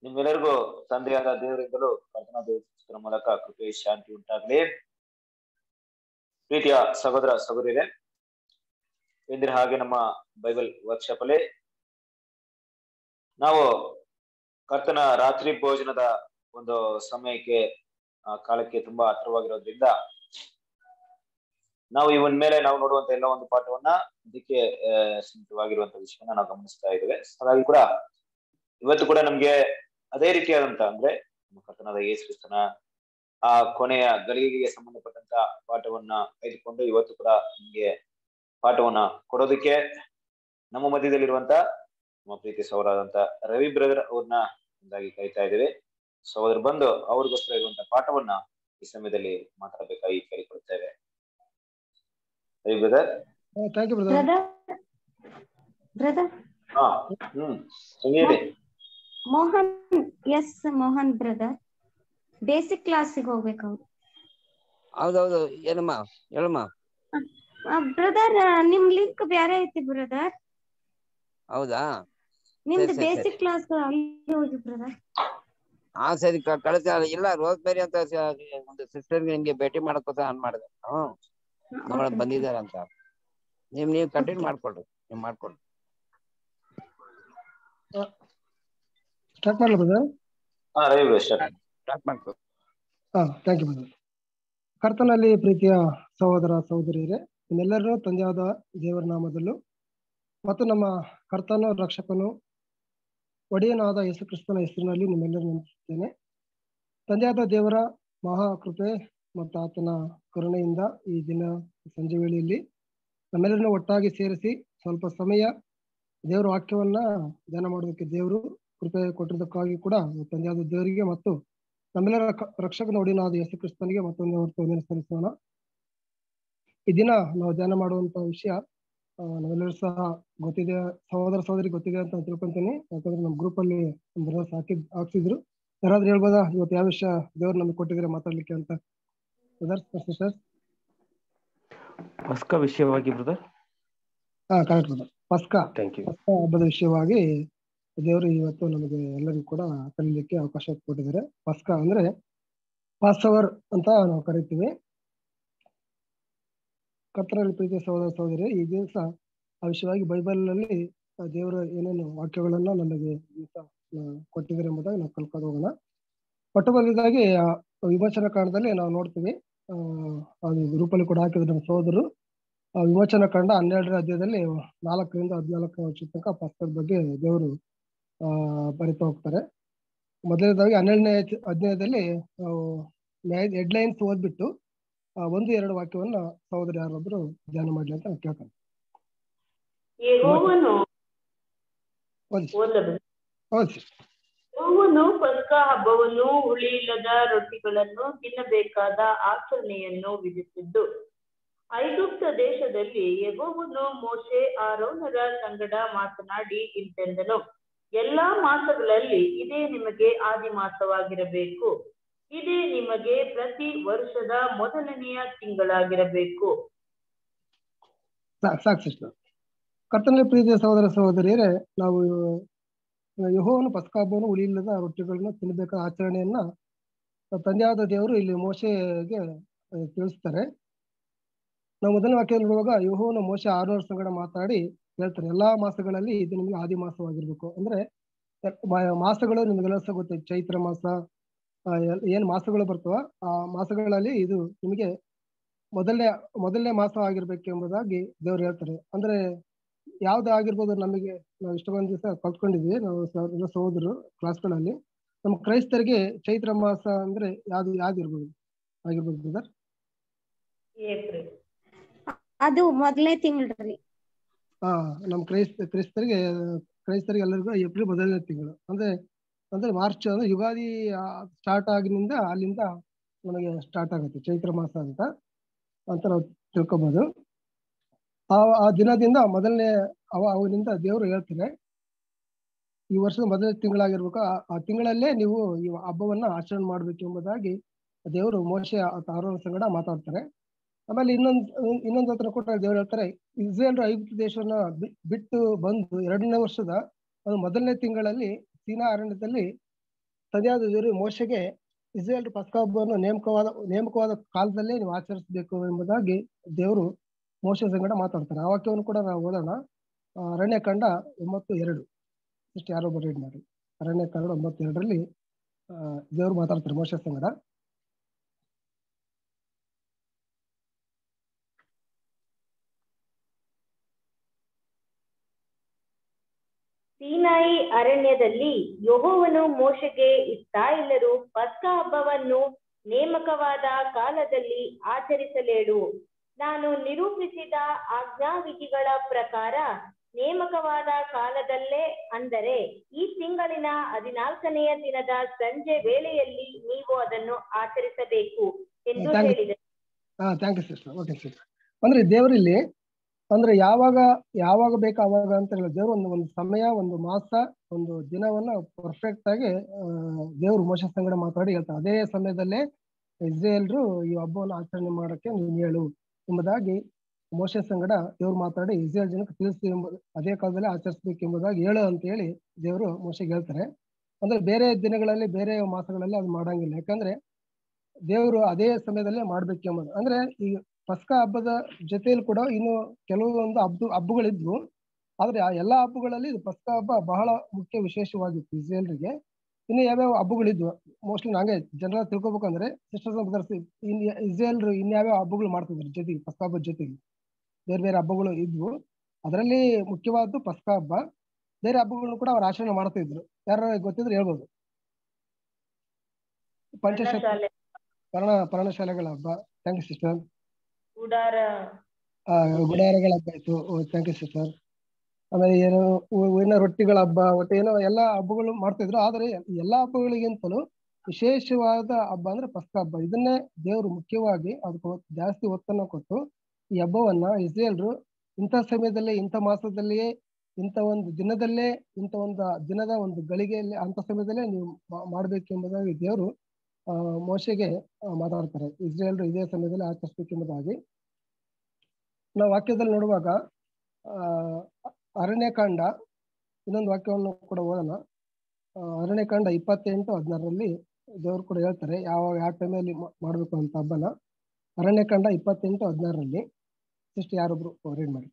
ನಿಮ್ಮೆಲ್ಲರಿಗೂ ತಂದೆಯಾದ ದೇವರಿಂದಲೂ ಕರ್ತನ ದೇವರ ಮೂಲಕ ಕೃಪೆ ಶಾಂತಿ ಉಂಟಾಗಲಿ ಪ್ರೀತಿಯ ಸಹೋದರ ಸಹೋದರಿಯರೇ ಎಂದಿನ ಹಾಗೆ ನಮ್ಮ ಬೈಬಲ್ ವರ್ಕ್ಶಾಪ್ ಅಲ್ಲಿ ನಾವು ಕರ್ತನ ರಾತ್ರಿ ಭೋಜನದ ಒಂದು ಸಮಯಕ್ಕೆ ಆ, ಕಾಲಕ್ಕೆ ತುಂಬಾ ಹತ್ರವಾಗಿರೋದ್ರಿಂದ ನಾವು ಇವನ್ ಮೇಲೆ ನಾವು ನೋಡುವಂತ ಎಲ್ಲ ಒಂದು ಪಾಠವನ್ನ ಇದಕ್ಕೆ ಆ, ಸೀಮಿತವಾಗಿರುವಂತ ವಿಷಯವನ್ನ ನಾವು ಗಮನಿಸ್ತಾ ಇದ್ದೇವೆ ಹಾಗಾಗಿ ಕೂಡ ಇವತ್ತು ಕೂಡ ನಮ್ಗೆ ಅದೇ ರೀತಿಯಾದಂತ ಅಂದ್ರೆ ನಮ್ಮ ಕರ್ತನಾದ ಯೇಸು ಕ್ರಿಸ್ತನ ಆ ಕೊನೆಯ ಗಳಿಗೆಗೆ ಸಂಬಂಧಪಟ್ಟಂತ ಪಾಠವನ್ನ ತೆಗೆದುಕೊಂಡು ಇವತ್ತು ಕೂಡ ನಿಮ್ಗೆ ಪಾಠವನ್ನ ಕೊಡೋದಕ್ಕೆ ನಮ್ಮ ಮಧ್ಯದಲ್ಲಿರುವಂತ ನಮ್ಮ ಪ್ರೀತಿ ಸಹೋದರಾದಂತ ರವಿ ಬ್ರದರ್ ಅವ್ರನ್ನ ಒಂದಾಗಿ ಕರಿತಾ ಇದ್ದೇವೆ ಸಹೋದರ ಬಂದು ಅವ್ರಿಗೋಸ್ಕರ ಇರುವಂತ ಪಾಠವನ್ನ ಈ ಸಮಯದಲ್ಲಿ ಮಾತಾಡಬೇಕಾಗಿ ಕೇಳಿಕೊಳ್ತೇವೆ Ravi brother thank you brother brother brother ಹಾ ಹ್ಮ್ ಹೇಳಿ Mohan yes Mohan brother basic ಕ್ಲಾಸಿಗೆ ಹೋಗ್ಬೇಕು ಅವ್ರು ಹೌದೌದು ಏನಮ್ಮ ಹೇಳಮ್ಮ ಬ್ರದರ್ ನಿಮ್ ಲಿಂಕ್ ಬೇರೆ ಐತಿ ಬ್ರದರ್ ಹೌದಾ ನಿಮ್ದು ಸರಿ, ಸರಿ. ಬೇಸಿಕ್ ಕ್ಲಾಸ್ ಅಲ್ಲಿ ಹೋಗಿ ಬ್ರದರ್ ಹಾ ಸರಿ ಕ- ಕಳಿಸ ಇಲ್ಲ ರೋಸ್ ಬೇರೆ ಅಂತ ಸ- ಒಂದು ಸಿಸ್ಟರ್ ನಿಮ್ಗೆ ಭೇಟಿ ಮಾಡಕ್ಕೋತ ಆನ್ ಮಾಡಿದೆ ಹ್ಮ್ ನಮ್ಮ ಬಂದಿದ್ದಾರೆ ಅಂತ ನಿಮ್ ನೀವು ಕಂಟಿನ್ಯೂ ಮಾಡ್ಕೊಳ್ರಿ ನೀವ್ ಮಾಡ್ಕೊಳ್ರಿ ಸ್ಟಾರ್ಟ್ ಮಾಡಲ ಬ್ರದರ್ ಹಾ ರವಿ ಬ್ರದರ್ ಸ್ಟಾರ್ಟ್ ಸ್ಟಾರ್ಟ್ ಮಾಡ್ಕೊ ಹಾ ಥ್ಯಾಂಕ್ ಯು ಬ್ರದರ್ ಕರ್ತನಲ್ಲಿ ಪ್ರೀತಿಯ ಸಹೋದರ ಸಹೋದರಿಯರೇ ನಿಮ್ಮೆಲ್ಲರೂ ತಂದೆಯಾದ ದೇವರ ನಾಮದಲ್ಲೂ ಮತ್ತು ನಮ್ಮ ಕರ್ತನ ರಕ್ಷಕನು ಒಡೆಯನಾದ ಯೇಸು ಕ್ರಿಸ್ತನ ಹೆಸರಿನಲ್ಲಿ ನಿಮ್ಮೆಲ್ಲರೂ ನೆನಪಿಸುತ್ತೇನೆ ತಂದೆಯಾದ ದೇವರ ಮಹಾ ಕೃಪೆ ಮತ್ತು ಆತನ ಕರುಣೆಯಿಂದ ಈ ದಿನ ಸಂಜೆ ವೇಳೆಯಲ್ಲಿ ನಮ್ಮೆಲ್ಲರನ್ನು ಒಟ್ಟಾಗಿ ಸೇರಿಸಿ ಸ್ವಲ್ಪ ಸಮಯ ದೇವರ ವಾಕ್ಯವನ್ನ ಧ್ಯಾನ ಮಾಡೋದಕ್ಕೆ ದೇವರು ಕೃಪೆ ಕೊಟ್ಟಿದ್ದಕ್ಕಾಗಿ ಕೂಡ ತಂದೆಯಾದ ದೇವರಿಗೆ ಮತ್ತು ನಮ್ಮೆಲ್ಲರ ಕ- ರಕ್ಷಕನ ಒಡೆಯನಾದ ಯೇಸು ಕ್ರಿಸ್ತನಿಗೆ ಮತ್ತೊಂದು ಹೊರತು ವಂದನೆ ಸಲ್ಲಿಸೋಣ ಈ ದಿನ ನಾವು ಧ್ಯಾನ ಮಾಡುವಂತ ವಿಷಯ ಆ, ನಾವೆಲ್ಲರೂ ಸಹ ಗೊತ್ತಿದೆ ಸಹೋದರ ಸಹೋದರಿ ಗೊತ್ತಿದೆ ಅಂತ ತಿಳ್ಕೊಂತೀನಿ ಯಾಕಂದ್ರೆ ನಮ್ಮ ಗ್ರೂಪ್ ಅಲ್ಲಿ ಬ್ರದರ್ಸ್ ಹಾಕಿದ್ ಹಾಕ್ಸಿದ್ರು ಯಾರಾದ್ರೂ ಹೇಳ್ಬೋದಾ ಇವತ್ತು ಯಾವ ವಿಷಯ ದೇವ್ರು ನಮಗೆ ಕೊಟ್ಟಿದ್ರೆ ಮಾತಾಡ್ಲಿಕ್ಕೆ ಅಂತ ಬ್ರದರ್ಸ್ ಸಿಸ್ಟರ್ಸ್ ಪಸ್ಕ ವಿಷಯವಾಗಿ ಬ್ರದರ್ ಹಾ ಕರೆಕ್ಟ್ ಬ್ರದರ್ ಪಸ್ಕಾ ಥ್ಯಾಂಕ್ ಯು ಪಸ್ಕಾ ಹಬ್ಬದ ವಿಷಯವಾಗಿ ದೇವರು ಇವತ್ತು ನಮಗೆ ಎಲ್ಲರಿಗೂ ಕೂಡ ಕಲೀಲಿಕ್ಕೆ ಅವಕಾಶ ಕೊಟ್ಟಿದ್ದಾರೆ ಪಸ್ಕಾ ಅಂದ್ರೆ ಪಾಸ್ ಅವರ್ ಅಂತ ನಾವು ಕರಿತೀವಿ ಕರ್ತನಲ್ಲಿ ಪ್ರೀತಿಯ ಸಹೋದರ ಸಹೋದರಿ ಈ ದಿವಸ ಆ ವಿಷಯವಾಗಿ ಬೈಬಲ್ ನಲ್ಲಿ ಆ ದೇವರ ಏನೇನು ವಾಕ್ಯಗಳನ್ನ ನಮಗೆ ಈ ದಿವಸ ಆ, ಕೊಟ್ಟಿದ್ದಾರೆ ಎಂಬುದಾಗಿ ನಾವು ಕಲ್ಕೊಂಡು ಹೋಗೋಣ ಮೊಟ್ಟ ಮೊದಲದಾಗಿ ಆ ವಿಮೋಚನಾ ಕಾಂಡದಲ್ಲಿ ನಾವು ನೋಡ್ತೀವಿ ಆ ಅದು ಗ್ರೂಪಲ್ಲಿ ಕೂಡ ಹಾಕಿದ್ರು ನಮ್ಮ ಸಹೋದರು ಆ ವಿಮೋಚನಾ ಕಾಂಡ ಹನ್ನೆರಡರ ಅಧ್ಯಾಯದಲ್ಲಿ ನಾಲ್ಕರಿಂದ ಹದಿನಾಲ್ಕು ವರ್ಷ ತನಕ ಪಸ್ಕದ ಬಗ್ಗೆ ದೇವರು ಆ ಬರಿತಾ ಹೋಗ್ತಾರೆ ಮೊದಲನೇದಾಗಿ ಹನ್ನೆರಡನೇ ಅಧ್ಯಾಯದಲ್ಲಿ ನಾವು ಹೆಡ್ಲೈನ್ಸ್ ಓದ್ಬಿಟ್ಟು ಆ, ಒಂದು ಎರಡು ವಾಕ್ಯವನ್ನ ಸಹೋದರ ಯಾರೊಬ್ರು ಧ್ಯಾನ ಮಾಡ್ಲಿ ಅಂತ ನಾನು ಕೇಳ್ಕೊಂಡೆ ಯೆಹೋವನು ಓದಿ ಓದಬಹುದು ಓದಿ ಯೆಹೋವನು ಪಸ್ಕ ಹಬ್ಬವನ್ನು ಹುಳಿಯಿಲ್ಲದ ರೊಟ್ಟಿಗಳನ್ನು ತಿನ್ನಬೇಕಾದ ಆಚರಣೆಯನ್ನು ವಿಧಿಸಿದ್ದು ಐಗುಪ್ತ ದೇಶದಲ್ಲಿ ಯೆಹೋವನು ಮೋಶೆ ಆರೋನರ ಸಂಗಡ ಮಾತನಾಡಿ ಇಂತೆಂದನು ಎಲ್ಲಾ ಮಾಸಗಳಲ್ಲಿ ಇದೇ ನಿಮಗೆ ಆದಿ ಮಾಸವಾಗಿರಬೇಕು ಇದೇ ನಿಮಗೆ ಪ್ರತಿ ವರ್ಷದ ಮೊದಲನೆಯ ತಿಂಗಳಾಗಿರಬೇಕು ಸಾಕು ಸಾಕು ಸಿಸ್ಟರ್ ಕರ್ತನಲ್ಲಿ ಪ್ರೀತಿಯ ಸಹೋದರ ಸಹೋದರಿಯರೇ ನಾವು ಯಹೋವನು ಪಸ್ಕ ಹಬ್ಬವನ್ನು ಉಳಿಯಿಲ್ಲದ ರೊಟ್ಟಿಗಳನ್ನ ತಿನ್ನಬೇಕಾದ ಆಚರಣೆಯನ್ನ ತಂದೆಯಾದ ದೇವರು ಇಲ್ಲಿ ಮೋಶೆಗೆ ಆ, ತಿಳಿಸ್ತಾರೆ ನಾವು ಮೊದಲನೇ ವಾಕ್ಯ ನೋಡುವಾಗ ಯಹೋವನು ಮೋಶೆ ಆರುನೂರು ಸಂಗಡ ಮಾತಾಡಿ ಹೇಳ್ತಾರೆ ಎಲ್ಲಾ ಮಾಸಗಳಲ್ಲಿ ಇದು ನಿಮಗೆ ಆದಿ ಮಾಸವಾಗಿರ್ಬೇಕು ಅಂದ್ರೆ ಮಾ- ಮಾಸಗಳು ನಿಮಗೆಲ್ಲ ಸಹ ಗೊತ್ತು ಚೈತ್ರ ಮಾಸ ಆ, ಎಲ್- ಏನ್ ಮಾಸಗಳು ಬರ್ತವ ಆ ಮಾಸಗಳಲ್ಲಿ ಇದು ನಿಮಗೆ ಮೊದಲನೇ ಮೊದಲನೇ ಮಾಸ ಆಗಿರ್ಬೇಕು ಎಂಬುದಾಗಿ ದೇವ್ರು ಹೇಳ್ತಾರೆ ಅಂದ್ರೆ ಯಾವ್ದು ಆಗಿರ್ಬೋದು ನಮಗೆ ನಾವು ಇಷ್ಟೊಂದು ದಿವಸ ಕಲ್ತ್ಕೊಂಡಿದ್ವಿ ನಾವು ಸ- ಎಲ್ಲ ಸಹೋದರು ಕ್ಲಾಸ್ಗಳಲ್ಲಿ ನಮ್ಮ ಕ್ರೈಸ್ತರಿಗೆ ಚೈತ್ರ ಮಾಸ ಅಂದ್ರೆ ಯಾವ್ದು ಯಾವ್ದು ಇರ್ಬೋದು ಆಗಿರ್ಬೋದು ಬ್ರದರ್ ಏಪ್ರಿಲ್ ಅದು ಮೊದಲನೇ ತಿಂಗಳ್ರಿ ಹಾ ನಮ್ಮ ಕ್ರೈಸ್ತ ಕ್ರೈಸ್ತರಿಗೆ ಕ್ರೈಸ್ತರಿಗೆ ಎಲ್ಲರಿಗೂ ಏಪ್ರಿಲ್ ಮೊದಲನೇ ತಿಂಗಳು ಅಂದ್ರೆ ಅಂದ್ರೆ ಮಾರ್ಚ್ ಅಂದ್ರೆ ಯುಗಾದಿ ಸ್ಟಾರ್ಟ್ ಆಗಿನಿಂದ ಅಲ್ಲಿಂದ ನಮಗೆ ಸ್ಟಾರ್ಟ್ ಆಗುತ್ತೆ ಚೈತ್ರ ಮಾಸ ಅಂತ ಅಂತ ನಾವು ತಿಳ್ಕೊಬಹುದು ಆ ಆ ದಿನದಿಂದ ಮೊದಲನೇ ಅವ ಅವನಿಂದ ದೇವರು ಹೇಳ್ತಾರೆ ಈ ವರ್ಷದ ಮೊದಲನೇ ತಿಂಗಳಾಗಿರ್ಬೇಕು ಆ- ಆ ತಿಂಗಳಲ್ಲೇ ನೀವು ಈ ಹಬ್ಬವನ್ನ ಆಚರಣೆ ಮಾಡ್ಬೇಕು ಎಂಬುದಾಗಿ ದೇವರು ಮೋಶೆ ಆರೋನ ಸಂಗಡ ಮಾತಾಡ್ತಾರೆ ಆಮೇಲೆ ಇನ್ನೊಂದ್ ಇನ್ನೊಂದ್ ಹತ್ರ ಕೂಡ ದೇವ್ರು ಹೇಳ್ತಾರೆ ಇಸ್ರೇಲ್ ಐಗುಪ್ತ ದೇಶವನ್ನ ಬಿ- ಬಿಟ್ಟು ಬಂದು ಎರಡನೇ ವರ್ಷದ ಅದು ಮೊದಲನೇ ತಿಂಗಳಲ್ಲಿ ಸೀನಾ ಅರಣ್ಯದಲ್ಲಿ ತಂದೆಯಾದ ದೇವರು ಮೋಶೆಗೆ ಇಸ್ರೇಲ್ ಪಸ್ಕಾ ಹಬ್ಬವನ್ನು ನೇಮಕವಾದ ನೇಮಕವಾದ ಕಾಲದಲ್ಲೇ ನೀವು ಆಚರಿಸಬೇಕು ಎಂಬುದಾಗಿ ದೇವರು ಮೋಶೆ ಸಂಗಡ ಮಾತಾಡ್ತಾರೆ ಆ ವಾಕ್ಯವನ್ನು ಕೂಡ ನಾವು ಓದೋಣ ಆ, ಅರಣ್ಯಕಾಂಡ ಒಂಬತ್ತು ಎರಡು ಇಷ್ಟು ಯಾರೋ ರೀಡ್ ಮಾಡಿ ಅರಣ್ಯಕಾಂಡ ಒಂಬತ್ತು ಎರಡರಲ್ಲಿ ಆ, ದೇವರು ಮಾತಾಡ್ತಾರೆ ಮೋಶೆ ಸಂಗಡ ಸೀನಾಯಿ ಅರಣ್ಯದಲ್ಲಿ ಯೆಹೋವನು ಮೋಶೆಗೆ ಇಸ್ರಾಯೇಲರು ಪಸ್ಕ ಹಬ್ಬವನ್ನು ನೇಮಕವಾದ ಕಾಲದಲ್ಲಿ ಆಚರಿಸಲೇಳು ನಾನು ನಿರೂಪಿಸಿದ ಆಜ್ಞಾವಿಧಿಗಳ ಪ್ರಕಾರ ನೇಮಕವಾದ ಕಾಲದಲ್ಲೇ ಅಂದರೆ ಈ ತಿಂಗಳಿನ ಹದಿನಾಲ್ಕನೆಯ ದಿನದ ಸಂಜೆ ವೇಳೆಯಲ್ಲಿ ನೀವು ಅದನ್ನು ಆಚರಿಸಬೇಕು ಎಂದು Thank you. ಹೇಳಿದರು ಹಾ thank you sister okay sister ಅಂದ್ರೆ ದೇವರಲ್ಲಿ ಅಂದ್ರೆ ಯಾವಾಗ ಯಾವಾಗ ಬೇಕು ಅವಾಗ ಅಂತ ಹೇಳಿ ದೇವರು ಒಂದು ಒಂದು ಸಮಯ ಒಂದು ಮಾಸ ಒಂದು ದಿನವನ್ನ ಪರ್ಫೆಕ್ಟ್ ಆಗಿ ಆ, ದೇವರು ಮೋಶ ಸಂಗಡ ಮಾತಾಡಿ ಹೇಳ್ತಾರೆ ಅದೇ ಸಮಯದಲ್ಲೇ ಇಸ್ರೇಲ್ರು ಈ ಹಬ್ಬವನ್ನು ಆಚರಣೆ ಮಾಡಕ್ಕೆ ನೀನು ಹೇಳು ಎಂಬುದಾಗಿ ಮೋಶ ಸಂಗಡ ದೇವ್ರು ಮಾತಾಡಿ ಇಸ್ರೇಲ್ ಜನಕ್ಕೆ ತಿಳಿಸಿ ಎಂಬುದು ಅದೇ ಕಾಲದಲ್ಲಿ ಆಚರಿಸ್ಬೇಕು ಎಂಬುದಾಗಿ ಹೇಳು ಅಂತ ಹೇಳಿ ದೇವರು ಮೋಶೆಗೆ ಹೇಳ್ತಾರೆ ಅಂದ್ರೆ ಬೇರೆ ದಿನಗಳಲ್ಲಿ ಬೇರೆ ಮಾಸಗಳಲ್ಲಿ ಅದು ಮಾಡಂಗಿಲ್ಲ ಯಾಕಂದ್ರೆ ದೇವರು ಅದೇ ಸಮಯದಲ್ಲೇ ಮಾಡ್ಬೇಕೆಂಬುದು ಅಂದ್ರೆ ಈ ಪಸ್ಕ ಹಬ್ಬದ ಜೊತೆಯಲ್ಲಿ ಕೂಡ ಇನ್ನು ಕೆಲವೊಂದು ಹಬ್ಬ ಹಬ್ಬಗಳಿದ್ವು ಆದ್ರೆ ಆ ಎಲ್ಲಾ ಹಬ್ಬಗಳಲ್ಲಿ ಇದು ಪಸ್ಕ ಹಬ್ಬ ಬಹಳ ಮುಖ್ಯ ವಿಶೇಷವಾಗಿತ್ತು ಇಸ್ರೇಲ್ರಿಗೆ ಇನ್ನು ಯಾವ್ಯಾವ ಹಬ್ಬಗಳಿದ್ವು ಮೋಸ್ಟ್ಲಿ ನಂಗೆ ಜನರ ತಿಳ್ಕೊಬೇಕಂದ್ರೆ ಸಿಸ್ಟರ್ಸ್ ಬ್ರದರ್ಸ್ ಇನ್ ಇಸ್ರೇಲ್ರು ಇನ್ಯಾವ್ಯಾವ ಹಬ್ಬಗಳು ಮಾಡ್ತಿದ್ರು ಜೊತೆಗೆ ಪಸ್ಕ ಹಬ್ಬದ ಜೊತೆಗೆ ಬೇರೆ ಬೇರೆ ಹಬ್ಬಗಳು ಇದ್ವು ಅದರಲ್ಲಿ ಮುಖ್ಯವಾದ್ದು ಪಸ್ಕ ಹಬ್ಬ ಬೇರೆ ಹಬ್ಬಗಳನ್ನು ಕೂಡ ಅವ್ರು ಆಚರಣೆ ಮಾಡ್ತಾ ಇದ್ರು ಯಾರು ಗೊತ್ತಿದ್ರೆ ಹೇಳ್ಬೋದು ಪಂಚಶತ ಶಾಲೆ ಪರ್ಣ ಪರ್ಣಶಾಲೆಗಳ ಹಬ್ಬ ಥ್ಯಾಂಕ್ ಯು ಸಿಸ್ಟರ್ ಗುಡಾರ ಗುಡಾರಗಳ ಹಬ್ಬ ಆಯ್ತು ಥ್ಯಾಂಕ್ ಯು ಸಿಸ್ಟರ್ ಆಮೇಲೆ ಏನು ಹೂ- ಹೂವಿನ ರೊಟ್ಟಿಗಳ ಹಬ್ಬ ಒಟ್ಟು ಏನೋ ಎಲ್ಲಾ ಹಬ್ಬಗಳು ಮಾಡ್ತಿದ್ರು ಆದ್ರೆ ಎಲ್ಲಾ ಹಬ್ಬಗಳಿಗಿಂತಲೂ ವಿಶೇಷವಾದ ಹಬ್ಬ ಅಂದ್ರೆ ಪಸ್ಕ ಹಬ್ಬ ಇದನ್ನೇ ದೇವರು ಮುಖ್ಯವಾಗಿ ಅದಕ್ಕೆ ಒತ್ತು- ಜಾಸ್ತಿ ಒತ್ತನ್ನು ಕೊಟ್ಟು ಈ ಹಬ್ಬವನ್ನ ಇಸ್ರೇಲ್ರು ಇಂಥ ಸಮಯದಲ್ಲಿ ಇಂಥ ಮಾಸದಲ್ಲಿಯೇ ಇಂಥ ಒಂದು ದಿನದಲ್ಲೇ ಇಂಥ ಒಂದು ದಿನದ ಒಂದು ಗಳಿಗೆಯಲ್ಲಿ ಅಂತ ಸಮಯದಲ್ಲೇ ನೀವು ಮಾ- ಮಾಡ್ಬೇಕೆಂಬುದಾಗಿ ದೇವರು ಆ ಮೋಶೆಗೆ ಆ, ಮಾತಾಡ್ತಾರೆ ಇಸ್ರೇಲ್ರು ಇದೇ ಸಮಯದಲ್ಲಿ ಆಚರಿಸಬೇಕೆಂಬುದಾಗಿ ನಾವು ವಾಕ್ಯದಲ್ಲಿ ನೋಡುವಾಗ ಆ ಅರಣ್ಯಕಾಂಡ ಇನ್ನೊಂದು ವಾಕ್ಯವನ್ನು ಕೂಡ ಓದೋಣ ಆ, ಅರಣ್ಯಕಾಂಡ ಇಪ್ಪತ್ತೆಂಟು ಹದಿನಾರರಲ್ಲಿ ದೇವರು ಕೂಡ ಹೇಳ್ತಾರೆ ಯಾವ ಯಾವ ಟೈಮಲ್ಲಿ ಮಾಡಬೇಕು ಅಂತ ಹಬ್ಬನ ಅರಣ್ಯಕಾಂಡ ಇಪ್ಪತ್ತೆಂಟು ಹದಿನಾರರಲ್ಲಿ ಜಸ್ಟ್ ಯಾರೊಬ್ರು ರೀಡ್ ಮಾಡಿ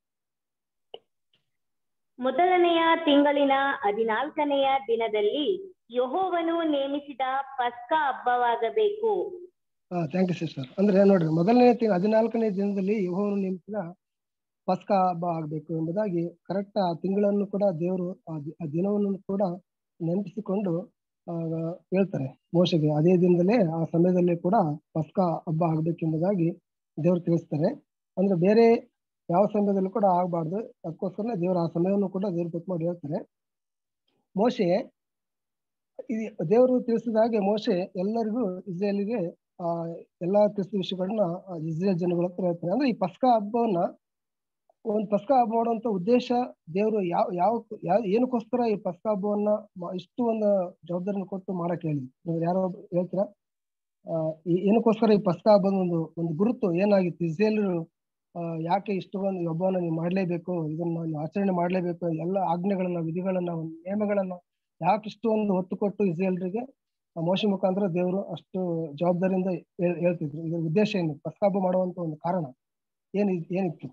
ಮೊದಲನೆಯ ತಿಂಗಳಿನ ಹದಿನಾಲ್ಕನೆಯ ದಿನದಲ್ಲಿ ಯೆಹೋವನು ನೇಮಿಸಿದ ಪಸ್ಕ ಹಬ್ಬವಾಗಬೇಕು ಥ್ಯಾಂಕ್ ಯು ಸಿಸ್ಟರ್ ಅಂದ್ರೆ ನೋಡ್ರಿ ಮೊದಲನೇ ತಿಂಗಳು ಹದಿನಾಲ್ಕನೇ ದಿನದಲ್ಲಿ ಯೆಹೋವನು ನೇಮಿಸಿದ ಪಸ್ಕ ಹಬ್ಬ ಆಗ್ಬೇಕು ಎಂಬುದಾಗಿ ಕರೆಕ್ಟ್ ಆ ತಿಂಗಳನ್ನು ಕೂಡ ದೇವರು ಆ ದಿ- ಆ ದಿನವನ್ನು ಕೂಡ ನೆನಪಿಸಿಕೊಂಡು ಆ, ಹೇಳ್ತಾರೆ ಮೋಶೆಗೆ ಅದೇ ದಿನದಲ್ಲೇ ಆ ಸಮಯದಲ್ಲಿ ಕೂಡ ಪಸ್ಕ ಹಬ್ಬ ಆಗ್ಬೇಕೆಂಬುದಾಗಿ ದೇವರು ತಿಳಿಸ್ತಾರೆ ಅಂದ್ರೆ ಬೇರೆ ಯಾವ ಸಮಯದಲ್ಲೂ ಕೂಡ ಆಗ್ಬಾರ್ದು ಅದಕ್ಕೋಸ್ಕರ ದೇವರು ಆ ಸಮಯವನ್ನು ಕೂಡ ದೇವ್ರು ಗೊತ್ತು ಮಾಡಿ ಹೇಳ್ತಾರೆ ಮೋಶೆ ಈ ದೇವರು ತಿಳಿಸಿದ ಹಾಗೆ ಮೋಶೆ ಎಲ್ಲರಿಗೂ ಇಸ್ರೇಲಿಗೆ ಆ ಎಲ್ಲಾ ತಿಳಿಸಿದ ವಿಷಯಗಳನ್ನ ಆ ಇಸ್ರೇಲ್ ಜನಗಳ ಹತ್ರ ಹೇಳ್ತಾರೆ ಅಂದ್ರೆ ಈ ಪಸ್ಕ ಹಬ್ಬವನ್ನ ಒಂದು ಪಸ್ಕ ಹಬ್ಬ ಮಾಡುವಂತ ಉದ್ದೇಶ ದೇವರು ಯಾವ ಯಾವ ಯಾವ ಏನಕ್ಕೋಸ್ಕರ ಈ ಪಸ್ಕ ಹಬ್ಬವನ್ನ ಮ- ಇಷ್ಟು ಒಂದು ಜವಾಬ್ದಾರಿನ ಕೊಟ್ಟು ಮಾಡಕ್ ಹೇಳಿ ಯಾರೋ ಒಬ್ರು ಹೇಳ್ತೀರಾ ಆ ಈ ಏನಕ್ಕೋಸ್ಕರ ಈ ಪಸ್ಕ ಹಬ್ಬದ ಒಂದು ಒಂದು ಗುರುತು ಏನಾಗಿತ್ತು ಇಸ್ರೇಲರು ಆ, ಯಾಕೆ ಇಷ್ಟು ಒಂದು ಈ ಹಬ್ಬವನ್ನ ನೀವು ಮಾಡ್ಲೇಬೇಕು ಇದನ್ನ ನೀವು ಆಚರಣೆ ಮಾಡ್ಲೇಬೇಕು ಎಲ್ಲ ಆಜ್ಞೆಗಳನ್ನ ವಿಧಿಗಳನ್ನ ಒಂದು ನಿಯಮಗಳನ್ನ ಯಾಕೆ ಇಷ್ಟು ಒಂದು ಒತ್ತು ಕೊಟ್ಟು ಇಸ್ರೇಲ್ರಿಗೆ ಆ ಮೋಶ ಮುಖಾಂತರ ದೇವರು ಅಷ್ಟು ಜವಾಬ್ದಾರಿಯಿಂದ ಹೇಳ್- ಹೇಳ್ತಿದ್ರು ಇದ್ರ ಉದ್ದೇಶ ಏನು ಪಸ್ಕ ಹಬ್ಬ ಮಾಡುವಂತ ಒಂದು ಕಾರಣ ಏನ್ ಏನಿತ್ತು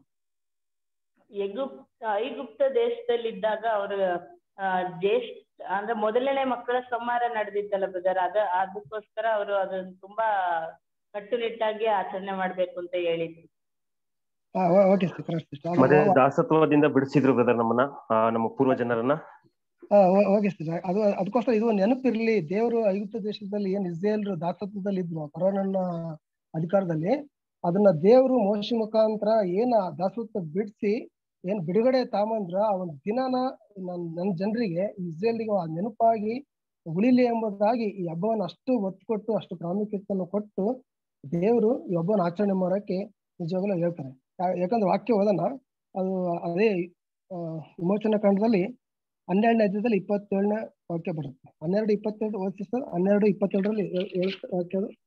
ಎಗುಪ್ತ ಐಗುಪ್ತ ದೇಶದಲ್ಲಿದ್ದಾಗ ಅವ್ರ ಆ, ಜ್ಯೇಷ್ಠ ಅಂದ್ರೆ ಮೊದಲನೇ ಮಕ್ಕಳ ಸಂಹಾರ ನಡೆದಿತ್ತಲ್ಲ ಬ್ರದರ್ ಅದ ಅದಕ್ಕೋಸ್ಕರ ಅವರು ಅದನ್ನ ತುಂಬಾ ಕಟ್ಟುನಿಟ್ಟಾಗಿ ಆಚರಣೆ ಮಾಡ್ಬೇಕು ಅಂತ ಹೇಳಿದ್ರು ಹಾ ಓಕೆ ಕರೆಕ್ಟ್ ಮತ್ತೆ ದಾಸತ್ವದಿಂದ ಬಿಡಿಸಿದ್ರು ಬ್ರದರ್ ನಮ್ಮನ್ನ ಆ, ನಮ್ಮ ಪೂರ್ವ ಜನರನ್ನ ಓಕೆ ಸರ್ ಅದು ಅದಕ್ಕೋಸ್ಕರ ಇದು ಒಂದು ನೆನಪಿರ್ಲಿ ದೇವರು ಐಗುಪ್ತ ದೇಶದಲ್ಲಿ ಏನ್ ಇಸ್ರೇಲ್ರು ದಾಸತ್ವದಲ್ಲಿ ಇದ್ರು ಫರೋನನ ಅಧಿಕಾರದಲ್ಲಿ ಅದನ್ನ ದೇವರು ಮೋಶಿ ಮುಖಾಂತರ ಏನ ದಾಸತ್ವ ಬಿಡಿಸಿ ಏನ್ ಬಿಡುಗಡೆ ತಾಮಂದ್ರ ಆ ಒಂದು ದಿನನ ನನ್ ನನ್ನ ಜನರಿಗೆ ಇಸ್ರೇಲ್ಗೆ ಆ ನೆನಪಾಗಿ ಉಳಿಲಿ ಎಂಬುದಾಗಿ ಈ ಹಬ್ಬವನ್ನು ಅಷ್ಟು ಒತ್ತು ಕೊಟ್ಟು ಅಷ್ಟು ಪ್ರಾಮುಖ್ಯತೆಯನ್ನು ಕೊಟ್ಟು ದೇವರು ಈ ಹಬ್ಬವನ್ನು ಆಚರಣೆ ಮಾಡೋಕೆ ನಿಜವಾಗ್ಲೂ ಹೇಳ್ತಾರೆ ಯಾ- ಯಾಕಂದ್ರೆ ವಾಕ್ಯ ಓದೋಣ ಅದು ಅದೇ ಆ, ವಿಮೋಚನಾ ಕಾಂಡದಲ್ಲಿ ಹನ್ನೆರಡನೇ ಅಧ್ಯಾಯದಲ್ಲಿ ಇಪ್ಪತ್ತೇಳನೇ ವಾಕ್ಯ ಬರುತ್ತೆ ಹನ್ನೆರಡು ಇಪ್ಪತ್ತೆರಡು ಓದಿಸಿ ಸರ್ ಹನ್ನೆರಡು ಇಪ್ಪತ್ತೆರಡರಲ್ಲಿ ಏಳ್- ಏಳ್ ವಾಕ್ಯ ಅದು.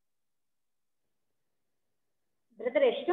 ಬ್ರದರ್ ಎಷ್ಟು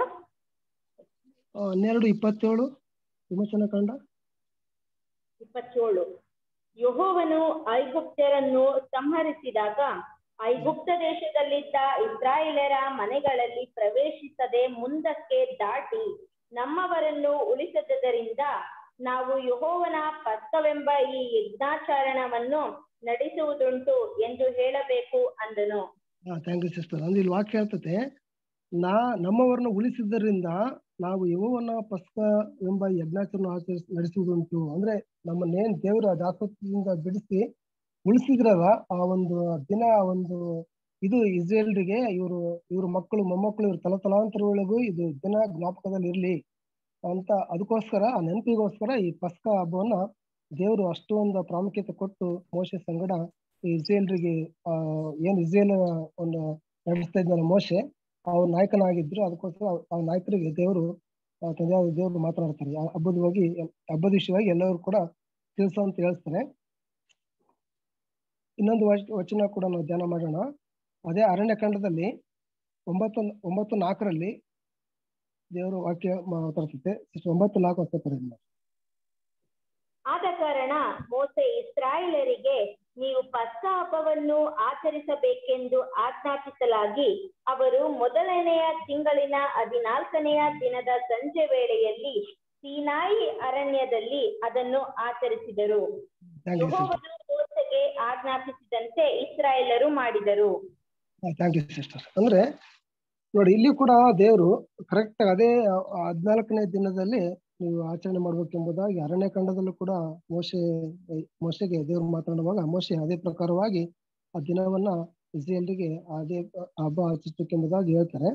ಆ, ಹನ್ನೆರಡು ಇಪ್ಪತ್ತೇಳು ವಿಮೋಚನಾ ಕಾಂಡ ಇಪ್ಪತ್ತೇಳು ಯೆಹೋವನು ಐಗುಪ್ತ್ಯರನ್ನು ಸಂಹರಿಸಿದಾಗ ಐಗುಪ್ತ ದೇಶದಲ್ಲಿದ್ದ ಇಸ್ರಾಯೇಲರ ಮನೆಗಳಲ್ಲಿ ಪ್ರವೇಶಿಸದೆ ಮುಂದಕ್ಕೆ ದಾಟಿ ನಮ್ಮವರನ್ನು ಉಳಿಸದ್ದರಿಂದ ನಾವು ಯೆಹೋವನ ಪಸ್ಕವೆಂಬ ಈ ಯಜ್ಞಾಚರಣವನ್ನು ನಡೆಸುವುದುಂಟು ಎಂದು ಹೇಳಬೇಕು ಅಂದನು ಥ್ಯಾಂಕ್ ಯು ಸಿಸ್ಟರ್ ಅಂದ್ರೆ ಇಲ್ಲಿ ವಾಕ್ಯ ಹೇಳ್ತತೆ ನಾ ನಮ್ಮವರನ್ನು ಉಳಿಸಿದ್ದರಿಂದ ನಾವು ಯಹೋವನ ಪಸ್ಕ ಎಂಬ ಯಜ್ಞಾಚರಣೆ ಆಚರಿಸಿ ನಡೆಸುವುದುಂಟು ಅಂದ್ರೆ ನಮ್ಮನ್ನೇನ್ ದೇವರ ದಾಸತ್ವದಿಂದ ಬಿಡಿಸಿ ಉಳಿಸಿದ್ರಲ್ಲ ಆ ಒಂದು ದಿನ ಆ ಒಂದು ಇದು ಇಸ್ರೇಲ್ರಿಗೆ ಇವರು ಇವ್ರ ಮಕ್ಕಳು ಮೊಮ್ಮಕ್ಕಳು ಇವ್ರ ತಲತಲಾಂತರಗಳಿಗೂ ಇದು ದಿನ ಜ್ಞಾಪಕದಲ್ಲಿ ಇರ್ಲಿ ಅಂತ ಅದಕ್ಕೋಸ್ಕರ ಆ ನೆನಪಿಗೋಸ್ಕರ ಈ ಪಸ್ಕ ಹಬ್ಬವನ್ನ ದೇವರು ಅಷ್ಟೊಂದು ಪ್ರಾಮುಖ್ಯತೆ ಕೊಟ್ಟು ಮೋಶೆ ಸಂಗಡ ಈ ಇಸ್ರೇಲ್ರಿಗೆ ಆ ಏನ್ ಇಸ್ರೇಲ್ ಒಂದು ನಡೆಸ್ತಾ ಇದ್ದಾನೆ ಮೋಶೆ ಅವ್ರ ನಾಯಕನಾಗಿದ್ರು ಅದಕ್ಕೋಸ್ಕರ ಆ ನಾಯಕರಿಗೆ ದೇವರು ತಂದೆ ದೇವರು ಮಾತನಾಡ್ತಾರೆ ಆ ಹಬ್ಬದ ಹೋಗಿ ಹಬ್ಬದ ವಿಷಯವಾಗಿ ಎಲ್ಲರೂ ಕೂಡ ತಿಳಿಸು ಅಂತ ಹೇಳ್ತಾರೆ ಇನ್ನೊಂದು ವಚ- ವಚನ ಕೂಡ ನಾವು ಧ್ಯಾನ ಮಾಡೋಣ ಅದೇ ಅರಣ್ಯಕಾಂಡದಲ್ಲಿ ಒಂಬತ್ತು ಒಂಬತ್ತು ನಾಲ್ಕರಲ್ಲಿ ದೇವರು ವಾಕ್ಯ ಮಾತಾಡ್ತೈತೆ ಸಿಸ್ಟರ್ ಒಂಬತ್ತು ನಾಲ್ಕು ಹೊಸ ಪಡೆದ ಆದ ಕಾರಣ ಮೋಸೆ ಇಸ್ರಾಯೇಲರಿಗೆ ನೀವು ಪಸ್ಕ ಹಬ್ಬವನ್ನು ಆಚರಿಸಬೇಕೆಂದು ಆಜ್ಞಾಪಿಸಲಾಗಿ ಅವರು ಮೊದಲನೆಯ ತಿಂಗಳಿನ ಹದಿನಾಲ್ಕನೆಯ ದಿನದ ಸಂಜೆ ವೇಳೆಯಲ್ಲಿ ಸೀನಾಯಿ ಅರಣ್ಯದಲ್ಲಿ ಅದನ್ನು ಆಚರಿಸಿದರು ಥ್ಯಾಂಕ್ ಯು ಸಿಸ್ಟರ್ ಯೆಹೋವನು ಮೋಸೆಗೆ ಆಜ್ಞಾಪಿಸಿದಂತೆ ಇಸ್ರಾಯೇಲರು ಮಾಡಿದರು ಥ್ಯಾಂಕ್ ಯು ಸಿಸ್ಟರ್ ಅಂದ್ರೆ ನೋಡಿ ಇಲ್ಲಿ ಕೂಡ ದೇವರು ಕರೆಕ್ಟ್ ಅದೇ ಹದಿನಾಲ್ಕನೇ ದಿನದಲ್ಲಿ ನೀವು ಆಚರಣೆ ಮಾಡ್ಬೇಕೆಂಬುದಾಗಿ ಅರಣ್ಯಕಾಂಡದಲ್ಲೂ ಕೂಡ ಮೋಶೆ ಮೋಶೆಗೆ ದೇವರು ಮಾತನಾಡುವಾಗ ಮೋಶೆ ಅದೇ ಪ್ರಕಾರವಾಗಿ ಆ ದಿನವನ್ನ ಇಸ್ರೇಲ್ರಿಗೆ ಅದೇ ಹಬ್ಬ ಆಚರಿಸಬೇಕೆಂಬುದಾಗಿ ಹೇಳ್ತಾರೆ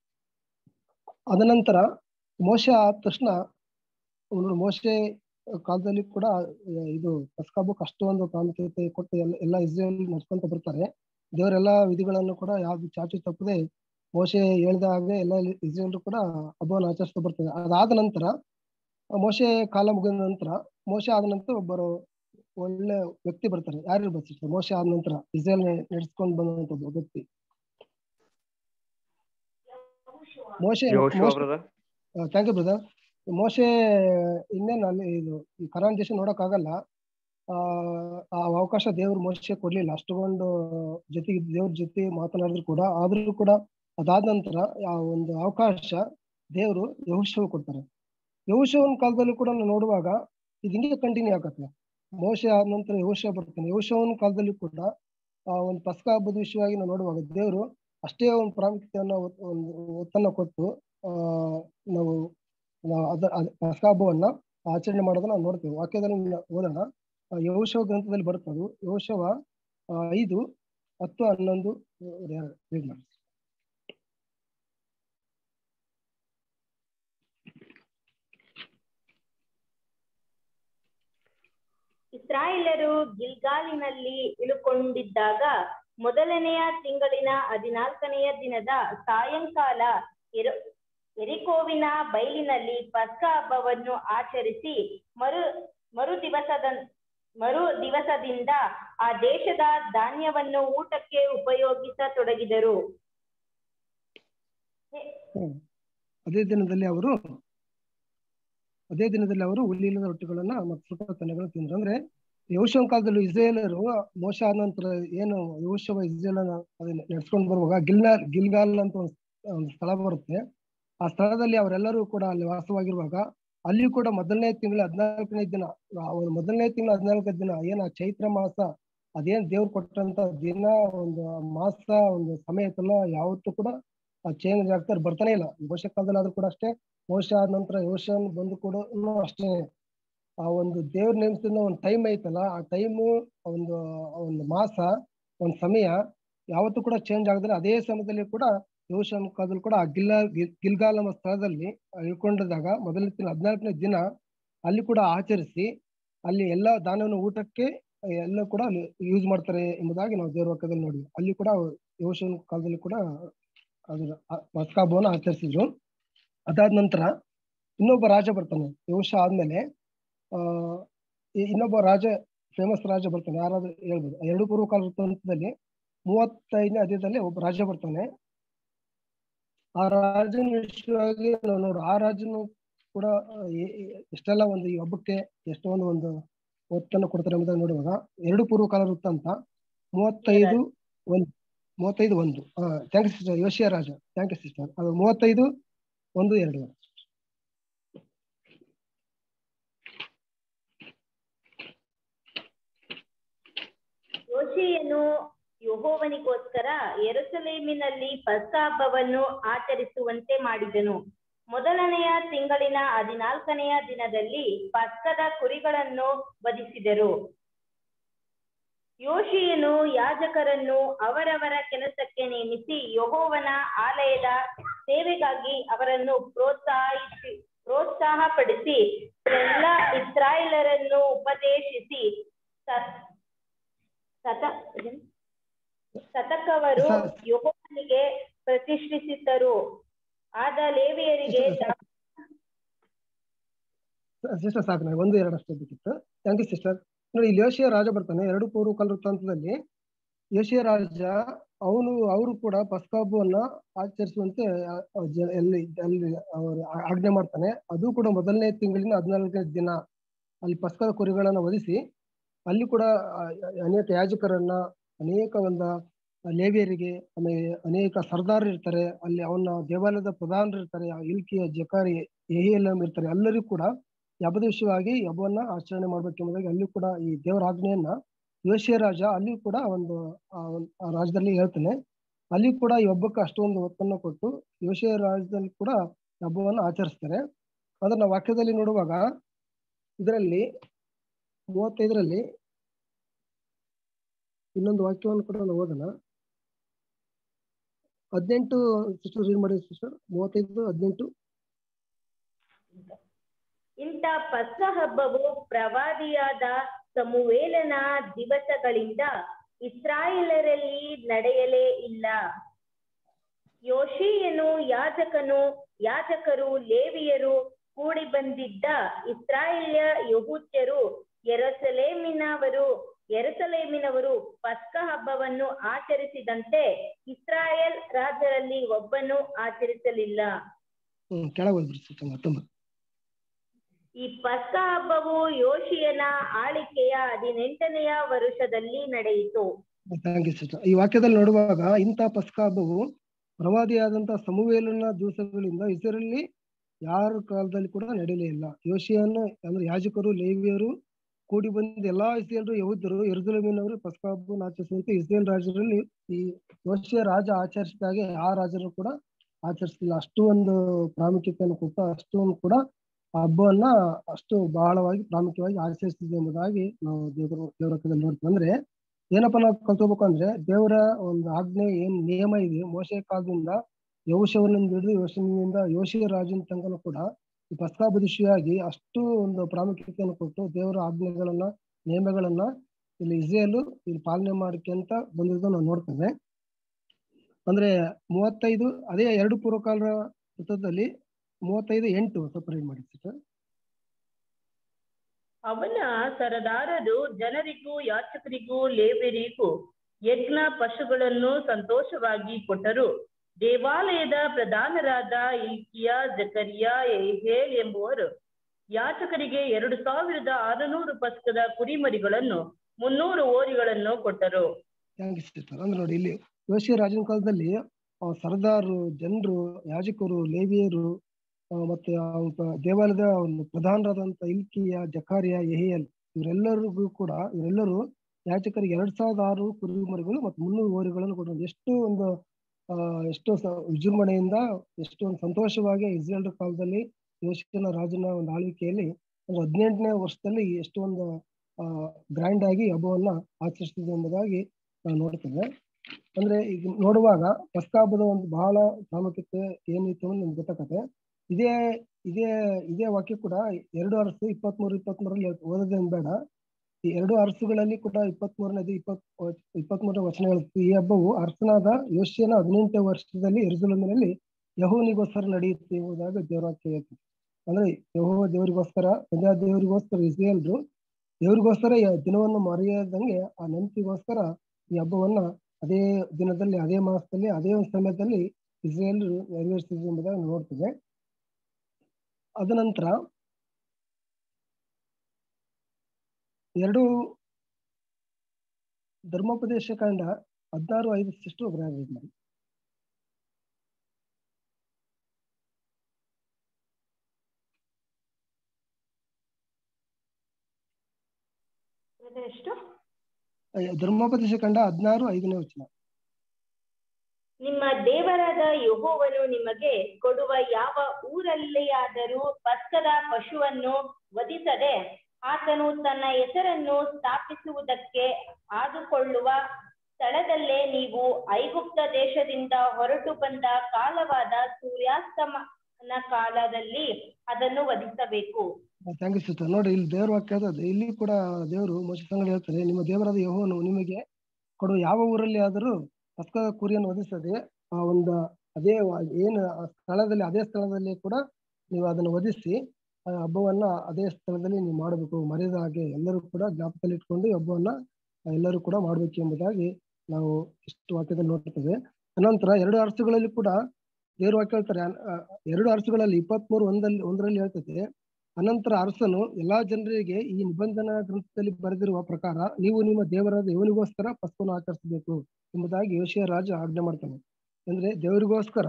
ಅದನಂತರ ಮೋಶೆ ಆದ ತಕ್ಷಣ ಅವ್ನು ಮೋಶೆ ಕಾಲದಲ್ಲಿ ಕೂಡ ಇದು ಪಸ್ಕಾಬಕ್ಕೆ ಅಷ್ಟೊಂದು ಪ್ರಾಮುಖ್ಯತೆ ಕೊಟ್ಟು ಎಲ್ಲ ಎಲ್ಲ ಇಸ್ರೇಲ್ ನಡ್ಕೊಂತ ಬರ್ತಾರೆ ದೇವರೆಲ್ಲ ವಿಧಿಗಳನ್ನು ಕೂಡ ಯಾವ್ದು ಚಾಚು ತಪ್ಪದೆ ಮೋಶೆ ಹೇಳ್ದ ಹಾಗೆ ಎಲ್ಲ ಇಸ್ರೇಲ್ರು ಕೂಡ ಹಬ್ಬವನ್ನು ಆಚರಿಸ್ತಾ ಬರ್ತಾರೆ ಅದಾದ ನಂತರ ಮೋಶೆ ಕಾಲ ಮುಗಿದ ನಂತರ ಮೋಶೆ ಆದ ನಂತರ ಒಬ್ಬರು ಒಳ್ಳೆ ವ್ಯಕ್ತಿ ಬರ್ತಾರೆ ಯಾರು ಇರ್ಬೋದು sister? ಮೋಶೆ ಆದ ನಂತರ ಇಸ್ರೇಲ್ ನಡೆಸ್ಕೊಂಡು ಬಂದಂತ ಒಬ್ಬ ವ್ಯಕ್ತಿ ಮೋಶೆ ಯೆಹೋಶುವ ಬ್ರದರ್ ಥ್ಯಾಂಕ್ ಯು ಬ್ರದರ್ ಮೋಶೆ ಇನ್ನೇನು ಅಲ್ಲಿ ಇದು ಈ ಕರಾನ್ ದೇಶ ನೋಡೋಕ್ಕಾಗಲ್ಲ ಆ ಆ ಅವಕಾಶ ದೇವ್ರು ಮೋಶೆ ಕೊಡ್ಲಿಲ್ಲ ಅಷ್ಟೊಂದು ಜೊತೆಗೆ ದೇವ್ರ ಜೊತೆ ಮಾತನಾಡಿದ್ರು ಕೂಡ ಆದ್ರೂ ಕೂಡ ಅದಾದ ನಂತರ ಆ ಒಂದು ಅವಕಾಶ ದೇವರು ಯಹುಶವ ಕೊಡ್ತಾರೆ ಯಹುಶವನ ಕಾಲದಲ್ಲೂ ಕೂಡ ನಾವು ನೋಡುವಾಗ ಇದು ಹಿಂಗೆ ಕಂಟಿನ್ಯೂ ಆಗತ್ತೆ ಮೋಶೆ ಆದ ನಂತರ ಯಹುಶ ಬರ್ತಾನೆ ಯಹುಶವನ ಕಾಲದಲ್ಲಿ ಕೂಡ ಆ ಒಂದು ಪಸ್ಕ ಹಬ್ಬದ ವಿಷಯವಾಗಿ ನಾವು ನೋಡುವಾಗ ದೇವರು ಅಷ್ಟೇ ಒಂದು ಪ್ರಾಮುಖ್ಯತೆಯನ್ನ ಒತ್- ಒಂದು ಒತ್ತನ್ನ ಕೊಟ್ಟು ಆ ನಾವು ನಾವು ಅದ ಅದ್- ಪಸ್ಕ ಹಬ್ಬವನ್ನ ಆಚರಣೆ ಮಾಡೋದನ್ನ ನಾವು ನೋಡ್ತೇವೆ ವಾಕ್ಯದಲ್ಲಿ ನಾವು ಓದೋಣ ಆ, ಯೆಹೋಶುವ ಗ್ರಂಥದಲ್ಲಿ ಬರ್ತದೆ ಯೋಶವ ಐದು ಹತ್ತು ಹನ್ನೊಂದು ರೀಡ್ ಮಾಡಿ ಇಸ್ರಾಯೇಲರು ಗಿಲ್ಗಾಲಿನಲ್ಲಿ ಇಳುಕೊಂಡಿದ್ದಾಗ ಮೊದಲನೆಯ ತಿಂಗಳಿನ ಹದಿನಾಲ್ಕನೆಯ ದಿನದ ಸಾಯಂಕಾಲ ಎರ ಎರಿಕೋವಿನ ಬೈಲಿನಲ್ಲಿ ಪಸ್ಕ ಹಬ್ಬವನ್ನು ಆಚರಿಸಿ ಮರು ಮರು ದಿವಸದ ಮರು ದಿವಸದಿಂದ ಆ ದೇಶದ ಧಾನ್ಯವನ್ನು ಊಟಕ್ಕೆ ಉಪಯೋಗಿಸತೊಡಗಿದರು ಅದೇ ದಿನದಲ್ಲಿ ಅವರು ಅದೇ ದಿನದಲ್ಲಿ ಅವರು ಹುಲ್ಲಿಲ್ಲದ ರೊಟ್ಟಿಗಳನ್ನ ಮತ್ತು ಸುಟ್ಟ ತನೆಗಳನ್ನ ತಿಂದ್ರು ಅಂದ್ರೆ ಯೋಶವನ ಕಾಲದಲ್ಲಿ ಇಸ್ರೇಲರು ಮೋಶ ಆದ ನಂತರ ಏನು ಯೋಶವ ಇಸ್ರೇಲ್ ಅದನ್ನ ನಡ್ಸ್ಕೊಂಡು ಬರುವಾಗ ಗಿಲ್ನಾಲ್ ಗಿಲ್ಗಾಲ್ ಅಂತ ಒಂದು ಒಂದು ಸ್ಥಳ ಬರುತ್ತೆ ಆ ಸ್ಥಳದಲ್ಲಿ ಅವರೆಲ್ಲರೂ ಕೂಡ ಅಲ್ಲಿ ವಾಸವಾಗಿರುವಾಗ ಅಲ್ಲಿ ಕೂಡ ಮೊದಲನೇ ತಿಂಗಳ ಹದಿನಾಲ್ಕನೇ ದಿನ ಆ ಒಂದು ಮೊದಲನೇ ತಿಂಗಳ ಹದಿನಾಲ್ಕನೇ ದಿನ ಏನ ಚೈತ್ರ ಮಾಸ ಅದೇನ್ ದೇವ್ರು ಕೊಟ್ಟಂತ ದಿನ ಒಂದು ಮಾಸ ಒಂದು ಸಮಯ ಐತಲ್ಲ ಯಾವತ್ತೂ ಕೂಡ ಚೇಂಜ್ ಆಗ್ತಾರೆ ಬರ್ತಾನೆ ಇಲ್ಲ ಮೋಶ ಕಾಲದಲ್ಲಿ ಆದ್ರೂ ಕೂಡ ಅಷ್ಟೇ ಮೋಶ ಆದ ನಂತರ ಯೋಶನ್ ಬಂದು ಕೂಡ ಅಷ್ಟೇ ಆ ಒಂದು ದೇವ್ರ ನೇಮಿಸಿದ ಒಂದು ಟೈಮ್ ಐತಲ್ಲ ಆ ಟೈಮು ಒಂದು ಒಂದು ಮಾಸ ಒಂದು ಸಮಯ ಯಾವತ್ತೂ ಕೂಡ ಚೇಂಜ್ ಆಗದ್ರೆ ಅದೇ ಸಮಯದಲ್ಲಿ ಕೂಡ ಯೋಶನ್ ಕಾಲದಲ್ಲಿ ಕೂಡ ಆ ಗಿಲ್ಲ ಗಿಲ್- ಗಿಲ್ಗಾಲ್ ಎಂಬ ಸ್ಥಳದಲ್ಲಿ ಇಳ್ಕೊಂಡಿದ್ದಾಗ ಮೊದಲನೇ ತಿಂಗಳ ಹದಿನಾಲ್ಕನೇ ದಿನ ಅಲ್ಲಿ ಕೂಡ ಆಚರಿಸಿ ಅಲ್ಲಿ ಎಲ್ಲ ದಾನವನ್ನು ಊಟಕ್ಕೆ ಎಲ್ಲ ಕೂಡ ಅಲ್ಲಿ ಯೂಸ್ ಮಾಡ್ತಾರೆ ಎಂಬುದಾಗಿ ನಾವು ದೇವ್ರ ವಾಕ್ಯದಲ್ಲಿ ನೋಡಿದ್ವಿ ಅಲ್ಲಿ ಕೂಡ ಯೋಶನ್ ಕಾಲದಲ್ಲಿ ಕೂಡ ಅದರ ಪಸ್ಕ ಹಬ್ಬವನ್ನು ಆಚರಿಸಿದ್ರು ಅದಾದ ನಂತರ ಇನ್ನೊಬ್ಬ ರಾಜ ಬರ್ತಾನೆ ಯೋಶ ಆದ್ಮೇಲೆ ಆ ಈ- ಇನ್ನೊಬ್ಬ ರಾಜ ಫೇಮಸ್ ರಾಜ ಬರ್ತಾನೆ ಯಾರಾದ್ರೂ ಹೇಳ್ಬೋದು ಎರಡು ಪೂರ್ವ ಕಾಲ ವೃತ್ತಾಂತದಲ್ಲಿ ಮೂವತ್ತೈದನೇ ಅಧ್ಯಾಯದಲ್ಲಿ ಒಬ್ಬ ರಾಜ ಬರ್ತಾನೆ ಆ ರಾಜನ ವಿಷಯವಾಗಿ ನಾವು ನೋಡು ಆ ರಾಜನು ಕೂಡ ಎ- ಎ- ಎಷ್ಟೆಲ್ಲ ಒಂದು ಈ ಹಬ್ಬಕ್ಕೆ ಎಷ್ಟೊಂದು ಒಂದು ಒತ್ತನ್ನು ಕೊಡ್ತಾರೆ ಎಂಬುದಾಗಿ ನೋಡುವಾಗ ಎರಡು ಪೂರ್ವಕಾಲ ವೃತ್ತ ಅಂತ ಮೂವತ್ತೈದು ಒಂದು ಮೂವತ್ತೈದು ಒಂದು ಥ್ಯಾಂಕ್ ಯು ಸಿಸ್ಟರ್ ಯೋಶಿಯ ರಾಜ ಥ್ಯಾಂಕ್ ಯು ಸಿಸ್ಟರ್ ಅದು ಮೂವತ್ತೈದು ಒಂದು ಎರಡು ಯೋಶಿಯನು ಯೆಹೋವನಿಗೋಸ್ಕರ ಯೆರೂಸಲೇಮಿನಲ್ಲಿ ಪಸ್ಕ ಹಬ್ಬವನ್ನು ಆಚರಿಸುವಂತೆ ಮಾಡಿದನು ಮೊದಲನೆಯ ತಿಂಗಳಿನ ಹದಿನಾಲ್ಕನೆಯ ದಿನದಲ್ಲಿ ಪಸ್ಕದ ಕುರಿಗಳನ್ನು ವಧಿಸಿದರು ಯೋಶಿಯನು ಯಾಜಕರನ್ನು ಅವರವರ ಕೆಲಸಕ್ಕೆ ನೇಮಿಸಿ ಯೆಹೋವನ ಆಲಯದ ಸೇವೆಗಾಗಿ ಅವರನ್ನು ಪ್ರೋತ್ಸಾಹಿಸಿ ಪ್ರೋತ್ಸಾಹಪಡಿಸಿ ಎಲ್ಲ ಇಸ್ರಾಯೇಲರನ್ನು ಉಪದೇಶಿಸಿ ಸ- ಸತ ಶತಕವರು ಸ- ಯೆಹೋವನಿಗೆ ಪ್ರತಿಷ್ಠಿಸಿದ್ದರು ಆದ ಲೇವಿಯರಿಗೆ ಸಿಸ್ಟರ್ ಸಾಕು ನನಗೆ ಒಂದು ಎರಡು ಅಷ್ಟೇ ಬೇಕಿತ್ತು ಥ್ಯಾಂಕ್ ಯು ಸಿಸ್ಟರ್ ನೋಡಿ ಇಲ್ಲಿ ಯೋಶಿಯ ರಾಜ ಬರ್ತಾನೆ ಎರಡು ಪೂರ್ವಕಾಲ ವೃತ್ತಾಂತದಲ್ಲಿ ಯೋಶಿಯ ರಾಜ ಅವನು ಅವರು ಕೂಡ ಪಸ್ಕ ಹಬ್ಬವನ್ನ ಆಚರಿಸುವಂತೆ ಆ, ಆ, ಜ- ಎಲ್ಲಿ ಅಲ್ಲಿ ಅವರು ಆ- ಆಜ್ಞೆ ಮಾಡ್ತಾನೆ ಅದು ಕೂಡ ಮೊದಲನೇ ತಿಂಗಳಿನ ಹದಿನಾಲ್ಕನೇ ದಿನ ಅಲ್ಲಿ ಪಸ್ಕದ ಕುರಿಗಳನ್ನ ವಧಿಸಿ ಅಲ್ಲಿ ಕೂಡ ಆ, ಅನೇಕ ಯಾಜಕರನ್ನ ಅನೇಕ ಒಂದು ಲೇವಿಯರಿಗೆ ಆಮೇಲೆ ಅನೇಕ ಸರ್ದಾರ್ ಇರ್ತಾರೆ ಅಲ್ಲಿ ಅವನ ದೇವಾಲಯದ ಪ್ರಧಾನರು ಇರ್ತಾರೆ ಆ ಇಲ್ಕಿಯ ಜಕಾರಿ ಎಹಿಯೆಲ್ಲಂ ಇರ್ತಾರೆ ಎಲ್ಲರಿಗೂ ಕೂಡ ಈ ಹಬ್ಬದ ವಿಷಯವಾಗಿ ಈ ಹಬ್ಬವನ್ನ ಆಚರಣೆ ಮಾಡ್ಬೇಕೆಂಬುದಾಗಿ ಅಲ್ಲಿ ಕೂಡ ಈ ದೇವರ ಆಜ್ಞೆಯನ್ನ ಯೋಶಿಯ ರಾಜ ಅಲ್ಲಿ ಕೂಡ ಒಂದು ಆ ಒಂದ್- ಆ ರಾಜ್ಯದಲ್ಲಿ ಹೇಳ್ತಾನೆ ಅಲ್ಲಿ ಕೂಡ ಈ ಹಬ್ಬಕ್ಕೆ ಅಷ್ಟೊಂದು ಒತ್ತನ್ನು ಕೊಟ್ಟು ಯೋಶಿಯ ರಾಜ್ಯದಲ್ಲಿ ಕೂಡ ಈ ಹಬ್ಬವನ್ನು ಆಚರಿಸ್ತಾರೆ ಅದನ್ನ ವಾಕ್ಯದಲ್ಲಿ ನೋಡುವಾಗ ಇದರಲ್ಲಿ ಮೂವತ್ತೈದರಲ್ಲಿ ಇನ್ನೊಂದು ವಾಕ್ಯವನ್ನು ಕೂಡ ನಾವು ಓದೋಣ ಹದಿನೆಂಟು ಸಿಸ್ಟರ್ ರೀಡ್ ಮಾಡಿ ಸಿಸ್ಟರ್ ಮೂವತ್ತೈದು ಹದಿನೆಂಟು ಇಂಥ ಪಸ್ಕ ಹಬ್ಬವು ಪ್ರವಾದಿಯಾದ ಸಮುವೇಲನ ದಿವಸಗಳಿಂದ ಇಸ್ರಾಯೇಲರಲ್ಲಿ ನಡೆಯಲೇ ಇಲ್ಲ ಯೋಶಿಯನು ಯಾಜಕನು ಯಾಜಕರು ಲೇವಿಯರು ಕೂಡಿ ಬಂದಿದ್ದ ಇಸ್ರಾಯೇಲ್ಯ ಯಹೂದ್ಯರು ಯೆರೂಸಲೇಮಿನವರು ಯೆರೂಸಲೇಮಿನವರು ಪಸ್ಕ ಹಬ್ಬವನ್ನು ಆಚರಿಸಿದಂತೆ ಇಸ್ರಾಯೇಲ್ ರಾಜರಲ್ಲಿ ಒಬ್ಬನು ಆಚರಿಸಲಿಲ್ಲ ಹ್ಮ್ ಕೆಳಗೆ ಹೋಗ್ಬಿಡಿ ಸಿಸ್ಟರ್ ಹತ್ತೊಂಬತ್ತು ಈ ಪಸ್ಕ ಹಬ್ಬವು ಯೋಶಿಯನ ಆಳಿಕೆಯ ಹದಿನೆಂಟನೆಯ ವರುಷದಲ್ಲಿ ನಡೆಯಿತು ಥ್ಯಾಂಕ್ ಯು ಸಿಸ್ಟರ್ ಈ ವಾಕ್ಯದಲ್ಲಿ ನೋಡುವಾಗ ಇಂಥ ಪಸ್ಕ ಹಬ್ಬವು ಪ್ರವಾದಿಯಾದಂತಹ ಸಮುವೇಲನ ದಿವಸಗಳಿಂದ ಇಸ್ರೇಲಿ ಯಾರ ಕಾಲದಲ್ಲಿ ಕೂಡ ನಡೆಯಲೇ ಇಲ್ಲ ಯೋಶಿಯನ್ನು ಅಂದ್ರೆ ಯಾಜಕರು ಲೇವಿಯರು ಕೂಡಿ ಬಂದ ಎಲ್ಲಾ ಇಸ್ರೇಲ್ರು ಯಹೂದ್ಯರು ಎರುಸಲೇಮಿನವರು ಪಸ್ಕ ಹಬ್ಬವನ್ನು ಆಚರಿಸುವಂತೆ ಇಸ್ರೇಲ್ ರಾಜ್ಯದಲ್ಲಿ ಈ ಯೋಶಿಯ ರಾಜ ಆಚರಿಸಿದಾಗೆ ಆ ರಾಜರು ಕೂಡ ಆಚರಿಸಲಿಲ್ಲ ಅಷ್ಟು ಒಂದು ಪ್ರಾಮುಖ್ಯತೆಯನ್ನು ಕೊಟ್ಟು ಅಷ್ಟೊಂದು ಕೂಡ ಆ ಹಬ್ಬವನ್ನ ಅಷ್ಟು ಬಹಳವಾಗಿ ಪ್ರಾಮುಖ್ಯವಾಗಿ ಆಚರಿಸ್ತಿದೆ ಎಂಬುದಾಗಿ ನಾವು ದೇವರ ದೇವರಕದಲ್ಲಿ ನೋಡ್ತೀವಿ ಅಂದ್ರೆ ಏನಪ್ಪ ನಾವು ಕಲ್ತ್ಕೋಬೇಕು ಅಂದ್ರೆ ದೇವರ ಒಂದು ಆಜ್ಞೆ ಏನ್ ನಿಯಮ ಇದೆ ಮೋಶೆ ಕಾಲದಿಂದ ಯೋಶವನಿಂದ ಹಿಡಿದು ಯೋಶನಿಂದ ಯೋಶಿಯ ರಾಜನ ತನಕನೂ ಕೂಡ ಈ ಪಸ್ಕಾಬದಿಶಿಯಾಗಿ ಅಷ್ಟು ಒಂದು ಪ್ರಾಮುಖ್ಯತೆಯನ್ನು ಕೊಟ್ಟು ದೇವರ ಆಜ್ಞೆಗಳನ್ನ ನಿಯಮಗಳನ್ನ ಇಲ್ಲಿ ಇಸ್ರೇಲು ಇಲ್ಲಿ ಪಾಲನೆ ಮಾಡ್ಕೊಂತ ಬಂದಿರೋದು ನಾವು ನೋಡ್ತೇವೆ ಅಂದ್ರೆ ಮೂವತ್ತೈದು ಅದೇ ಎರಡು ಪೂರ್ವಕಾಲ ವೃತ್ತದಲ್ಲಿ ಮೂವತ್ತೈದು ಎಂಟು ಸ್ವಲ್ಪ read ಮಾಡಿ sister. ಅವನ ಸರದಾರರು ಜನರಿಗೂ ಯಾಚಕರಿಗೂ ಲೇವಿಯರಿಗೂ ಯಜ್ಞ ಪಶುಗಳನ್ನು ಸಂತೋಷವಾಗಿ ಕೊಟ್ಟರು ದೇವಾಲಯದ ಪ್ರಧಾನರಾದ ಇಲ್ಕಿಯ ಜಕರಿಯ ಯೆಹೇಲ್ ಎಂಬುವರು ಯಾಚಕರಿಗೆ ಎರಡು ಸಾವಿರದ ಆರುನೂರು ಪಸ್ಕದ ಕುರಿಮರಿಗಳನ್ನು ಮುನ್ನೂರು ಓರಿಗಳನ್ನು ಕೊಟ್ಟರು Thank you, sister. ಅಂದ್ರೆ ನೋಡಿ ಇಲ್ಲಿ ಯೋಶಿಯ ರಾಜನ ಕಾಲದಲ್ಲಿ ಆ ಸರ್ದಾರು ಜನರು ಯಾಜಕರು ಲೇವಿಯರು ಆ, ಮತ್ತೆ ಆ ಒಬ್ಬ ದೇವಾಲಯದ ಒಂದು ಪ್ರಧಾನರಾದಂತ ಇಲ್ಕಿಯ ಜಕಾರಿಯ ಯೆಹಿಯಲ್ ಇವರೆಲ್ಲರಿಗೂ ಕೂಡ ಇವರೆಲ್ಲರೂ ಯಾಜಕರಿಗೆ ಎರಡ್ ಸಾವಿರದ ಆರು ಕುರಿಮರಿಗಳು ಮತ್ತು ಮುನ್ನೂರು ಓರಿಗಳನ್ನು ಕೊಟ್ಟರು ಎಷ್ಟು ಒಂದು ಆ ಎಷ್ಟೋ ಸ- ವಿಜೃಂಭಣೆಯಿಂದ ಎಷ್ಟು ಒಂದು ಸಂತೋಷವಾಗಿ ಇಸ್ರೇಲ್ ಕಾಲದಲ್ಲಿ ಯೋಶಿಯನ ರಾಜನ ಒಂದು ಆಳ್ವಿಕೆಯಲ್ಲಿ ಒಂದು ಹದಿನೆಂಟನೇ ವರ್ಷದಲ್ಲಿ ಎಷ್ಟು ಒಂದು ಆ ಗ್ರ್ಯಾಂಡ್ ಆಗಿ ಹಬ್ಬವನ್ನ ಆಚರಿಸ್ತಿದೆ ಎಂಬುದಾಗಿ ನಾವು ನೋಡ್ತೇವೆ ಅಂದ್ರೆ ಈಗ ನೋಡುವಾಗ ಪಸ್ಕ ಹಬ್ಬದ ಒಂದು ಬಹಳ ಪ್ರಾಮುಖ್ಯತೆ ಏನಿತ್ತು ಅಂತ ನಮ್ಗೆ ಗೊತ್ತಾಗತ್ತೆ ಇದೇ ಇದೇ ಇದೇ ವಾಕ್ಯ ಕೂಡ ಎರಡು ಅರಸು ಇಪ್ಪತ್ಮೂರು ಇಪ್ಪತ್ಮೂರಲ್ಲಿ ಓದೋದೇನ್ ಬೇಡ ಈ ಎರಡು ಅರಸುಗಳಲ್ಲಿ ಕೂಡ ಇಪ್ಪತ್ಮೂರನೇದು ಇಪ್ಪತ್ ಇಪ್ಪತ್ಮೂರನೇ ವಚನ ಹೇಳುತ್ತೆ ಈ ಹಬ್ಬವು ಅರಸನಾದ ಯೋಶಿಯನ ಹದಿನೆಂಟನೇ ವರ್ಷದಲ್ಲಿ ಎರುಸಲೇಮಿನಲ್ಲಿ ಯಹೋನಿಗೋಸ್ಕರ ನಡೆಯುತ್ತೆ ಎಂಬುದಾಗಿ ದೇವರಾಕ್ಯ ಹೇಳ್ತೀವಿ ಅಂದ್ರೆ ಯಹೋ ದೇವರಿಗೋಸ್ಕರ ಪ್ರಜಾ ದೇವರಿಗೋಸ್ಕರ ಇಸ್ರೇಲ್ರು ದೇವರಿಗೋಸ್ಕರ ಈ ದಿನವನ್ನು ಮರೆಯದಂಗೆ ಆ ನೆನಪಿಗೋಸ್ಕರ ಈ ಹಬ್ಬವನ್ನ ಅದೇ ದಿನದಲ್ಲಿ ಅದೇ ಮಾಸದಲ್ಲಿ ಅದೇ ಒಂದು ಸಮಯದಲ್ಲಿ ಇಸ್ರೇಲ್ ನೆರವೇರಿಸಿದ್ರು ಎಂಬುದಾಗಿ ನಾವು ನೋಡ್ತೇವೆ ಅದ ನಂತರ ಎರಡು ಧರ್ಮೋಪದೇಶ ಕಾಂಡ ಹದಿನಾರು ಐದು ಸಿಸ್ಟರ್ ಒಬ್ಬರೇ read ಮಾಡಿ Brother, ಎಷ್ಟು ಅಯ್ಯ, ಧರ್ಮೋಪದೇಶ ಕಾಂಡ ಹದಿನಾರು ಐದನೇ ವಚನ ನಿಮ್ಮ ದೇವರಾದ ಯೆಹೋವನು ನಿಮಗೆ ಕೊಡುವ ಯಾವ ಊರಲ್ಲಿಯಾದರೂ ಪಸ್ಕದ ಪಶುವನ್ನು ವಧಿಸದೆ ಆತನು ತನ್ನ ಹೆಸರನ್ನು ಸ್ಥಾಪಿಸುವುದಕ್ಕೆ ಆದುಕೊಳ್ಳುವ ಸ್ಥಳದಲ್ಲೇ ನೀವು ಐಗುಪ್ತ ದೇಶದಿಂದ ಹೊರಟು ಬಂದ ಕಾಲವಾದ ಸೂರ್ಯಾಸ್ತಮನ ಕಾಲದಲ್ಲಿ ಅದನ್ನು ವಧಿಸಬೇಕು ಥ್ಯಾಂಕ್ ಯು ಸಿಸ್ಟರ್ ನೋಡಿ ಇಲ್ಲಿ ದೇವರ ವಾಕ್ಯ ಹೇಳ್ತದೆ ಇಲ್ಲಿ ಕೂಡ ದೇವರು ಮೋಸ ಸಂಗಡ ಹೇಳ್ತಾರೆ ನಿಮ್ಮ ದೇವರಾದ ಯಹೋವನು ನಿಮಗೆ ಕೊಡುವ ಯಾವ ಊರಲ್ಲಿ ಆದರೂ ಪಸ್ಕದ ಕುರಿಯನ್ನು ವಧಿಸದೆ ಆ ಒಂದು ಅದೇ ವ- ಏನು ಆ ಸ್ಥಳದಲ್ಲಿ ಅದೇ ಸ್ಥಳದಲ್ಲಿ ಕೂಡ ನೀವು ಅದನ್ನು ವಧಿಸಿ ಆ ಹಬ್ಬವನ್ನ ಅದೇ ಸ್ಥಳದಲ್ಲಿ ನೀವು ಮಾಡಬೇಕು ಮರೆಯದ ಹಾಗೆ ಎಲ್ಲರೂ ಕೂಡ ಜ್ಞಾಪಕದಲ್ಲಿ ಇಟ್ಕೊಂಡು ಈ ಹಬ್ಬವನ್ನ ಎಲ್ಲರೂ ಕೂಡ ಮಾಡಬೇಕು ಎಂಬುದಾಗಿ ನಾವು ಇಷ್ಟು ವಾಕ್ಯದಲ್ಲಿ ನೋಡ್ತೇವೆ ಅನಂತರ ಎರಡು ಅರಸುಗಳಲ್ಲಿ ಕೂಡ ದೇವ್ರ ವಾಕ್ಯ ಹೇಳ್ತಾರೆ ಅನ್- ಆ, ಎರಡು ಅರಸುಗಳಲ್ಲಿ ಇಪ್ಪತ್ಮೂರು ಒಂದಲ್ಲಿ ಒಂದರಲ್ಲಿ ಹೇಳ್ತದೆ ಅನಂತರ ಅರಸನು ಎಲ್ಲಾ ಜನರಿಗೆ ಈ ನಿಬಂಧನಾ ಗ್ರಂಥದಲ್ಲಿ ಬರೆದಿರುವ ಪ್ರಕಾರ ನೀವು ನಿಮ್ಮ ದೇವರಾದ ಇವನಿಗೋಸ್ಕರ ಪಸ್ಕವನ್ನು ಆಚರಿಸಬೇಕು ಎಂಬುದಾಗಿ ಯೋಶಿಯ ರಾಜ ಆಜ್ಞೆ ಮಾಡ್ತಾನೆ ಅಂದ್ರೆ ದೇವರಿಗೋಸ್ಕರ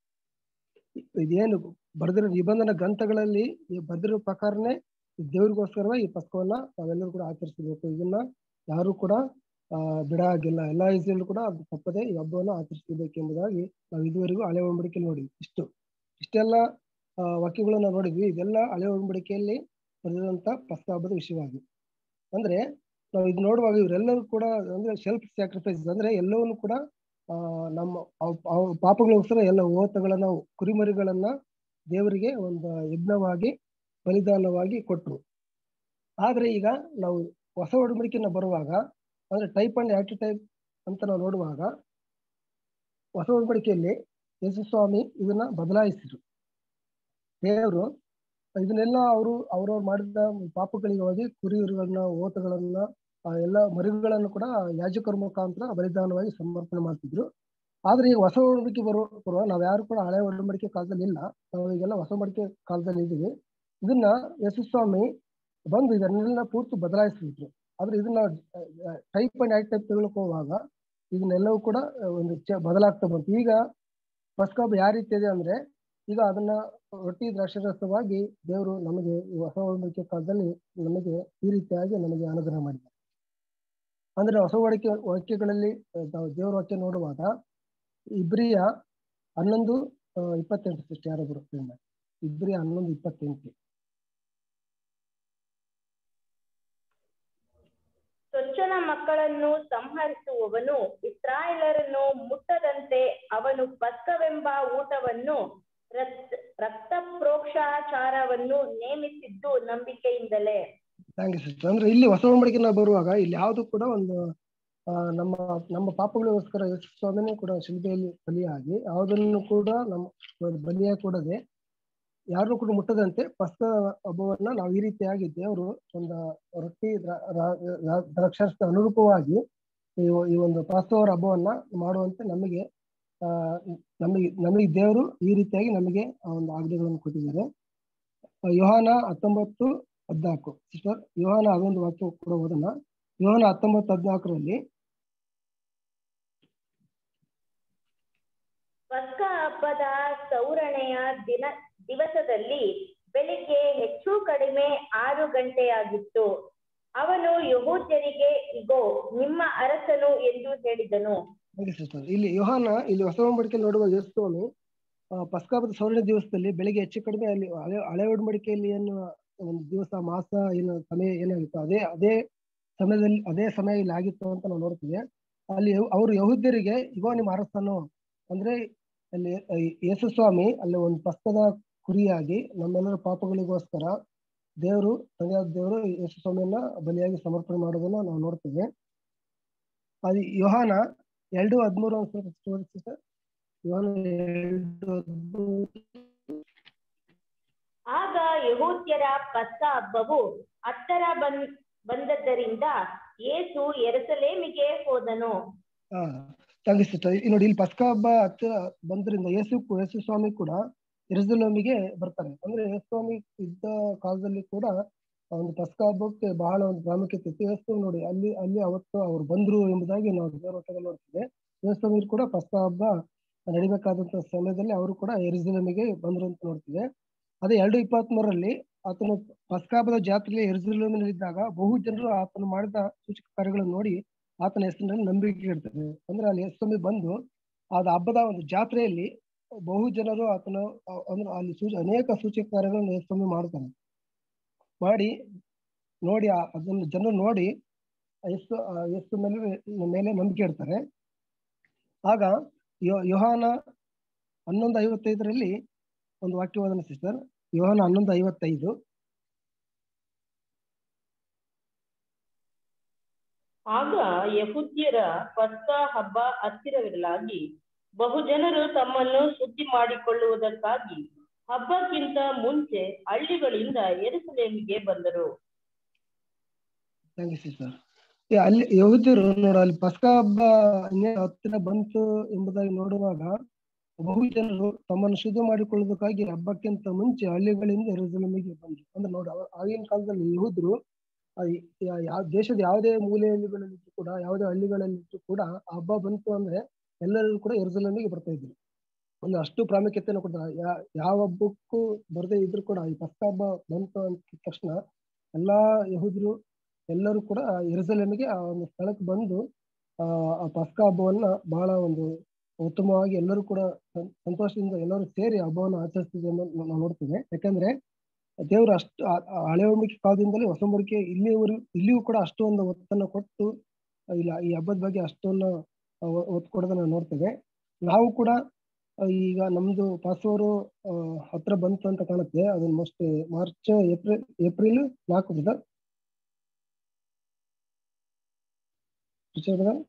ಇದೇನು ಬರೆದಿರೋ ನಿಬಂಧನ ಗ್ರಂಥಗಳಲ್ಲಿ ಈ ಬರೆದಿರೋ ಪ್ರಕಾರನೇ ಈ ದೇವರಿಗೋಸ್ಕರ ಈ ಪಸ್ಕವನ್ನ ನಾವೆಲ್ಲರೂ ಕೂಡ ಆಚರಿಸಬೇಕು ಇದನ್ನ ಯಾರು ಕೂಡ ಆ ಬಿಡ ಆಗಿಲ್ಲ ಎಲ್ಲಾ ಇಸ್ರೇಲ್ ಕೂಡ ಅದು ತಪ್ಪದೆ ಈ ಹಬ್ಬವನ್ನು ಆಚರಿಸಬೇಕು ಎಂಬುದಾಗಿ ನಾವು ಇದುವರೆಗೂ ಹಳೆ ಒಡಂಬಡಿಕೆ ನೋಡಿ ಇಷ್ಟು ಇಷ್ಟೆಲ್ಲ ಆ, ವಾಕ್ಯಗಳನ್ನ ನೋಡಿದ್ವಿ ಇದೆಲ್ಲ ಹಳೆ ಒಡಂಬಡಿಕೆಯಲ್ಲಿ ಬರೆದಿರುವಂತ ಪಸ್ಕ ಹಬ್ಬದ ವಿಷಯವಾಗಿ ಅಂದ್ರೆ ನಾವು ಇದು ನೋಡುವಾಗ ಇವರೆಲ್ಲರೂ ಕೂಡ ಅಂದ್ರೆ ಸೆಲ್ಫ್ ಸ್ಯಾಕ್ರಿಫೈಸ್ ಅಂದ್ರೆ ಎಲ್ಲವನ್ನು ಕೂಡ ಆ ನಮ್ಮ ಅವ್- ಅವ್ ಪಾಪಗಳಿಗೋಸ್ಕರ ಎಲ್ಲ ಓತಗಳನ್ನ ಕುರಿಮರಿಗಳನ್ನ ದೇವರಿಗೆ ಒಂದು ಯಜ್ಞವಾಗಿ ಬಲಿದಾನವಾಗಿ ಕೊಟ್ರು ಆದ್ರೆ ಈಗ ನಾವು ಹೊಸ ಒಡಂಬಡಿಕೆನ ಬರುವಾಗ ಅಂದ್ರೆ ಟೈಪ್ ಅಂಡ್ ಆಕ್ಟಿ ಟೈಪ್ ಅಂತ ನಾವು ನೋಡುವಾಗ ಹೊಸ ಒಡಂಬಡಿಕೆಯಲ್ಲಿ ಯೇಸು ಸ್ವಾಮಿ ಇದನ್ನ ಬದಲಾಯಿಸಿದ್ರು ದೇವರು ಇದನ್ನೆಲ್ಲ ಅವರು ಅವ್ರವ್ರು ಮಾಡಿದ ಪಾಪಗಳಿಗಾಗಿ ಕುರಿಗಳನ್ನ ಓತಗಳನ್ನ ಆ ಎಲ್ಲ ಮರಿಗಳನ್ನು ಕೂಡ ಯಾಜಕರ ಮುಖಾಂತರ ಬಲಿದಾನವಾಗಿ ಸಮರ್ಪಣೆ ಮಾಡ್ತಿದ್ರು ಆದ್ರೆ ಈಗ ಹೊಸ ಒಡಂಬಡಿಕೆ ಬರುವ ಬರುವ ನಾವ್ ಯಾರು ಕೂಡ ಹಳೆ ಒಡಂಬಡಿಕೆ ಕಾಲದಲ್ಲಿ ಇಲ್ಲ ನಾವು ಈಗೆಲ್ಲ ಹೊಸ ಒಡಂಬಡಿಕೆ ಕಾಲದಲ್ಲಿ ಇದೀವಿ ಇದನ್ನ ಯೇಸು ಸ್ವಾಮಿ ಬಂದು ಇದನ್ನೆಲ್ಲ ಪೂರ್ತಿ ಬದಲಾಯಿಸಿದ್ರು ಆದ್ರೆ ಇದನ್ನ ಟೈಪ್ ಅಂಡ್ ಆಕ್ಟ್ ಟೈಪ್ ತಗೊಳಕ್ ಹೋಗುವಾಗ ಇದನ್ನೆಲ್ಲವೂ ಕೂಡ ಒಂದು ಚ- ಬದಲಾಗ್ತಾ ಬಂತು ಈಗ ಪಸ್ಕಬ್ ಯಾವ ರೀತಿ ಇದೆ ಅಂದ್ರೆ ಈಗ ಅದನ್ನ ರೊಟ್ಟಿ ದ್ರಾಕ್ಷರಸವಾಗಿ ದೇವರು ನಮಗೆ ಈ ಹೊಸ ಒಡಂಬಡಿಕೆ ಕಾಲದಲ್ಲಿ ನಮಗೆ ಈ ರೀತಿಯಾಗಿ ನಮಗೆ ಅನುಗ್ರಹ ಮಾಡಿದ್ದಾರೆ ಅಂದ್ರೆ ಹೊಸ ಒಡಕೆ ವಾಕ್ಯಗಳಲ್ಲಿ ಅಹ್, ನಾವು ದೇವರ ವಾಕ್ಯ ನೋಡುವಾಗ ಇಬ್ರಿಯ ಹನ್ನೊಂದು ಅಹ್, ಇಪ್ಪತ್ತೆಂಟು ಸೃಷ್ಟಿ ಯಾರೊಬ್ಬರು ಪ್ರೇಮ ಮಾಡಿ. ಇಬ್ರಿಯ ಹನ್ನೊಂದು ಇಪ್ಪತ್ತೆಂಟು ಚೊಚ್ಚಲ ಮಕ್ಕಳನ್ನು ಸಂಹರಿಸುವವನು ಇಸ್ರಾಯೇಲರನ್ನು ಮುಟ್ಟದಂತೆ ಅವನು ಪಸ್ಕವೆಂಬ ಊಟವನ್ನು ರಕ್ತ ರಕ್ತ ಪ್ರೋಕ್ಷಾಚಾರವನ್ನು ನೇಮಿಸಿದ್ದು ನಂಬಿಕೆಯಿಂದಲೇ ಥ್ಯಾಂಕ್ ಯು ಸಿಸ್ಟರ್ ಅಂದ್ರೆ ಇಲ್ಲಿ ಹೊಸ ಒಡಂಬಡಿಕೆ ನಾವು ಬರುವಾಗ ಇಲ್ಲಿ ಯಾವುದು ಕೂಡ ಒಂದು ಆ, ನಮ್ಮ ನಮ್ಮ ಪಾಪಗಳಿಗೋಸ್ಕರ ಯೇಸು ಸ್ವಾಮಿನೇ ಕೂಡ ಶಿಲ್ಬೆಯಲ್ಲಿ ಬಲಿಯಾಗಿ ಯಾವುದನ್ನು ಕೂಡ ನಮ್ಮ ಬಲಿಯಾಗಿ ಕೊಡದೆ ಯಾರು ಕೂಡ ಮುಟ್ಟದಂತೆ ಪಸ್ಕ ಹಬ್ಬವನ್ನ ನಾವು ಈ ರೀತಿಯಾಗಿ ದೇವರು ಒಂದು ರೊಟ್ಟಿ ದ್ರಾ- ರಾ- ರಾ- ದ್ರಾಕ್ಷಾರಸದ ಅನುರೂಪವಾಗಿ ಈ ಒ- ಈ ಒಂದು ಪಾಸ್ಕವರ ಹಬ್ಬವನ್ನ ಮಾಡುವಂತೆ ನಮಗೆ ಆ ನಮಗೆ ನಮಗೆ ದೇವರು ಈ ರೀತಿಯಾಗಿ ನಮಗೆ ಆ ಒಂದು ಆಜ್ಞೆಗಳನ್ನು ಕೊಟ್ಟಿದ್ದಾರೆ ಆ, ಯೋಹಾನ ಹತ್ತೊಂಬತ್ತು ಹದ್ನಾಲ್ಕು ಸಿಸ್ಟರ್ ಯೋಹಾನ ಅದೊಂದು ವಾಕ್ಯ ಕೂಡ ಓದೋಣ ಯೋಹಾನ ಹತ್ತೊಂಬತ್ತು ಹದ್ನಾಲ್ಕರಲ್ಲಿ ಪಸ್ಕ ಹಬ್ಬದ ಸೌರಣೆಯ ದಿನ ದಿವಸದಲ್ಲಿ ಬೆಳಿಗ್ಗೆ ಹೆಚ್ಚು ಕಡಿಮೆ ಆರು ಗಂಟೆಯಾಗಿತ್ತು ಅವನು ಯಹೂದ್ಯರಿಗೆ ಇಗೋ ನಿಮ್ಮ ಅರಸನು ಎಂದು ಹೇಳಿದನು ಹಾಗೆ ಸಿಸ್ಟರ್ ಇಲ್ಲಿ ಯೋಹಾನ ಇಲ್ಲಿ ಹೊಸ ಒಡಂಬಡಿಕೆ ನೋಡುವ ಯೇಸು ಸ್ವಾಮಿ ಆ, ಪಸ್ಕಾಪದ ಸೌರಣ ದಿವಸದಲ್ಲಿ ಬೆಳಿಗ್ಗೆ ಹೆಚ್ಚು ಕಡಿಮೆ ಅಲ್ಲಿ ಹಳೆ ಹಳೆ ಒಡಂಬಡಿಕೆಯಲ್ಲಿ ಏನು ಒಂದು ದಿವಸ ಮಾಸ ಏನು ಸಮಯ ಏನಾಗಿತ್ತು ಅದೇ ಅದೇ ಸಮಯದಲ್ಲಿ ಅದೇ ಸಮಯ ಇಲ್ಲಿ ಆಗಿತ್ತು ಅಂತ ನಾವು ನೋಡ್ತೀವಿ ಅಲ್ಲಿ ಅವರು ಯಹೂದ್ಯರಿಗೆ ಇಗೋ ನಿಮ್ಮ ಅರಸನು ಅಂದ್ರೆ ಅಲ್ಲಿ ಯೇಸು ಸ್ವಾಮಿ ಅಲ್ಲಿ ಒಂದು ಪಸ್ಕದ ಕುರಿಯಾಗಿ ನಮ್ಮೆಲ್ಲರ ಪಾಪಗಳಿಗೋಸ್ಕರ ದೇವರು ತಂದೆಯಾದ ದೇವರು ಯೇಸು ಸ್ವಾಮಿಯನ್ನ ಬಲಿಯಾಗಿ ಸಮರ್ಪಣೆ ಮಾಡೋದನ್ನ ನಾವು ನೋಡ್ತೀವಿ ಅದು ಯೋಹಾನ ಎರಡು ಹದಿಮೂರು ಒಂದು ಸ್ವಲ್ಪ ತೋರಿಸಿ ಸರ್ ಯೋಹಾನ ಎರಡು ಹದಿಮೂರು ಆಗ ಯಹೂದ್ಯರ ಪಸ್ಕ ಹಬ್ಬವು ಹತ್ತರ ಬಂದ್ ಬಂದದ್ದರಿಂದ ಯೇಸು ಎರಸಲೇಮಿಗೆ ಹೋದನು ಹಾ ತಂಗಿಸ್ತಾರೆ ನೋಡಿ ಇಲ್ಲಿ ಪಸ್ಕ ಹಬ್ಬ ಹತ್ತಿರ ಬಂದ್ರಿಂದ ಯೇಸು ಯೇಸು ಸ್ವಾಮಿ ಕೂಡ ಎರುಸಲೇಮಿಗೆ ಬರ್ತಾರೆ ಅಂದ್ರೆ ಯೇಸು ಸ್ವಾಮಿ ಇದ್ದ ಕಾಲದಲ್ಲಿ ಕೂಡ ಆ ಒಂದು ಪಸ್ಕ ಹಬ್ಬಕ್ಕೆ ಬಹಳ ಒಂದು ಪ್ರಾಮುಖ್ಯತೆ ಇತ್ತು ಯೇಸು ನೋಡಿ ಅಲ್ಲಿ ಅಲ್ಲಿ ಅವತ್ತು ಅವ್ರು ಬಂದ್ರು ಎಂಬುದಾಗಿ ನಾವು ದೇವರ ಹೊಟ್ಟೆಗೆ ನೋಡ್ತೀವಿ ಯೇಸುವಿಗೆ ಕೂಡ ಪಸ್ಕ ಹಬ್ಬ ನಡಿಬೇಕಾದಂತ ಸಮಯದಲ್ಲಿ ಅವರು ಕೂಡ ಎರುಸಲೇಮಿಗೆ ಬಂದ್ರು ಅಂತ ನೋಡ್ತೀವಿ ಅದೇ ಎರಡು ಇಪ್ಪತ್ತ್ ಮೂರರಲ್ಲಿ ಆತನು ಪಸ್ಕ ಹಬ್ಬದ ಜಾತ್ರೆಯಲ್ಲಿ ಎರುಸಲೇಮಿನಲ್ಲಿದ್ದಾಗ ಬಹು ಜನರು ಆತನು ಮಾಡಿದ ಸೂಚಕ ಕಾರ್ಯಗಳನ್ನು ನೋಡಿ ಆತನ ಹೆಸರಿನಲ್ಲಿ ನಂಬಿಕೆ ಇಡ್ತಾರೆ ಅಂದ್ರೆ ಅಲ್ಲಿ ಯೇಸುಸ್ವಾಮಿ ಬಂದು ಆದ ಹಬ್ಬದ ಒಂದು ಜಾತ್ರೆಯಲ್ಲಿ ಬಹು ಜನರು ಆತನ ಅ- ಅಂದ್ರೆ ಅಲ್ಲಿ ಸೂಚ ಅನೇಕ ಸೂಚಕ ಕಾರ್ಯಗಳನ್ನು ಯೇಸುಸ್ವಾಮಿ ಮಾಡ್ತಾನೆ ಮಾಡಿ ನೋಡಿ ಆ- ಅದನ್ನು ಜನರು ನೋಡಿ ಯೇಸು ಆ ಯೇಸು ಮೇಲೆ ಮೇಲೆ ನಂಬಿಕೆ ಇಡ್ತಾರೆ ಆಗ ಯೋ- ಯೋಹಾನ ಹನ್ನೊಂದು ಐವತ್ತೈದರಲ್ಲಿ ಒಂದು ವಾಕ್ಯವಾದನ ಸಿಸ್ಟರ್ ಯೋಹಾನ ಹನ್ನೊಂದು ಐವತ್ತೈದು ಆಗ ಯಹೂದ್ಯರ ಪಸ್ಕ ಹಬ್ಬ ಹತ್ತಿರವಿರಲಾಗಿ ಬಹುಜನರು ತಮ್ಮನ್ನು ಶುದ್ಧಿ ಮಾಡಿಕೊಳ್ಳುವುದಕ್ಕಾಗಿ ಹಬ್ಬಕ್ಕಿಂತ ಮುಂಚೆ ಹಳ್ಳಿಗಳಿಂದ ಎರುಸಲೇಮಿಗೆ ಬಂದರು ಥ್ಯಾಂಕ್ ಯು ಸಿಸ್ಟರ್ ಅಲ್ಲಿ ಯಹೂದ್ಯರು ನೋಡ ಅಲ್ಲಿ ಪಸ್ಕ ಹಬ್ಬ ಇನ್ನೇನು ಹತ್ತಿರ ಬಂತು ಎಂಬುದಾಗಿ ನೋಡುವಾಗ ಬಹು ಜನರು ತಮ್ಮನ್ನು ಶುದ್ಧ ಮಾಡಿಕೊಳ್ಳುವುದಕ್ಕಾಗಿ ಹಬ್ಬಕ್ಕಿಂತ ಮುಂಚೆ ಹಳ್ಳಿಗಳಿಂದ ಎರುಸಲೇಮಿಗೆ ಬಂದ್ರು ಅಂದ್ರೆ ನೋಡಿ ಅವ- ಆಗಿನ ಕಾಲದಲ್ಲಿ ಯಹೂದ್ರು ಆ ಈ- ಯಾ- ಯಾವ ದೇಶದ ಯಾವುದೇ ಮೂಲೆಯಲ್ಲಿಗಳಲ್ಲಿದ್ರು ಕೂಡ ಯಾವುದೇ ಹಳ್ಳಿಗಳಲ್ಲಿದ್ರು ಕೂಡ ಆ ಹಬ್ಬ ಬಂತು ಅಂದ್ರೆ ಎಲ್ಲರೂ ಕೂಡ ಎರುಸಲೇಮಿಗೆ ಬರ್ತಾ ಇದ್ರು ಒಂದು ಅಷ್ಟು ಪ್ರಾಮುಖ್ಯತೆಯನ್ನು ಕೊಡ್ತಾರೆ ಯಾ- ಯಾವ ಹಬ್ಬಕ್ಕೂ ಬರದೇ ಇದ್ರು ಕೂಡ ಈ ಪಸ್ಕ ಹಬ್ಬ ಬಂತು ಅಂತ ತಕ್ಷಣ ಎಲ್ಲಾ ಯಹೂದ್ರು ಎಲ್ಲರೂ ಕೂಡ ಎರುಸಲೇಮಿಗೆ ಆ ಒಂದು ಸ್ಥಳಕ್ಕೆ ಬಂದು ಆ ಆ ಪಸ್ಕ ಹಬ್ಬವನ್ನ ಬಹಳ ಒಂದು ಉತ್ತಮವಾಗಿ ಎಲ್ಲರೂ ಕೂಡ ಸಂ- ಸಂತೋಷದಿಂದ ಎಲ್ಲರೂ ಸೇರಿ ಹಬ್ಬವನ್ನು ಆಚರಿಸ್ತಿದೆ ನಾವು ನೋಡ್ತೀವಿ ಯಾಕಂದ್ರೆ ದೇವರು ಅಷ್ಟು ಆ- ಆ ಹಳೆ ಒಡಂಬಡಿಕೆ ಕಾಲದಿಂದಲೇ ಹೊಸ ಒಡಂಬಡಿಕೆ ಇಲ್ಲಿವರೆಗೂ ಇಲ್ಲಿಯೂ ಕೂಡ ಅಷ್ಟು ಒಂದು ಒತ್ತನ್ನು ಕೊಟ್ಟು ಇಲ್ಲ ಈ ಹಬ್ಬದ ಬಗ್ಗೆ ಅಷ್ಟೊಂದು ಒ- ಒತ್ತು ಕೊಡೋದನ್ನ ನೋಡ್ತೇವೆ ನಾವು ಕೂಡ ಆ, ಈಗ ನಮ್ದು ಪಾಸ್ವರು ಹತ್ರ ಬಂತು ಅಂತ ಕಾಣುತ್ತೆ ಅದನ್ನ ಮೋಸ್ಟ್ ಮಾರ್ಚ್ ಏಪ್ರಿಲ್ ಏಪ್ರಿಲ್ ನಾಲ್ಕು brother brother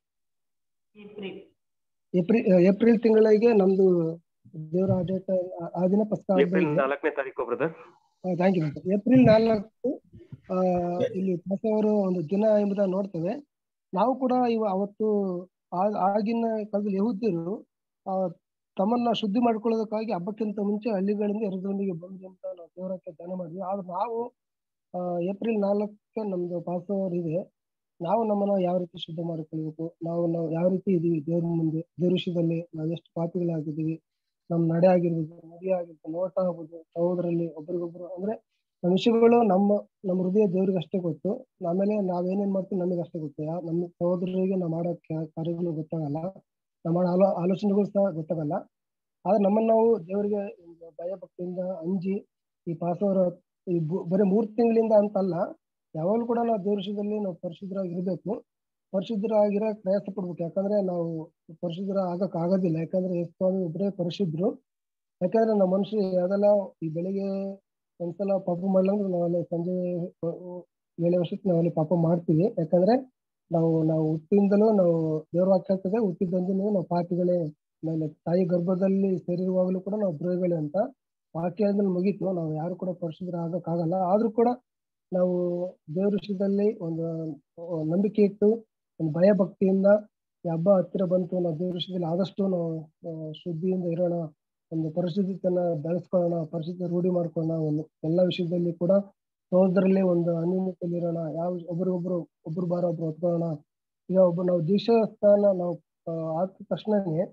April April April ತಿಂಗಳಿಗೆ ನಮ್ದು ದೇವರ ಆಡಳಿತ ಆ- ಆ ದಿನ ಪಸ್ಕ ಹಬ್ಬ ಏಪ್ರಿಲ್ ಇದೆ ನಾಲ್ಕನೇ ತಾರೀಕು ಬ್ರದರ್ ಥ್ಯಾಂಕ್ ಯು ಏಪ್ರಿಲ್ ನಾಲ್ಕು ಆ, ಇಲ್ಲಿ ಪಾಸವರು ಒಂದು ದಿನ ಎಂಬುದನ್ನು ನೋಡ್ತೇವೆ ನಾವು ಕೂಡ ಇವ ಅವತ್ತು ಆ- ಆಗಿನ ಕಾಲದಲ್ಲಿ ಯಹೂದ್ಯರು ಆ, ತಮ್ಮನ್ನ ಶುದ್ಧಿ ಮಾಡ್ಕೊಳ್ಳೋದಕ್ಕಾಗಿ ಹಬ್ಬಕ್ಕಿಂತ ಮುಂಚೆ ಹಳ್ಳಿಗಳಿಂದ ಎರಡರೊಂದಿಗೆ ಬಂದ್ರು ಅಂತ ನಾವು ದೇವರಕ್ಕೆ ಧ್ಯಾನ ಮಾಡಿದ್ವಿ ಆದ್ರೆ ನಾವು ಆ, ಏಪ್ರಿಲ್ ನಾಲ್ಕಕ್ಕೆ ನಮ್ದು ಪಾಸವರ್ ಇದೆ ನಾವು ನಮ್ಮನ್ನ ಯಾವ ರೀತಿ ಶುದ್ಧ ಮಾಡಿಕೊಳ್ಬೇಕು ನಾವು ನಾವು ಯಾವ ರೀತಿ ಇದೀವಿ ದೇವ್ರ ಮುಂದೆ ದೇವ್ರ ವಿಷಯದಲ್ಲಿ ನಾವು ಎಷ್ಟು ಪಾಪಿಗಳಾಗಿದ್ದೀವಿ ನಮ್ಮ ನಡೆ ಆಗಿರ್ಬೋದು ನುಡಿ ಆಗಿರ್ಬೋದು ನೋಟ ಆಗ್ಬೋದು ಸಹೋದರಲ್ಲಿ ಒಬ್ರಿಗೊಬ್ರು ಅಂದ್ರೆ ನಮ್ಮ ವಿಷಯಗಳು ನಮ್ಮ ನಮ್ಮ ಹೃದಯ ದೇವ್ರಿಗೆ ಅಷ್ಟೇ ಗೊತ್ತು ಆಮೇಲೆ ನಾವೇನೇನ್ ಮಾಡ್ತೀವಿ ನಮಗೆ ಅಷ್ಟೇ ಗೊತ್ತು ಯಾ- ನಮ್ಮ ಸಹೋದರರಿಗೆ ನಾವು ಮಾಡೋ ಕ್ಯಾ- ಕಾರ್ಯಗಳು ಗೊತ್ತಾಗಲ್ಲ ನಮ್ಮ ಮಾಡೋ ಆಲೋ ಆಲೋಚನೆಗಳು ಸಹ ಗೊತ್ತಾಗಲ್ಲ ಆದ್ರೆ ನಮ್ಮನ್ನ ನಾವು ದೇವರಿಗೆ ಒಂದು ಭಯ ಭಕ್ತಿಯಿಂದ ಅಂಜಿ ಈ ಪಾಸವರ ಈ ಬು- ಬರೀ ಮೂರ್ ತಿಂಗಳಿಂದ ಅಂತಲ್ಲ ಯಾವಾಗಲೂ ಕೂಡ ನಾವು ದೇವ್ರ ವಿಷಯದಲ್ಲಿ ನಾವು ಪರಿಶುದ್ಧರಾಗಿ ಇರ್ಬೇಕು ಪರಿಶುದ್ಧರಾಗಿರೋ ಪ್ರಯಾಸ ಪಡ್ಬೇಕು ಯಾಕಂದ್ರೆ ನಾವು ಪರಿಶುದ್ಧರ ಆಗಕ್ ಆಗೋದಿಲ್ಲ ಯಾಕಂದ್ರೆ ಯೇಸು ಸ್ವಾಮಿ ಒಬ್ಬರೇ ಪರಿಶುದ್ಧರು ಯಾಕಂದ್ರೆ ನಮ್ಮ ಮನುಷ್ಯ ಯಾವ್ದೆಲ್ಲ ಈ ಬೆಳಿಗ್ಗೆ ಒಂದ್ಸಲ ಪಾಪ ಮಾಡ್ಲಂದ್ರೆ ನಾವಲ್ಲಿ ಸಂಜೆ ವ- ವ- ವೇಳೆ ವರ್ಷಕ್ಕೆ ನಾವಲ್ಲಿ ಪಾಪ ಮಾಡ್ತೀವಿ ಯಾಕಂದ್ರೆ ನಾವು ನಾವು ಹುಟ್ಟಿಂದಲೂ ನಾವು ದೇವ್ರ ವಾಕ್ಯ ಹೇಳ್ತದೆ ಹುಟ್ಟಿದಂದಿನೂ ನಾವು ಪಾಪಿಗಳೇ ಆಮೇಲೆ ತಾಯಿ ಗರ್ಭದಲ್ಲಿ ಸೇರಿರುವಾಗಲೂ ಕೂಡ ನಾವು ದ್ರೋಹಿಗಳೇ ಅಂತ ವಾಕ್ಯದಲ್ಲಿ ಮುಗೀತು ನಾವು ಯಾರು ಕೂಡ ಪರಿಶುದ್ಧರ ಆಗಕ್ಕಾಗಲ್ಲ ಆದ್ರೂ ಕೂಡ ನಾವು ದೇವ್ರ ವಿಷಯದಲ್ಲಿ ಒಂದು ಆ, ನಂಬಿಕೆ ಇಟ್ಟು ಒಂದು ಭಯ ಭಕ್ತಿಯಿಂದ ಈ ಹಬ್ಬ ಹತ್ತಿರ ಬಂತು ನಾವು ದೇವ್ರ ವಿಷಯದಲ್ಲಿ ಆದಷ್ಟು ನಾವು ಆ, ಶುದ್ಧಿಯಿಂದ ಇರೋಣ ಒಂದು ಪರಿಶುದ್ಧತೆಯನ್ನ ಬೆಳೆಸ್ಕೊಳ್ಳೋಣ ಪರಿಶುದ್ಧ ರೂಢಿ ಮಾಡ್ಕೊಳ್ಳೋಣ ಒಂದು ಎಲ್ಲ ವಿಷಯದಲ್ಲಿ ಕೂಡ ಸಹೋದರಲ್ಲಿ ಒಂದು ಅನ್ಯೂನ್ಯತೆಯಲ್ಲಿ ಇರೋಣ ಯಾವ ಒಬ್ರಿಗೊಬ್ರು ಒಬ್ರು ಬಾರ ಒಬ್ರು ಹೊತ್ಕೊಳ್ಳೋಣ ಈಗ ಒಬ್ಬ ನಾವು ದೀಕ್ಷಾ ಸ್ಥಾನ ನಾವು ಆ, ಆದ ತಕ್ಷಣನೇ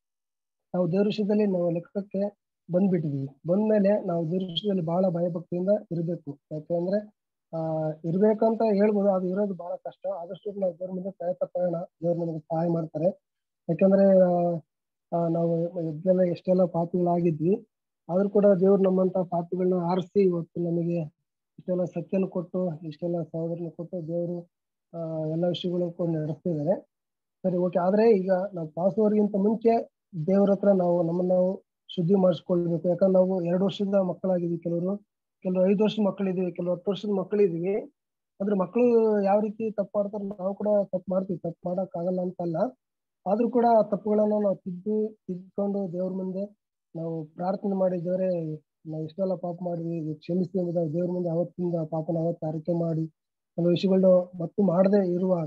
ನಾವು ದೇವ್ರ ವಿಷಯದಲ್ಲಿ ನಾವು ಲೆಕ್ಕಕ್ಕೆ ಬಂದ್ಬಿಟ್ಟಿದೀವಿ ಬಂದ್ಮೇಲೆ ನಾವು ದೇವ್ರ ವಿಷಯದಲ್ಲಿ ಬಹಳ ಭಯಭಕ್ತಿಯಿಂದ ಇರಬೇಕು ಯಾಕೆಂದ್ರೆ ಆ ಇರ್ಬೇಕಂತ ಹೇಳ್ಬೋದು ಅದು ಇರೋದು ಬಹಳ ಕಷ್ಟ ಆದಷ್ಟು ನಾವು ದೇವ್ರ ಮುಂದೆ ಪ್ರಯತ್ನ ಪಡೋಣ ದೇವ್ರು ನಮಗೆ ಸಹಾಯ ಮಾಡ್ತಾರೆ ಯಾಕಂದ್ರೆ ಆ, ಆ, ನಾವು ಇದೆಲ್ಲ ಎಷ್ಟೆಲ್ಲ ಪಾಪಿಗಳಾಗಿದ್ವಿ ಆದ್ರೂ ಕೂಡ ದೇವ್ರು ನಮ್ಮಂತ ಪಾಪಿಗಳನ್ನ ಆರಿಸಿ ಇವತ್ತು ನಮಗೆ ಇಷ್ಟೆಲ್ಲ ಸತ್ಯನ ಕೊಟ್ಟು ಇಷ್ಟೆಲ್ಲ ಸಹೋದರನ ಕೊಟ್ಟು ದೇವರು ಆ ಎಲ್ಲ ವಿಷಯಗಳು ಕೊಂಡು ನಡೆಸ್ತಿದ್ದಾರೆ ಸರಿ ಓಕೆ ಆದ್ರೆ ಈಗ ನಾವು ಪಾಸೋರಿಗಿಂತ ಮುಂಚೆ ದೇವ್ರ ಹತ್ರ ನಾವು ನಮ್ಮನ್ನ ನಾವು ಶುದ್ಧಿ ಮಾಡಿಸ್ಕೊಳ್ಬೇಕು ಯಾಕಂದ್ರೆ ನಾವು ಎರಡು ವರ್ಷದ ಮಕ್ಕಳಾಗಿದ್ವಿ ಕೆಲವರು ಕೆಲವು ಐದು ವರ್ಷದ ಮಕ್ಕಳಿದೀವಿ ಕೆಲವು ಹತ್ತು ವರ್ಷದ ಮಕ್ಕಳಿದೀವಿ ಅಂದ್ರೆ ಮಕ್ಕಳು ಯಾವ ರೀತಿ ತಪ್ಪು ಮಾಡ್ತಾರೆ ನಾವು ಕೂಡ ತಪ್ಪು ಮಾಡ್ತೀವಿ ತಪ್ಪು ಮಾಡಕ್ ಆಗಲ್ಲ ಅಂತಲ್ಲ ಆದ್ರೂ ಕೂಡ ಆ ತಪ್ಪುಗಳನ್ನ ನಾವು ತಿದ್ದು ತಿದ್ಕೊಂಡು ದೇವ್ರ ಮುಂದೆ ನಾವು ಪ್ರಾರ್ಥನೆ ಮಾಡಿ ದೇವರೇ ನಾವು ಇಷ್ಟೆಲ್ಲ ಪಾಪ ಮಾಡಿದ್ವಿ ಇದು ಕ್ಷಮಿಸಿ ಎಂಬುದಾಗಿ ದೇವ್ರ ಮುಂದೆ ಅವತ್ತಿಂದ ಪಾಪನ ಅವತ್ತು ಅರಿಕೆ ಮಾಡಿ ಕೆಲವು ವಿಷಯಗಳನ್ನ ಮತ್ತು ಮಾಡದೆ ಇರುವಾಗ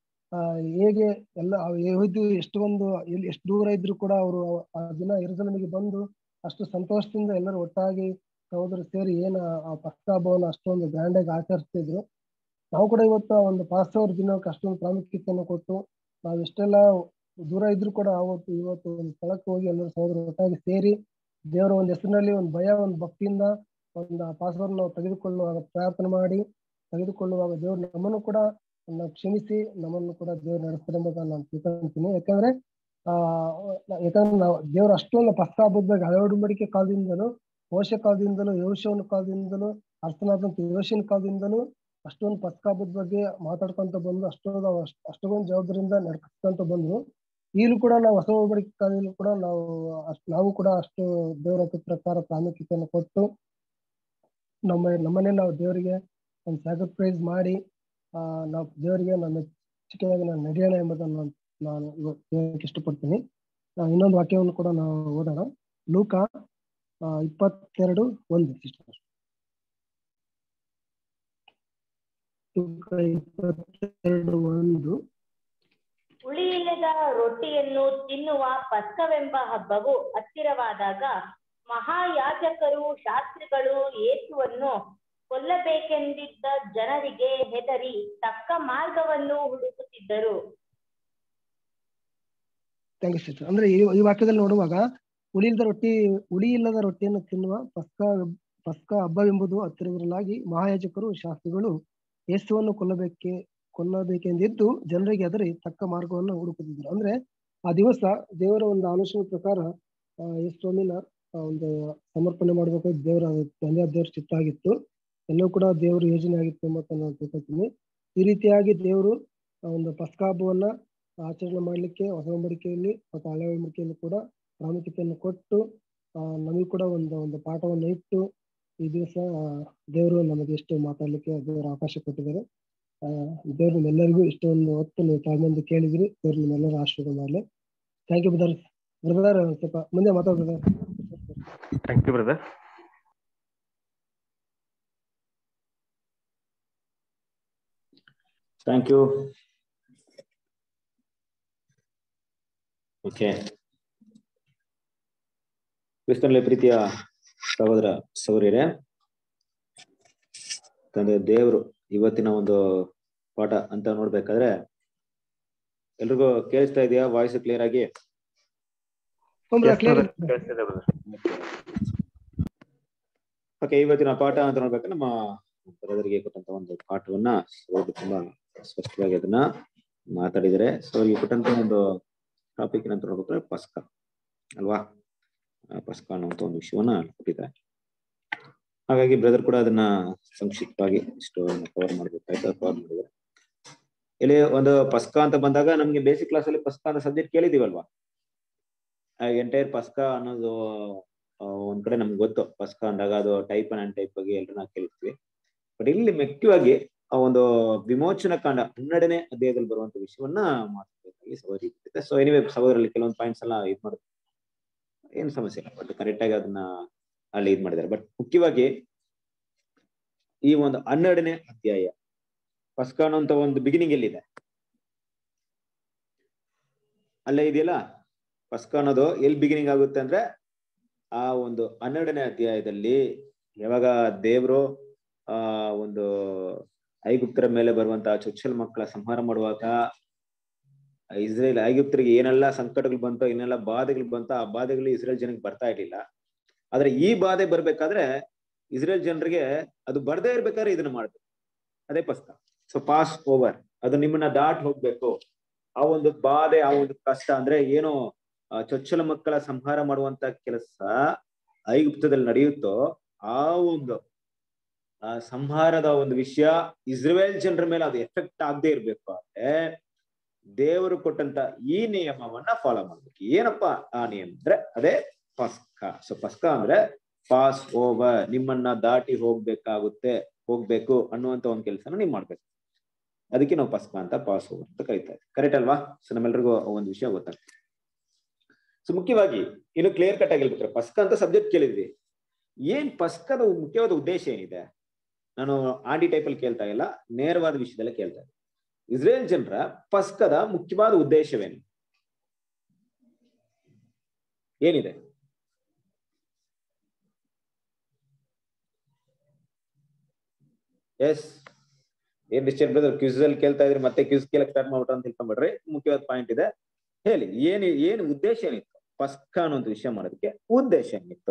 ಆ ಹೇಗೆ ಎಲ್ಲ ಯಹೂದಿ ಎಷ್ಟೊಂದು ಎಲ್ಲಿ ಎಷ್ಟು ದೂರ ಇದ್ರು ಕೂಡ ಅವರು ಆ ದಿನ ಎರಸಲಮಿಗೆ ಬಂದು ಅಷ್ಟು ಸಂತೋಷದಿಂದ ಎಲ್ಲರೂ ಒಟ್ಟಾಗಿ ಸಹೋದರ ಸೇರಿ ಏನ ಆ ಪಸ್ಕ ಹಬ್ಬವನ್ನು ಅಷ್ಟೊಂದು ಗ್ರ್ಯಾಂಡ್ ಆಗಿ ಆಚರಿಸ್ತಿದ್ರು ನಾವು ಕೂಡ ಇವತ್ತು ಆ ಒಂದು ಪಾಸ್ಟರ್ ದಿನಕ್ಕೆ ಅಷ್ಟೊಂದು ಪ್ರಾಮುಖ್ಯತೆಯನ್ನು ಕೊಟ್ಟು ನಾವು ಎಷ್ಟೆಲ್ಲ ದೂರ ಇದ್ರು ಕೂಡ ಅವತ್ತು ಇವತ್ತು ಒಂದು ಸ್ಥಳಕ್ಕೆ ಹೋಗಿ ಎಲ್ಲರೂ ಸಹೋದರ ಒಟ್ಟಾಗಿ ಸೇರಿ ದೇವರ ಒಂದು ಹೆಸರಿನಲ್ಲಿ ಒಂದು ಭಯ ಒಂದು ಭಕ್ತಿಯಿಂದ ಒಂದು ಆ ಪಾಸ್ವರ್ಡ್ ನಾವು ತೆಗೆದುಕೊಳ್ಳುವಾಗ ಪ್ರಾರ್ಥನೆ ಮಾಡಿ ತೆಗೆದುಕೊಳ್ಳುವಾಗ ದೇವರು ನಮ್ಮನ್ನು ಕೂಡ ನಾವು ಕ್ಷಮಿಸಿ ನಮ್ಮನ್ನು ಕೂಡ ದೇವರು ನಡೆಸ್ತಾರೆ ಎಂಬುದನ್ನು ನಾನು ತಿಳ್ಕೊಂತೀನಿ ಯಾಕಂದ್ರೆ ಆ ಯಾಕಂದ್ರೆ ನಾವು ದೇವರು ಅಷ್ಟೊಂದು ಪಸ್ಕ ಹಬ್ಬದ ಅಳವಡಿಕೆ ಕಾಲದಿಂದಲೂ ಮೋಶ ಕಾಲದಿಂದಲೂ ಯೋಶವನ ಕಾಲದಿಂದಲೂ ಅರ್ಥನಾದಂತ ಯೋಶನ ಕಾಲದಿಂದಲೂ ಅಷ್ಟೊಂದು ಪಸ್ಕ ಹಬ್ಬದ ಬಗ್ಗೆ ಮಾತಾಡ್ಕೊಂತ ಬಂದು ಅಷ್ಟೊಂದು ಅಷ್ಟ್- ಅಷ್ಟೊಂದು ಜವಾಬ್ದಾರಿಯಿಂದ ನಡ್ಕೊಂತ ಬಂದ್ರು ಈಗಲೂ ಕೂಡ ನಾವು ಹೊಸ ಒಬ್ಬಡಿಕೆ ಕಾಲದಲ್ಲೂ ಕೂಡ ನಾವು ಅಷ್ಟ್ ನಾವು ಕೂಡ ಅಷ್ಟು ದೇವರ ಪ್ರಕಾರ ಪ್ರಾಮುಖ್ಯತೆಯನ್ನು ಕೊಟ್ಟು ನಮ್ಮ ನಮ್ಮನ್ನೇ ನಾವು ದೇವರಿಗೆ ಒಂದು ಸ್ಯಾಕ್ರಿಫೈಸ್ ಮಾಡಿ ಆ ನಾವು ದೇವರಿಗೆ ನಮ್ಮ ಮೆಚ್ಚುಗೆಯಾಗಿ ನಾನು ನಡೆಯೋಣ ಎಂಬುದನ್ನು ನಾನು- ನಾನು ಇವತ್ತು ಹೇಳಕ್ಕೆ ಇಷ್ಟಪಡ್ತೀನಿ ಆ, ಇನ್ನೊಂದು ವಾಕ್ಯವನ್ನು ಕೂಡ ನಾವು ಓದೋಣ ಲೂಕ ಆ, ಇಪ್ಪತ್ತೆರಡು ಒಂದು ಸಿಸ್ಟರ್ ಲೂಕ ಇಪ್ಪತ್ತೆರಡು ಒಂದು ಹುಳಿಯಿಲ್ಲದ ರೊಟ್ಟಿಯನ್ನು ತಿನ್ನುವ ಪಸ್ಕವೆಂಬ ಹಬ್ಬವು ಹತ್ತಿರವಾದಾಗ ಮಹಾಯಾಜಕರು ಶಾಸ್ತ್ರಿಗಳು ಯೇಸುವನ್ನು ಕೊಲ್ಲಬೇಕೆಂದಿದ್ದ ಜನರಿಗೆ ಹೆದರಿ ತಕ್ಕ ಮಾರ್ಗವನ್ನು ಹುಡುಕುತ್ತಿದ್ದರು ಥ್ಯಾಂಕ್ ಯು ಸಿಸ್ಟರ್ ಅಂದ್ರೆ ಈ ಈ ವಾಕ್ಯದಲ್ಲಿ ನೋಡುವಾಗ ಹುಳಿ ಇಲ್ಲದ ರೊಟ್ಟಿ ಹುಳಿ ಇಲ್ಲದ ರೊಟ್ಟಿಯನ್ನು ತಿನ್ನುವ ಪಸ್ಕ ಪಸ್ಕ ಹಬ್ಬವೆಂಬುದು ಹತ್ತಿರವಿರಲಾಗಿ ಮಹಾಯಾಜಕರು ಶಾಸ್ತ್ರಿಗಳು ಯೇಸುವನ್ನು ಕೊಲ್ಲಬೇಕೆ ಕೊಲ್ಲಬೇಕೆಂದಿದ್ದು ಜನರಿಗೆ ಅದರಿ ತಕ್ಕ ಮಾರ್ಗವನ್ನು ಹುಡುಕುತ್ತಿದ್ದರು ಅಂದ್ರೆ ಆ ದಿವಸ ದೇವರ ಒಂದು ಆಲೋಚನೆ ಪ್ರಕಾರ ಆ, ಯೇಸುವಿನ ಆ ಒಂದು ಸಮರ್ಪಣೆ ಮಾಡಬೇಕು ದೇವರ ತಂದೆ ದೇವರ ಚಿತ್ತ ಆಗಿತ್ತು ಎಲ್ಲವೂ ಕೂಡ ದೇವರ ಯೋಜನೆ ಆಗಿತ್ತು ಎಂಬುದನ್ನು ನಾನು ತಿಳ್ಕೊತೀನಿ ಈ ರೀತಿಯಾಗಿ ದೇವರು ಆ ಒಂದು ಪಸ್ಕ ಹಬ್ಬವನ್ನ ಆಚರಣೆ ಮಾಡಲಿಕ್ಕೆ ಹೊಸ ಒಡಂಬಡಿಕೆಯಲ್ಲಿ ಮತ್ತು ಹಳೆ ಒಡಂಬಡಿಕೆಯಲ್ಲಿ ಕೂಡ ಪ್ರಾಮುಖ್ಯತೆಯನ್ನು ಕೊಟ್ಟು ಆ, ನಮಗೆ ಕೂಡ ಒಂದು ಒಂದು ಪಾಠವನ್ನು ಇಟ್ಟು ಈ ದಿವಸ ದೇವರು ನಮಗೆ ಎಷ್ಟು ಮಾತಾಡ್ಲಿಕ್ಕೆ ದೇವರ ಅವಕಾಶ ಕೊಟ್ಟಿದ್ದಾರೆ ಆ, ದೇವರು ನಿಮ್ಮೆಲ್ಲರಿಗೂ ಇಷ್ಟೊಂದು ಹೊತ್ತು ನೀವು ತಾಳ್ಮೆಯಿಂದ ಕೇಳಿದ್ರಿ ದೇವರು ನಿಮ್ಮೆಲ್ಲರ ಆಶೀರ್ವಾದ ಮಾಡಲಿ ಥ್ಯಾಂಕ್ ಯು ಬ್ರದರ್ ಬ್ರದರ್ ಸ್ವಲ್ಪ ಮುಂದೆ ಮಾತಾಡ್ brother thank you brother thank you okay ಕ್ರಿಸ್ತನಲ್ಲಿ ಪ್ರೀತಿಯ ಸಹೋದರ ಸೌರ್ಯರೇ ತಂದೆ ದೇವರು ಇವತ್ತಿನ ಒಂದು ಪಾಠ ಅಂತ ನೋಡ್ಬೇಕಾದ್ರೆ ಎಲ್ರಿಗೂ ಕೇಳಿಸ್ತಾ ಇದೆಯಾ ವಾಯ್ಸ್ ಕ್ಲಿಯರ್ ಆಗಿ ಕ್ಲಿಯರ್ ಕೇಳಿಸ್ತಿದೆ brother. ಓಕೆ ಇವತ್ತಿನ ಪಾಠ ಅಂತ ನೋಡ್ಬೇಕಾದ್ರೆ ನಮ್ಮ ಬ್ರದರ್ಗೆ ಕೊಟ್ಟಂತ ಒಂದು ಪಾಠವನ್ನ ಅವರು ತುಂಬಾ ಸ್ಪಷ್ಟವಾಗಿ ಅದನ್ನ ಮಾತಾಡಿದರೆ ಸೊ ಅವ್ರಿಗೆ ಕೊಟ್ಟಂತ ಒಂದು ಟಾಪಿಕ್ ಏನಂತ ನೋಡ್ಬೇಕಾದ್ರೆ ಪಸ್ಕ ಅಲ್ವಾ ಆ, ಪಸ್ಕ ಅನ್ನುವಂತ ಒಂದು ವಿಷಯವನ್ನ ಕೊಟ್ಟಿದ್ದಾರೆ ಹಾಗಾಗಿ ಬ್ರದರ್ ಕೂಡ ಅದನ್ನ ಸಂಕ್ಷಿಪ್ತವಾಗಿ ಇಷ್ಟು ಕವರ್ ಮಾಡ್ಬೇಕಾಯ್ತು ಕವರ್ ಮಾಡಿದ್ದಾರೆ ಇಲ್ಲಿ ಒಂದು ಪಸ್ಕ ಅಂತ ಬಂದಾಗ ನಮ್ಗೆ ಬೇಸಿಕ್ ಕ್ಲಾಸ್ ಅಲ್ಲಿ ಪಸ್ಕ ಅಂತ ಸಬ್ಜೆಕ್ಟ್ ಕೇಳಿದೀವಲ್ವಾ ಎಂಟೈರ್ ಪಸ್ಕ ಅನ್ನೋದು ಆ, ಒಂದ್ ಕಡೆ ನಮ್ಗೆ ಗೊತ್ತು ಪಸ್ಕ ಅಂದಾಗ ಅದು ಟೈಪ್ ಅಂಡ್ ಟೈಪ್ ಬಗ್ಗೆ ಎಲ್ಲರೂ ನಾವು ಕೇಳಿರ್ತೀವಿ ಬಟ್ ಇಲ್ಲಿ ಮುಖ್ಯವಾಗಿ ಆ ಒಂದು ವಿಮೋಚನ ಕಾಂಡ ಹನ್ನೆರಡನೇ ಅಧ್ಯಾಯದಲ್ಲಿ ಬರುವಂತ ವಿಷಯವನ್ನ ಮಾತಾಡಬೇಕಾಗಿ ಸಹೋದರಿ ಸೊ ಎನಿವೆ ಸಹೋದರಲ್ಲಿ ಕೆಲವೊಂದು ಪಾಯಿಂಟ್ಸ್ ಎಲ್ಲ ಇದ್ ಮಾಡುತ್ತೆ ಏನ್ ಸಮಸ್ಯೆ ಇಲ್ಲ ಬಟ್ ಕರೆಕ್ಟ್ ಆಗಿ ಅದನ್ನ ಅಲ್ಲಿ ಇದ್ ಮಾಡಿದ್ದಾರೆ ಬಟ್ ಮುಖ್ಯವಾಗಿ ಈ ಒಂದು ಹನ್ನೆರಡನೇ ಅಧ್ಯಾಯ ಪಸ್ಕ ಅನ್ನೋಂತ ಒಂದು ಬಿಗಿನಿಂಗ್ ಎಲ್ಲಿದೆ ಅಲ್ಲೇ ಇದೆಯಲ್ಲ ಪಸ್ಕ ಅನ್ನೋದು ಎಲ್ಲಿ ಬಿಗಿನಿಂಗ್ ಆಗುತ್ತೆ ಅಂದ್ರೆ ಆ ಒಂದು ಹನ್ನೆರಡನೇ ಅಧ್ಯಾಯದಲ್ಲಿ ಯಾವಾಗ ದೇವರು ಆ ಒಂದು ಐಗುಪ್ತರ ಮೇಲೆ ಬರುವಂತಹ ಚೊಚ್ಚಲ ಮಕ್ಕಳ ಸಂಹಾರ ಮಾಡುವಾಗ ಇಸ್ರೇಲ್ ಐಗುಪ್ತರಿಗೆ ಏನೆಲ್ಲ ಸಂಕಟಗಳು ಬಂತೋ ಏನೆಲ್ಲ ಬಾಧೆಗಳು ಬಂತೋ ಆ ಬಾಧೆಗಳು ಇಸ್ರೇಲ್ ಜನಕ್ಕೆ ಬರ್ತಾ ಇರ್ಲಿಲ್ಲ ಆದ್ರೆ ಈ ಬಾಧೆ ಬರ್ಬೇಕಾದ್ರೆ ಇಸ್ರೇಲ್ ಜನರಿಗೆ ಅದು ಬರ್ದೇ ಇರ್ಬೇಕಾದ್ರೆ ಇದನ್ನ ಮಾಡ್ಬೇಕು ಅದೇ ಪಸ್ಕ ಸೊ ಪಾಸ್ ಓವರ್ ಅದು ನಿಮ್ಮನ್ನ ದಾಟ್ ಹೋಗ್ಬೇಕು ಆ ಒಂದು ಬಾಧೆ ಆ ಒಂದು ಕಷ್ಟ ಅಂದ್ರೆ ಏನೋ ಆ ಚೊಚ್ಚಲ ಮಕ್ಕಳ ಸಂಹಾರ ಮಾಡುವಂತ ಕೆಲಸ ಐಗುಪ್ತದಲ್ಲಿ ನಡೆಯುತ್ತೋ ಆ ಒಂದು ಆ ಸಂಹಾರದ ಒಂದು ವಿಷಯ ಇಸ್ರೇಲ್ ಜನರ ಮೇಲೆ ಅದು ಎಫೆಕ್ಟ್ ಆಗದೆ ಇರ್ಬೇಕು ಅಂದ್ರೆ ದೇವರು ಕೊಟ್ಟಂತ ಈ ನಿಯಮವನ್ನ ಫಾಲೋ ಮಾಡ್ಬೇಕು ಏನಪ್ಪ ಆ ನಿಯಮ ಅಂದ್ರೆ ಅದೇ ಪಸ್ಕ ಸೊ ಪಸ್ಕ ಅಂದ್ರೆ ಪಾಸ್ ಓವರ್ ನಿಮ್ಮನ್ನ ದಾಟಿ ಹೋಗ್ಬೇಕಾಗುತ್ತೆ ಹೋಗ್ಬೇಕು ಅನ್ನುವಂತ ಒಂದ್ ಕೆಲಸನ ನೀವು ಮಾಡ್ಬೇಕು ಅದಕ್ಕೆ ನಾವು ಪಸ್ಕ ಅಂತ ಪಾಸ್ ಓವರ್ ಅಂತ ಕರಿತಾ ಇದ್ದೀವಿ ಕರೆಕ್ಟ್ ಅಲ್ವಾ ಸೊ ನಮ್ಮೆಲ್ರಿಗೂ ಒಂದು ವಿಷಯ ಗೊತ್ತಾಗ್ತದೆ ಸೊ ಮುಖ್ಯವಾಗಿ ಇನ್ನು ಕ್ಲಿಯರ್ ಕಟ್ ಆಗಿರ್ಬೇಕಾರೆ ಪಸ್ಕ ಅಂತ ಸಬ್ಜೆಕ್ಟ್ ಕೇಳಿದ್ವಿ ಏನ್ ಪಸ್ಕದ ಮುಖ್ಯವಾದ ಉದ್ದೇಶ ಏನಿದೆ ನಾನು ಆಂಟಿ ಟೈಪ್ ಅಲ್ಲಿ ಕೇಳ್ತಾ ಇಲ್ಲ ನೇರವಾದ ವಿಷಯದಲ್ಲೇ ಕೇಳ್ತಾ ಇದ್ದೆ ಇಸ್ರೇಲ್ ಜನರ ಪಸ್ಕದ ಮುಖ್ಯವಾದ ಉದ್ದೇಶವೇನು ಏನಿದೆ ಎಸ್ ಏನ್ ಡಿಸ್ಟರ್ಬ್ ಬ್ರದರ್ ಕ್ವಿಸ್ ಅಲ್ಲಿ ಕೇಳ್ತಾ ಇದ್ರಿ ಮತ್ತೆ ಕ್ವಿಸ್ ಕೇಳಕ್ ಸ್ಟಾರ್ಟ್ ಮಾಡ್ಬಿಟ್ರ ಅಂತ ತಿಳ್ಕೊಂಡ್ಬಿಡ್ರಿ ಮುಖ್ಯವಾದ ಪಾಯಿಂಟ್ ಇದೆ ಹೇಳಿ ಏನ್ ಏನ್ ಉದ್ದೇಶ ಏನಿತ್ತು ಪಸ್ಕ ಅನ್ನೋ ವಿಷಯ ಮಾಡೋದಕ್ಕೆ ಉದ್ದೇಶ ಏನಿತ್ತು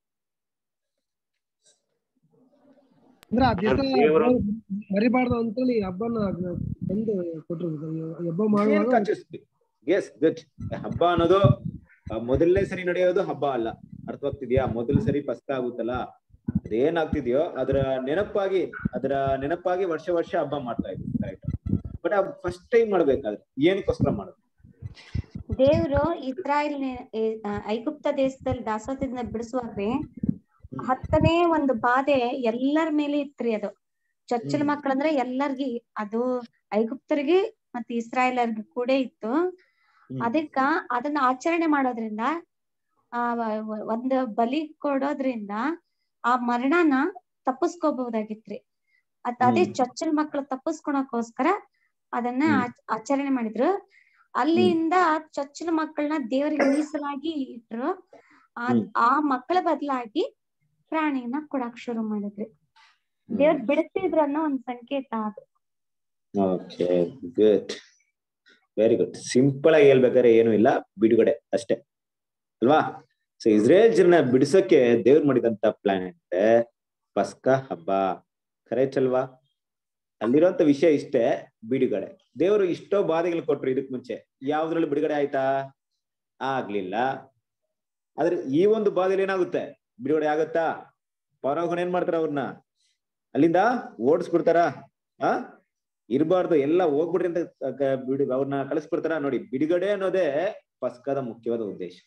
ಅಂದ್ರೆ ಆ ದಿವಸ ದೇವರು- ಮರಿಬಾರ್ದು ಅಂತೇಳಿ ಈ ಹಬ್ಬನ ಬಂದು ಕೊಟ್ರು ಈ ಹಬ್ಬ ಮಾಡುವಾಗ ಎಸ್ ಗುಡ್ ಹಬ್ಬ ಅನ್ನೋದು ಆ, ಮೊದಲನೇ ಸರಿ ನಡೆಯೋದು ಹಬ್ಬ ಅಲ್ಲ ಅರ್ಥವಾಗ್ತಿದ್ಯಾ ಮೊದಲ ಸರಿ ಪಸ್ಕ ಆಗುತ್ತಲ್ಲ ಅದೇನಾಗ್ತಿದ್ಯೋ ಅದರ ನೆನಪಾಗಿ ಅದರ ನೆನಪಾಗಿ ವರ್ಷ ವರ್ಷ ಹಬ್ಬ ಮಾಡ್ತಾ ಇದ್ವಿ ಕರೆಕ್ಟ್ ಬಟ್ ಆ ಫಸ್ಟ್ ಟೈಮ್ ಮಾಡ್ಬೇಕಾದ್ರೆ ಏನಕ್ಕೋಸ್ಕರ ಮಾಡೋದು ದೇವ್ರು ಇಸ್ರಾಯೇಲ್ ಐಗುಪ್ತ ದೇಶದಲ್ಲಿ ದಾಸೋಹದಿಂದ ಬಿಡಿಸುವಾಗ್ರಿ ಹತ್ತನೇ ಒಂದು ಬಾಧೆ ಎಲ್ಲರ ಮೇಲೆ ಇತ್ರಿ ಅದು ಚೊಚ್ಚಲ ಹ್ಮ್. ಮಕ್ಕಳಂದ್ರೆ ಎಲ್ಲರಿಗಿ ಅದು ಐಗುಪ್ತರಿಗೆ ಮತ್ತೆ ಇಸ್ರಾಯೇಲರ್ಗೆ ಕೂಡ ಇತ್ತು ಹ್ಮ್. ಅದಕ್ಕ ಅದನ್ನ ಆಚರಣೆ ಮಾಡೋದ್ರಿಂದ ಆ ವ- ವ- ಒಂದು ಬಲಿ ಕೊಡೋದ್ರಿಂದ ಆ ಮರಣನ ತಪ್ಪಿಸ್ಕೋಬಹುದಾಗಿತ್ರಿ ಅದ್ ಅದೇ ಹ್ಮ್. ಚೊಚ್ಚಲ ಮಕ್ಕಳು ತಪ್ಪಿಸ್ಕೊಳಕೋಸ್ಕರ ಅದನ್ನ ಹ್ಮ್. ಆಚ್- ಆಚರಣೆ ಮಾಡಿದ್ರು ಅಲ್ಲಿಂದ ಚೊಚ್ಚಲ ಮಕ್ಕಳನ್ನ ದೇವರಿಗೆ ಮೀಸಲಾಗಿ ಇಟ್ರು ಆ ಹ್ಮ್. ಆ ಮಕ್ಕಳ ಬದಲಾಗಿ ಪ್ರಾಣಿನ ಕೊಡಾಕ್ ಶುರು ಮಾಡಿದ್ರಿ ದೇವ್ರ ಬಿಡಿಸಿದ್ರು ಅನ್ನೋ ಒಂದ್ ಸಂಕೇತ ಅದು okay good very good simple ಆಗಿ ಹೇಳ್ಬೇಕಾದ್ರೆ ಏನು ಇಲ್ಲ ಬಿಡುಗಡೆ ಅಷ್ಟೇ ಅಲ್ವಾ ಸೊ ಇಸ್ರೇಲ್ ಜನ ಬಿಡಿಸೋಕೆ ದೇವ್ರು ಮಾಡಿದಂತ ಪ್ಲಾನ್ ಅಂದ್ರೆ ಪಸ್ಕ ಹಬ್ಬ ಕರೆಕ್ಟ್ ಅಲ್ವಾ ಅಲ್ಲಿರುವಂತ ವಿಷಯ ಇಷ್ಟೇ ಬಿಡುಗಡೆ ದೇವರು ಇಷ್ಟೋ ಬಾಧೆಗಳು ಕೊಟ್ರು ಇದಕ್ ಮುಂಚೆ ಯಾವ್ದ್ರಲ್ಲಿ ಬಿಡುಗಡೆ ಆಯ್ತಾ ಆಗ್ಲಿಲ್ಲ ಆದ್ರೆ ಈ ಒಂದು ಬಾಧೆಲಿ ಏನಾಗುತ್ತೆ ಬಿಡುಗಡೆ ಆಗತ್ತಾ ಪರೋಗಣ ಏನ್ ಮಾಡ್ತಾರ ಅವ್ರನ್ನ ಅಲ್ಲಿಂದ ಓಡಿಸ್ಬಿಡ್ತಾರ ಆ ಇರಬಾರ್ದು ಎಲ್ಲ ಹೋಗ್ಬಿಡ್ರಿ ಅಂತ ಕ- ಬಿಡು ಅವ್ರನ್ನ ಕಳಿಸ್ಬಿಡ್ತಾರ ನೋಡಿ ಬಿಡುಗಡೆ ಅನ್ನೋದೇ ಪಸ್ಕದ ಮುಖ್ಯವಾದ ಉದ್ದೇಶ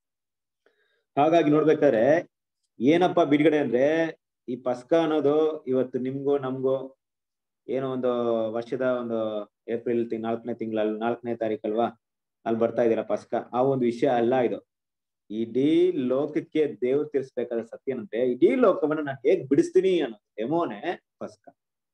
ಹಾಗಾಗಿ ನೋಡ್ಬೇಕಾದ್ರೆ ಏನಪ್ಪ ಬಿಡುಗಡೆ ಅಂದ್ರೆ ಈ ಪಸ್ಕ ಅನ್ನೋದು ಇವತ್ತು ನಿಮ್ಗೂ ನಮ್ಗೂ ಏನೋ ಒಂದು ವರ್ಷದ ಒಂದು ಏಪ್ರಿಲ್ ತಿಂಗ್ ನಾಲ್ಕನೇ ತಿಂಗಳಲ್ಲಿ ನಾಲ್ಕನೇ ತಾರೀಕಲ್ವಾ ಅಲ್ಲಿ ಬರ್ತಾ ಇದೀರ ಪಸ್ಕ ಆ ಒಂದು ವಿಷಯ ಅಲ್ಲ ಇದು ಇಡೀ ಲೋಕಕ್ಕೆ ದೇವ್ರು ತಿಳಿಸ್ಬೇಕಾದ ಸತ್ಯ ಏನಂದ್ರೆ ಇಡೀ ಲೋಕವನ್ನ ನಾನು ಹೇಗ್ ಬಿಡಿಸ್ತೀನಿ ಅನ್ನೋ ಡೆಮೋನೆ ಪಸ್ಕ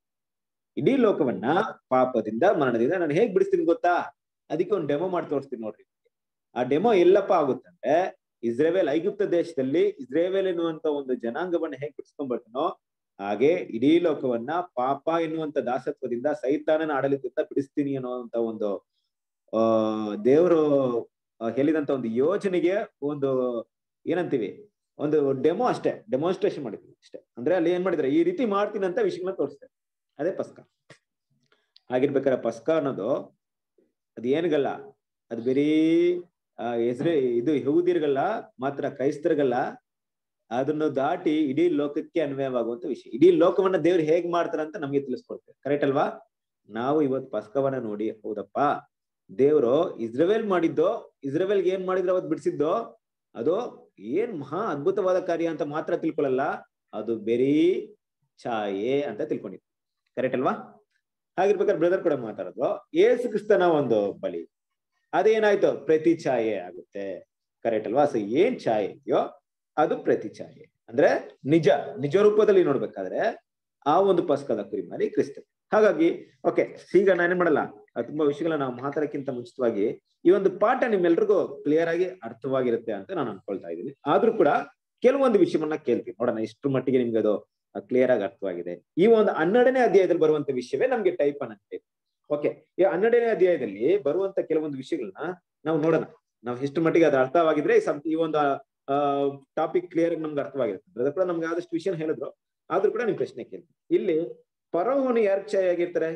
ಇಡೀ ಲೋಕವನ್ನ ಪಾಪದಿಂದ ಮರಣದಿಂದ ನಾನು ಹೇಗ್ ಬಿಡಿಸ್ತೀನಿ ಗೊತ್ತಾ ಅದಕ್ಕೆ ಒಂದು ಡೆಮೋ ಮಾಡಿ ತೋರಿಸ್ತೀನಿ ನೋಡ್ರಿ ಆ ಡೆಮೋ ಎಲ್ಲಪ್ಪ ಆಗುತ್ತಂದ್ರೆ ಇಸ್ರೇವೇಲ್ ಐಗುಪ್ತ ದೇಶದಲ್ಲಿ ಇಸ್ರೇವೇಲ್ ಎನ್ನುವಂತ ಒಂದು ಜನಾಂಗವನ್ನ ಹೇಗ್ ಬಿಡಿಸ್ಕೊಂಡ್ ಬರ್ತೀನೋ ಹಾಗೆ ಇಡೀ ಲೋಕವನ್ನ ಪಾಪ ಎನ್ನುವಂತ ದಾಸತ್ವದಿಂದ ಸೈತಾನನ ಆಡಳಿತದಿಂದ ಬಿಡಿಸ್ತೀನಿ ಅನ್ನುವಂತ ಒಂದು ಆ ದೇವರು ಆ, ಹೇಳಿದಂತ ಒಂದು ಯೋಜನೆಗೆ ಒಂದು ಏನಂತೀವಿ ಒಂದು ಡೆಮೋ ಅಷ್ಟೇ ಡೆಮಾನ್ಸ್ಟ್ರೇಷನ್ ಮಾಡಿದ್ವಿ ಅಷ್ಟೇ ಅಂದ್ರೆ ಅಲ್ಲಿ ಏನ್ ಮಾಡಿದ್ರೆ ಈ ರೀತಿ ಮಾಡ್ತೀನಿ ಅಂತ ವಿಷಯಗಳನ್ನ ತೋರಿಸ್ತಾರೆ ಅದೇ ಪಸ್ಕ ಹಾಗಿರ್ಬೇಕಾದ್ರೆ ಪಸ್ಕ ಅನ್ನೋದು ಅದು ಏನ್ಗಲ್ಲ ಅದು ಬರೀ ಆ ಹೆಸರೇ ಇದು ಯಹೂದಿರ್ಗಲ್ಲ ಮಾತ್ರ ಕ್ರೈಸ್ತರಿಗಲ್ಲ ಅದನ್ನು ದಾಟಿ ಇಡೀ ಲೋಕಕ್ಕೆ ಅನ್ವಯವಾಗುವಂತ ವಿಷಯ ಇಡೀ ಲೋಕವನ್ನ ದೇವ್ರು ಹೇಗ್ ಮಾಡ್ತಾರ ಅಂತ ನಮ್ಗೆ ತಿಳಿಸ್ಕೊಡ್ತಾರೆ ಕರೆಕ್ಟ್ ಅಲ್ವಾ ನಾವು ಇವತ್ತು ಪಸ್ಕವನ್ನ ನೋಡಿ ಹೌದಪ್ಪ ದೇವ್ರು ಇಸ್ರೇವೇಲ್ ಮಾಡಿದ್ದೋ ಇಸ್ರೇವೇಲ್ಗೆ ಏನ್ ಮಾಡಿದ್ರು ಅವತ್ತು ಬಿಡಿಸಿದ್ದೋ ಅದು ಏನ್ ಮಹಾ ಅದ್ಭುತವಾದ ಕಾರ್ಯ ಅಂತ ಮಾತ್ರ ತಿಳ್ಕೊಳಲ್ಲ ಅದು ಬರೀ ಛಾಯೆ ಅಂತ ತಿಳ್ಕೊಂಡಿದ್ವಿ ಕರೆಕ್ಟ್ ಅಲ್ವಾ ಹಾಗಿರ್ಬೇಕಾದ್ರೆ ಬ್ರದರ್ ಕೂಡ ಮಾತಾಡೋದು ಏಸು ಕ್ರಿಸ್ತನ ಒಂದು ಬಲಿ ಅದೇನಾಯ್ತು ಪ್ರತಿ ಛಾಯೆ ಆಗುತ್ತೆ ಕರೆಕ್ಟ್ ಅಲ್ವಾ ಸೊ ಏನ್ ಛಾಯೆ ಇದೆಯೋ ಅದು ಪ್ರತಿ ಛಾಯೆ ಅಂದ್ರೆ ನಿಜ ನಿಜ ರೂಪದಲ್ಲಿ ನೋಡ್ಬೇಕಾದ್ರೆ ಆ ಒಂದು ಪಸ್ಕದ ಕುರಿಮರಿ ಕ್ರಿಸ್ತ ಹಾಗಾಗಿ ಓಕೆ ಈಗ ನಾನೇನ್ ಮಾಡಲ್ಲ ಆ ತುಂಬಾ ವಿಷಯಗಳನ್ನ ನಾವು ಮಾತಾಡಕ್ಕಿಂತ ಮುಂಚಿತವಾಗಿ ಈ ಒಂದು ಪಾಠ ನಿಮ್ಮೆಲ್ರಿಗೂ ಕ್ಲಿಯರ್ ಆಗಿ ಅರ್ಥವಾಗಿರುತ್ತೆ ಅಂತ ನಾನು ಅನ್ಕೊಳ್ತಾ ಇದ್ದೀನಿ ಆದ್ರೂ ಕೂಡ ಕೆಲವೊಂದು ವಿಷಯವನ್ನ ಕೇಳ್ತೀನಿ ನೋಡೋಣ ಇಷ್ಟು ಮಟ್ಟಿಗೆ ನಿಮ್ಗೆ ಅದು ಕ್ಲಿಯರ್ ಆಗಿ ಅರ್ಥವಾಗಿದೆ ಈ ಒಂದು ಹನ್ನೆರಡನೇ ಅಧ್ಯಾಯದಲ್ಲಿ ಬರುವಂತ ವಿಷಯವೇ ನಮ್ಗೆ ಟೈಪ್ ಅನ್ನತ್ತೆ ಓಕೆ ಈ ಹನ್ನೆರಡನೇ ಅಧ್ಯಾಯದಲ್ಲಿ ಬರುವಂತ ಕೆಲವೊಂದು ವಿಷಯಗಳನ್ನ ನಾವು ನೋಡೋಣ ನಾವು ಎಷ್ಟು ಮಟ್ಟಿಗೆ ಅದು ಅರ್ಥವಾಗಿದ್ರೆ ಈ ಸಂ- ಈ ಒಂದು ಟಾಪಿಕ್ ಕ್ಲಿಯರ್ ಆಗಿ ನಮ್ಗೆ ಅರ್ಥವಾಗಿರುತ್ತೆ ಅದ್ರ ಕೂಡ ನಮ್ಗೆ ಆದಷ್ಟು ವಿಷಯ ಹೇಳಿದ್ರು ಆದ್ರೂ ಕೂಡ ನಿಮ್ ಪ್ರಶ್ನೆ ಕೇಳಿ ಇಲ್ಲಿ ಪರವಹಣಿ ಯಾರು ಛಾಯೆ ಆಗಿರ್ತಾರೆ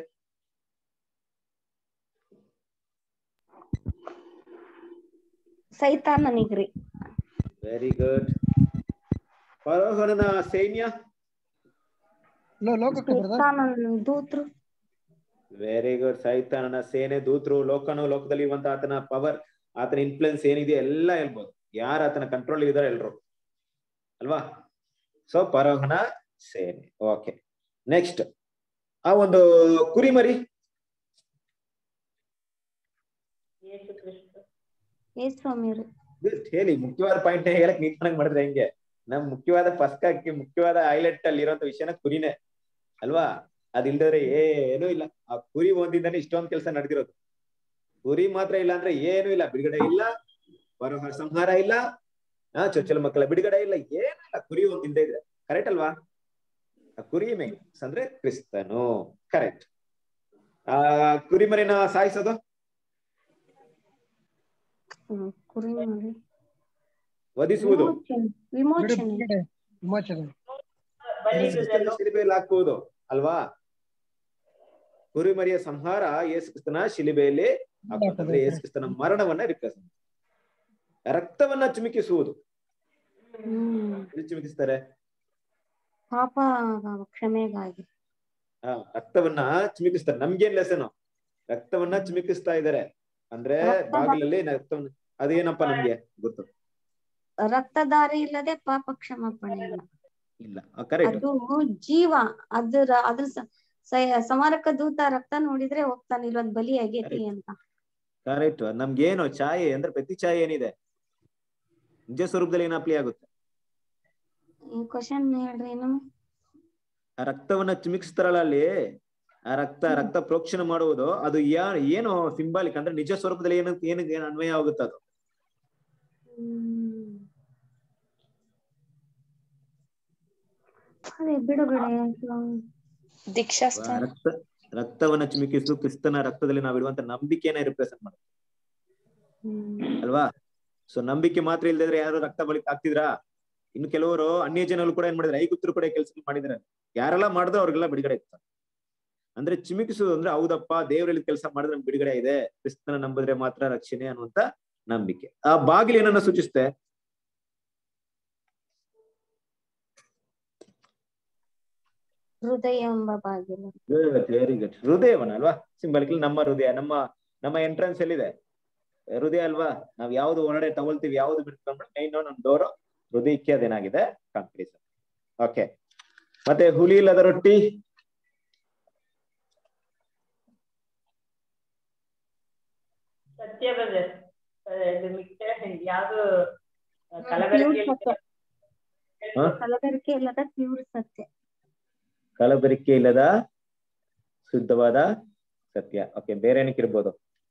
ಸೈತಾನನಿಗ್ರಿ ವೆರಿ ಗುಡ್ ಫರೋಹನನ ಸೈನ್ಯ ಲೋ- ಲೋಕಕ್ಕೆ ಬ್ರದರ್ ಸೈತಾನನ ದೂತರು ವೆರಿ ಗುಡ್ ಸೈತಾನನ ಸೇನೆ ದೂತರು ಲೋಕನು ಲೋಕದಲ್ಲಿ ಇರುವಂತ ಆತನ ಪವರ್ ಆತನ ಇನ್ಫ್ಲುಯೆನ್ಸ್ ಏನಿದೆ ಎಲ್ಲ ಹೇಳ್ಬೋದು ಯಾರು ಆತನ ಕಂಟ್ರೋಲ್ ಇದಾರೆ ಎಲ್ರು ಅಲ್ವಾ ಸೊ ಫರೋಹನ ಸೇನೆ ಓಕೆ ನೆಕ್ಸ್ಟ್ ಆ ಒಂದು ಕುರಿಮರಿ ಯೇಸು ಕ್ರಿಸ್ತ ಏ ಸ್ವಾಮಿಯವ್ರು Just ಹೇಳಿ ಮುಖ್ಯವಾದ ಪಾಯಿಂಟ್ ಹೇಳಕ್ ನಿಂತ್ಕೊಂಡಂಗ್ ಮಾಡಿದ್ರೆ ಹೆಂಗೆ ನಮ್ ಮುಖ್ಯವಾದ ಪಸ್ಕಕ್ಕೆ ಮುಖ್ಯವಾದ ಹೈಲೈಟ್ ಅಲ್ಲಿ ಇರುವಂತ ವಿಷಯನ ಕುರಿನೇ ಅಲ್ವಾ ಅದಿಲ್ದ್ರೆ ಏನೂ ಇಲ್ಲ ಆ ಕುರಿ ಒಂದಿಂದಾನೆ ಇಷ್ಟೊಂದ್ ಕೆಲಸ ನಡೆದಿರೋದು ಕುರಿ ಮಾತ್ರ ಇಲ್ಲ ಅಂದ್ರೆ ಏನೂ ಇಲ್ಲ ಬಿಡುಗಡೆ ಇಲ್ಲ ಪರಹ ಸಂಹಾರ ಇಲ್ಲ ಆ ಚೊಚ್ಚಲ ಮಕ್ಕಳ ಬಿಡುಗಡೆ ಇಲ್ಲ ಏನೂ ಇಲ್ಲ ಕುರಿ ಒಂದಿಂದ ಇದೆ ಕರೆಕ್ಟ್ ಅಲ್ವಾ ಆ ಕುರಿಮೆ ಅಂದ್ರೆ ಕ್ರಿಸ್ತನು ಕರೆಕ್ಟ್ ಆ ಕುರಿಮರಿನ ಸಾಯಿಸೋದು ಹ್ಮ್, ಕುರಿ ಮರಿ. ವಧಿಸುವುದು ವಿಮೋಚನೆ ವಿಮೋಚನೆ ಬಿಡುಗಡೆ, ವಿಮೋಚನೆ ಬಲಿ ಕ್ರಿಸ್ತನ ಶಿಲುಬೆಯಲ್ಲಿ ಹಾಕುವುದು ಅಲ್ವಾ ಕುರಿಮರಿಯ ಸಂಹಾರ ಯೇಸು ಕ್ರಿಸ್ತನ ಶಿಲುಬೆಯಲ್ಲಿ ಹಾಕುವುದು ಅಂದ್ರೆ ಯೇಸು ಕ್ರಿಸ್ತನ ಮರಣವನ್ನ ರಿಪ್ರೆಸೆಂಟ್ ರಕ್ತವನ್ನ ಚಿಮುಕಿಸುವುದು ಹ್ಮ್ ಎಲ್ಲಿ ಚಿಮುಕಿಸ್ತಾರೆ ಪಾಪ ಕ್ಷಮೆಗಾಗಿ ಆ, ರಕ್ತವನ್ನ ಚಿಮುಕಿಸ್ತಾರೆ ನಮ್ಗೇನ್ ಲೆಸನ್ ರಕ್ತವನ್ನ ಚಿಮುಕಿಸ್ತಾ ಇದಾರೆ ಅಂದ್ರೆ ರಕ್ತದ- ಬಾಗಿಲಲ್ಲಿ ರಕ್ತವನ್ನ ಅದೇನಪ್ಪ ನಮ್ಗೆ ಗೊತ್ತು ರಕ್ತದಾರಿ ಇಲ್ಲದೆ ಪಾಪ ಕ್ಷಮಾಪಣೆ ಇಲ್ಲ ಇಲ್ಲ ಕರೆಕ್ಟ್ ಅದು ಜೀವ ಅದ್ರ ಅದ್ರ ಸ- ಸ- ಸಮಾರಕ ದೂತ ರಕ್ತ ನೋಡಿದ್ರೆ ಹೋಗ್ತಾನೆ ಇಲ್ಲೊಂದ್ ಬಲಿ ಆಗೈತಿ ಅಂತ ಕರೆಕ್ಟ್ ನಮ್ಗೇನು ಛಾಯೆ ಅಂದ್ರೆ ಪ್ರತಿ ಛಾಯೆ ಏನಿದೆ ನಿಜ ಸ್ವರೂಪದಲ್ಲಿ ಏನ್ ಅಪ್ಲೈ ಆಗುತ್ತೆ ಈ ಕ್ವಶನ್ ಹೇಳ್ರಿ ಏನು ಆ ರಕ್ತವನ್ನ ಚಿಮಿಕ್ಸ್ತಾರಲ್ಲ ಅಲ್ಲಿ ಆ ರಕ್ತ ರಕ್ತ ಪ್ರೋಕ್ಷಣ ಮಾಡುವುದು ಅದು ಯಾ ಏನು ಸಿಂಬಾಲಿಕ್ ಅಂದ್ರೆ ನಿಜ ಸ್ವರೂಪದಲ್ಲಿ ಏನು ಏನು ಏನು ಅನ್ವಯ ಆಗುತ್ತೆ ಅದು ಹ್ಮ್. ಅದೇ ಬಿಡುಗಡೆ ಆ ದೀಕ್ಷಾಸ್ಥಾನ ರಕ್ತ ರಕ್ತವನ್ನ ಚಿಮಿಕಿಸು ಕ್ರಿಸ್ತನ ರಕ್ತದಲ್ಲಿ ನಾವಿಡುವಂತ ನಂಬಿಕೆಯನ್ನ ರಿಪ್ರೆಸೆಂಟ್ ಮಾಡುತ್ತೆ ಹ್ಮ್ ಅಲ್ವಾ ಸೊ ನಂಬಿಕೆ ಮಾತ್ರ ಇಲ್ದಿದ್ರೆ ಯಾರು ರಕ್ತ ಬಳಿಕ ಆಗ್ತಿದ್ರಾ ಇನ್ನು ಕೆಲವರು ಅನ್ಯ ಜನರು ಕೂಡ ಏನ್ ಮಾಡಿದ್ರೆ ಐಗುತ್ತರು ಕೂಡ ಕೆಲಸ ಮಾಡಿದ್ರೆ ಯಾರೆಲ್ಲ ಮಾಡಿದ್ರು ಅವ್ರಿಗೆಲ್ಲ ಬಿಡುಗಡೆ ಇರ್ತಾರೆ ಅಂದ್ರೆ ಚಿಮಿಕಿಸುವುದು ಅಂದ್ರೆ ಹೌದಪ್ಪ ದೇವರಲ್ಲಿ ಕೆಲಸ ಮಾಡಿದ್ರೆ ನಮ್ಗೆ ಬಿಡುಗಡೆ ಇದೆ ಕ್ರಿಸ್ತನ ನಂಬಿದ್ರೆ ಮಾತ್ರ ರಕ್ಷಣೆ ಅನ್ನುವಂತ ನಂಬಿಕೆ ಆ ಬಾಗಿಲು ಏನನ್ನ ಸೂಚಿಸುತ್ತೆ ಹೃದಯ ಎಂಬ ಬಾಗಿಲು ವೆರಿ ಗುಡ್ ಹೃದಯವನ್ನ ಅಲ್ವಾ ಸಿಂಬಲಿಕಲ್ ನಮ್ಮ ಹೃದಯ ನಮ್ಮ ನಮ್ಮ ಎಂಟ್ರೆನ್ಸ್ ಎಲ್ಲಿದೆ ಹೃದಯ ಅಲ್ವಾ ನಾವ್ ಯಾವ್ದು ಒಳಗಡೆ ತಗೊಳ್ತೀವಿ ಯಾವ್ದು ಬಿಟ್ಕೊಂಡ್ರೆ ಮೈನ್ ನಮ್ ಡೋರ್ ಹೃದಯಕ್ಕೆ ಅದೇನಾಗಿದೆ ಕಾಂಪಿಟೇಷನ್ ಓಕೆ ಮತ್ತೆ ಹುಲಿ ಇಲ್ಲದ ರೊಟ್ಟಿ ಸತ್ಯ ಬ್ರದರ್ ಇದು ಮಿಕ್ಸರ್ ಯಾವ್ದು ಕಲಬೆರಕೆ ಪ್ಯೂರ್ ಸತ್ಯ ಹ? ಕಲಬೆರಕೆ ಇಲ್ಲದ ಪ್ಯೂರ್ ಸತ್ಯ ಕಲಬೆರಕೆ ಇಲ್ಲದ ಶುದ್ಧವಾದ ಸತ್ಯ ಓಕೆ ಬೇರೆ ಏನಕ್ಕೆ ಇರ್ಬೋದು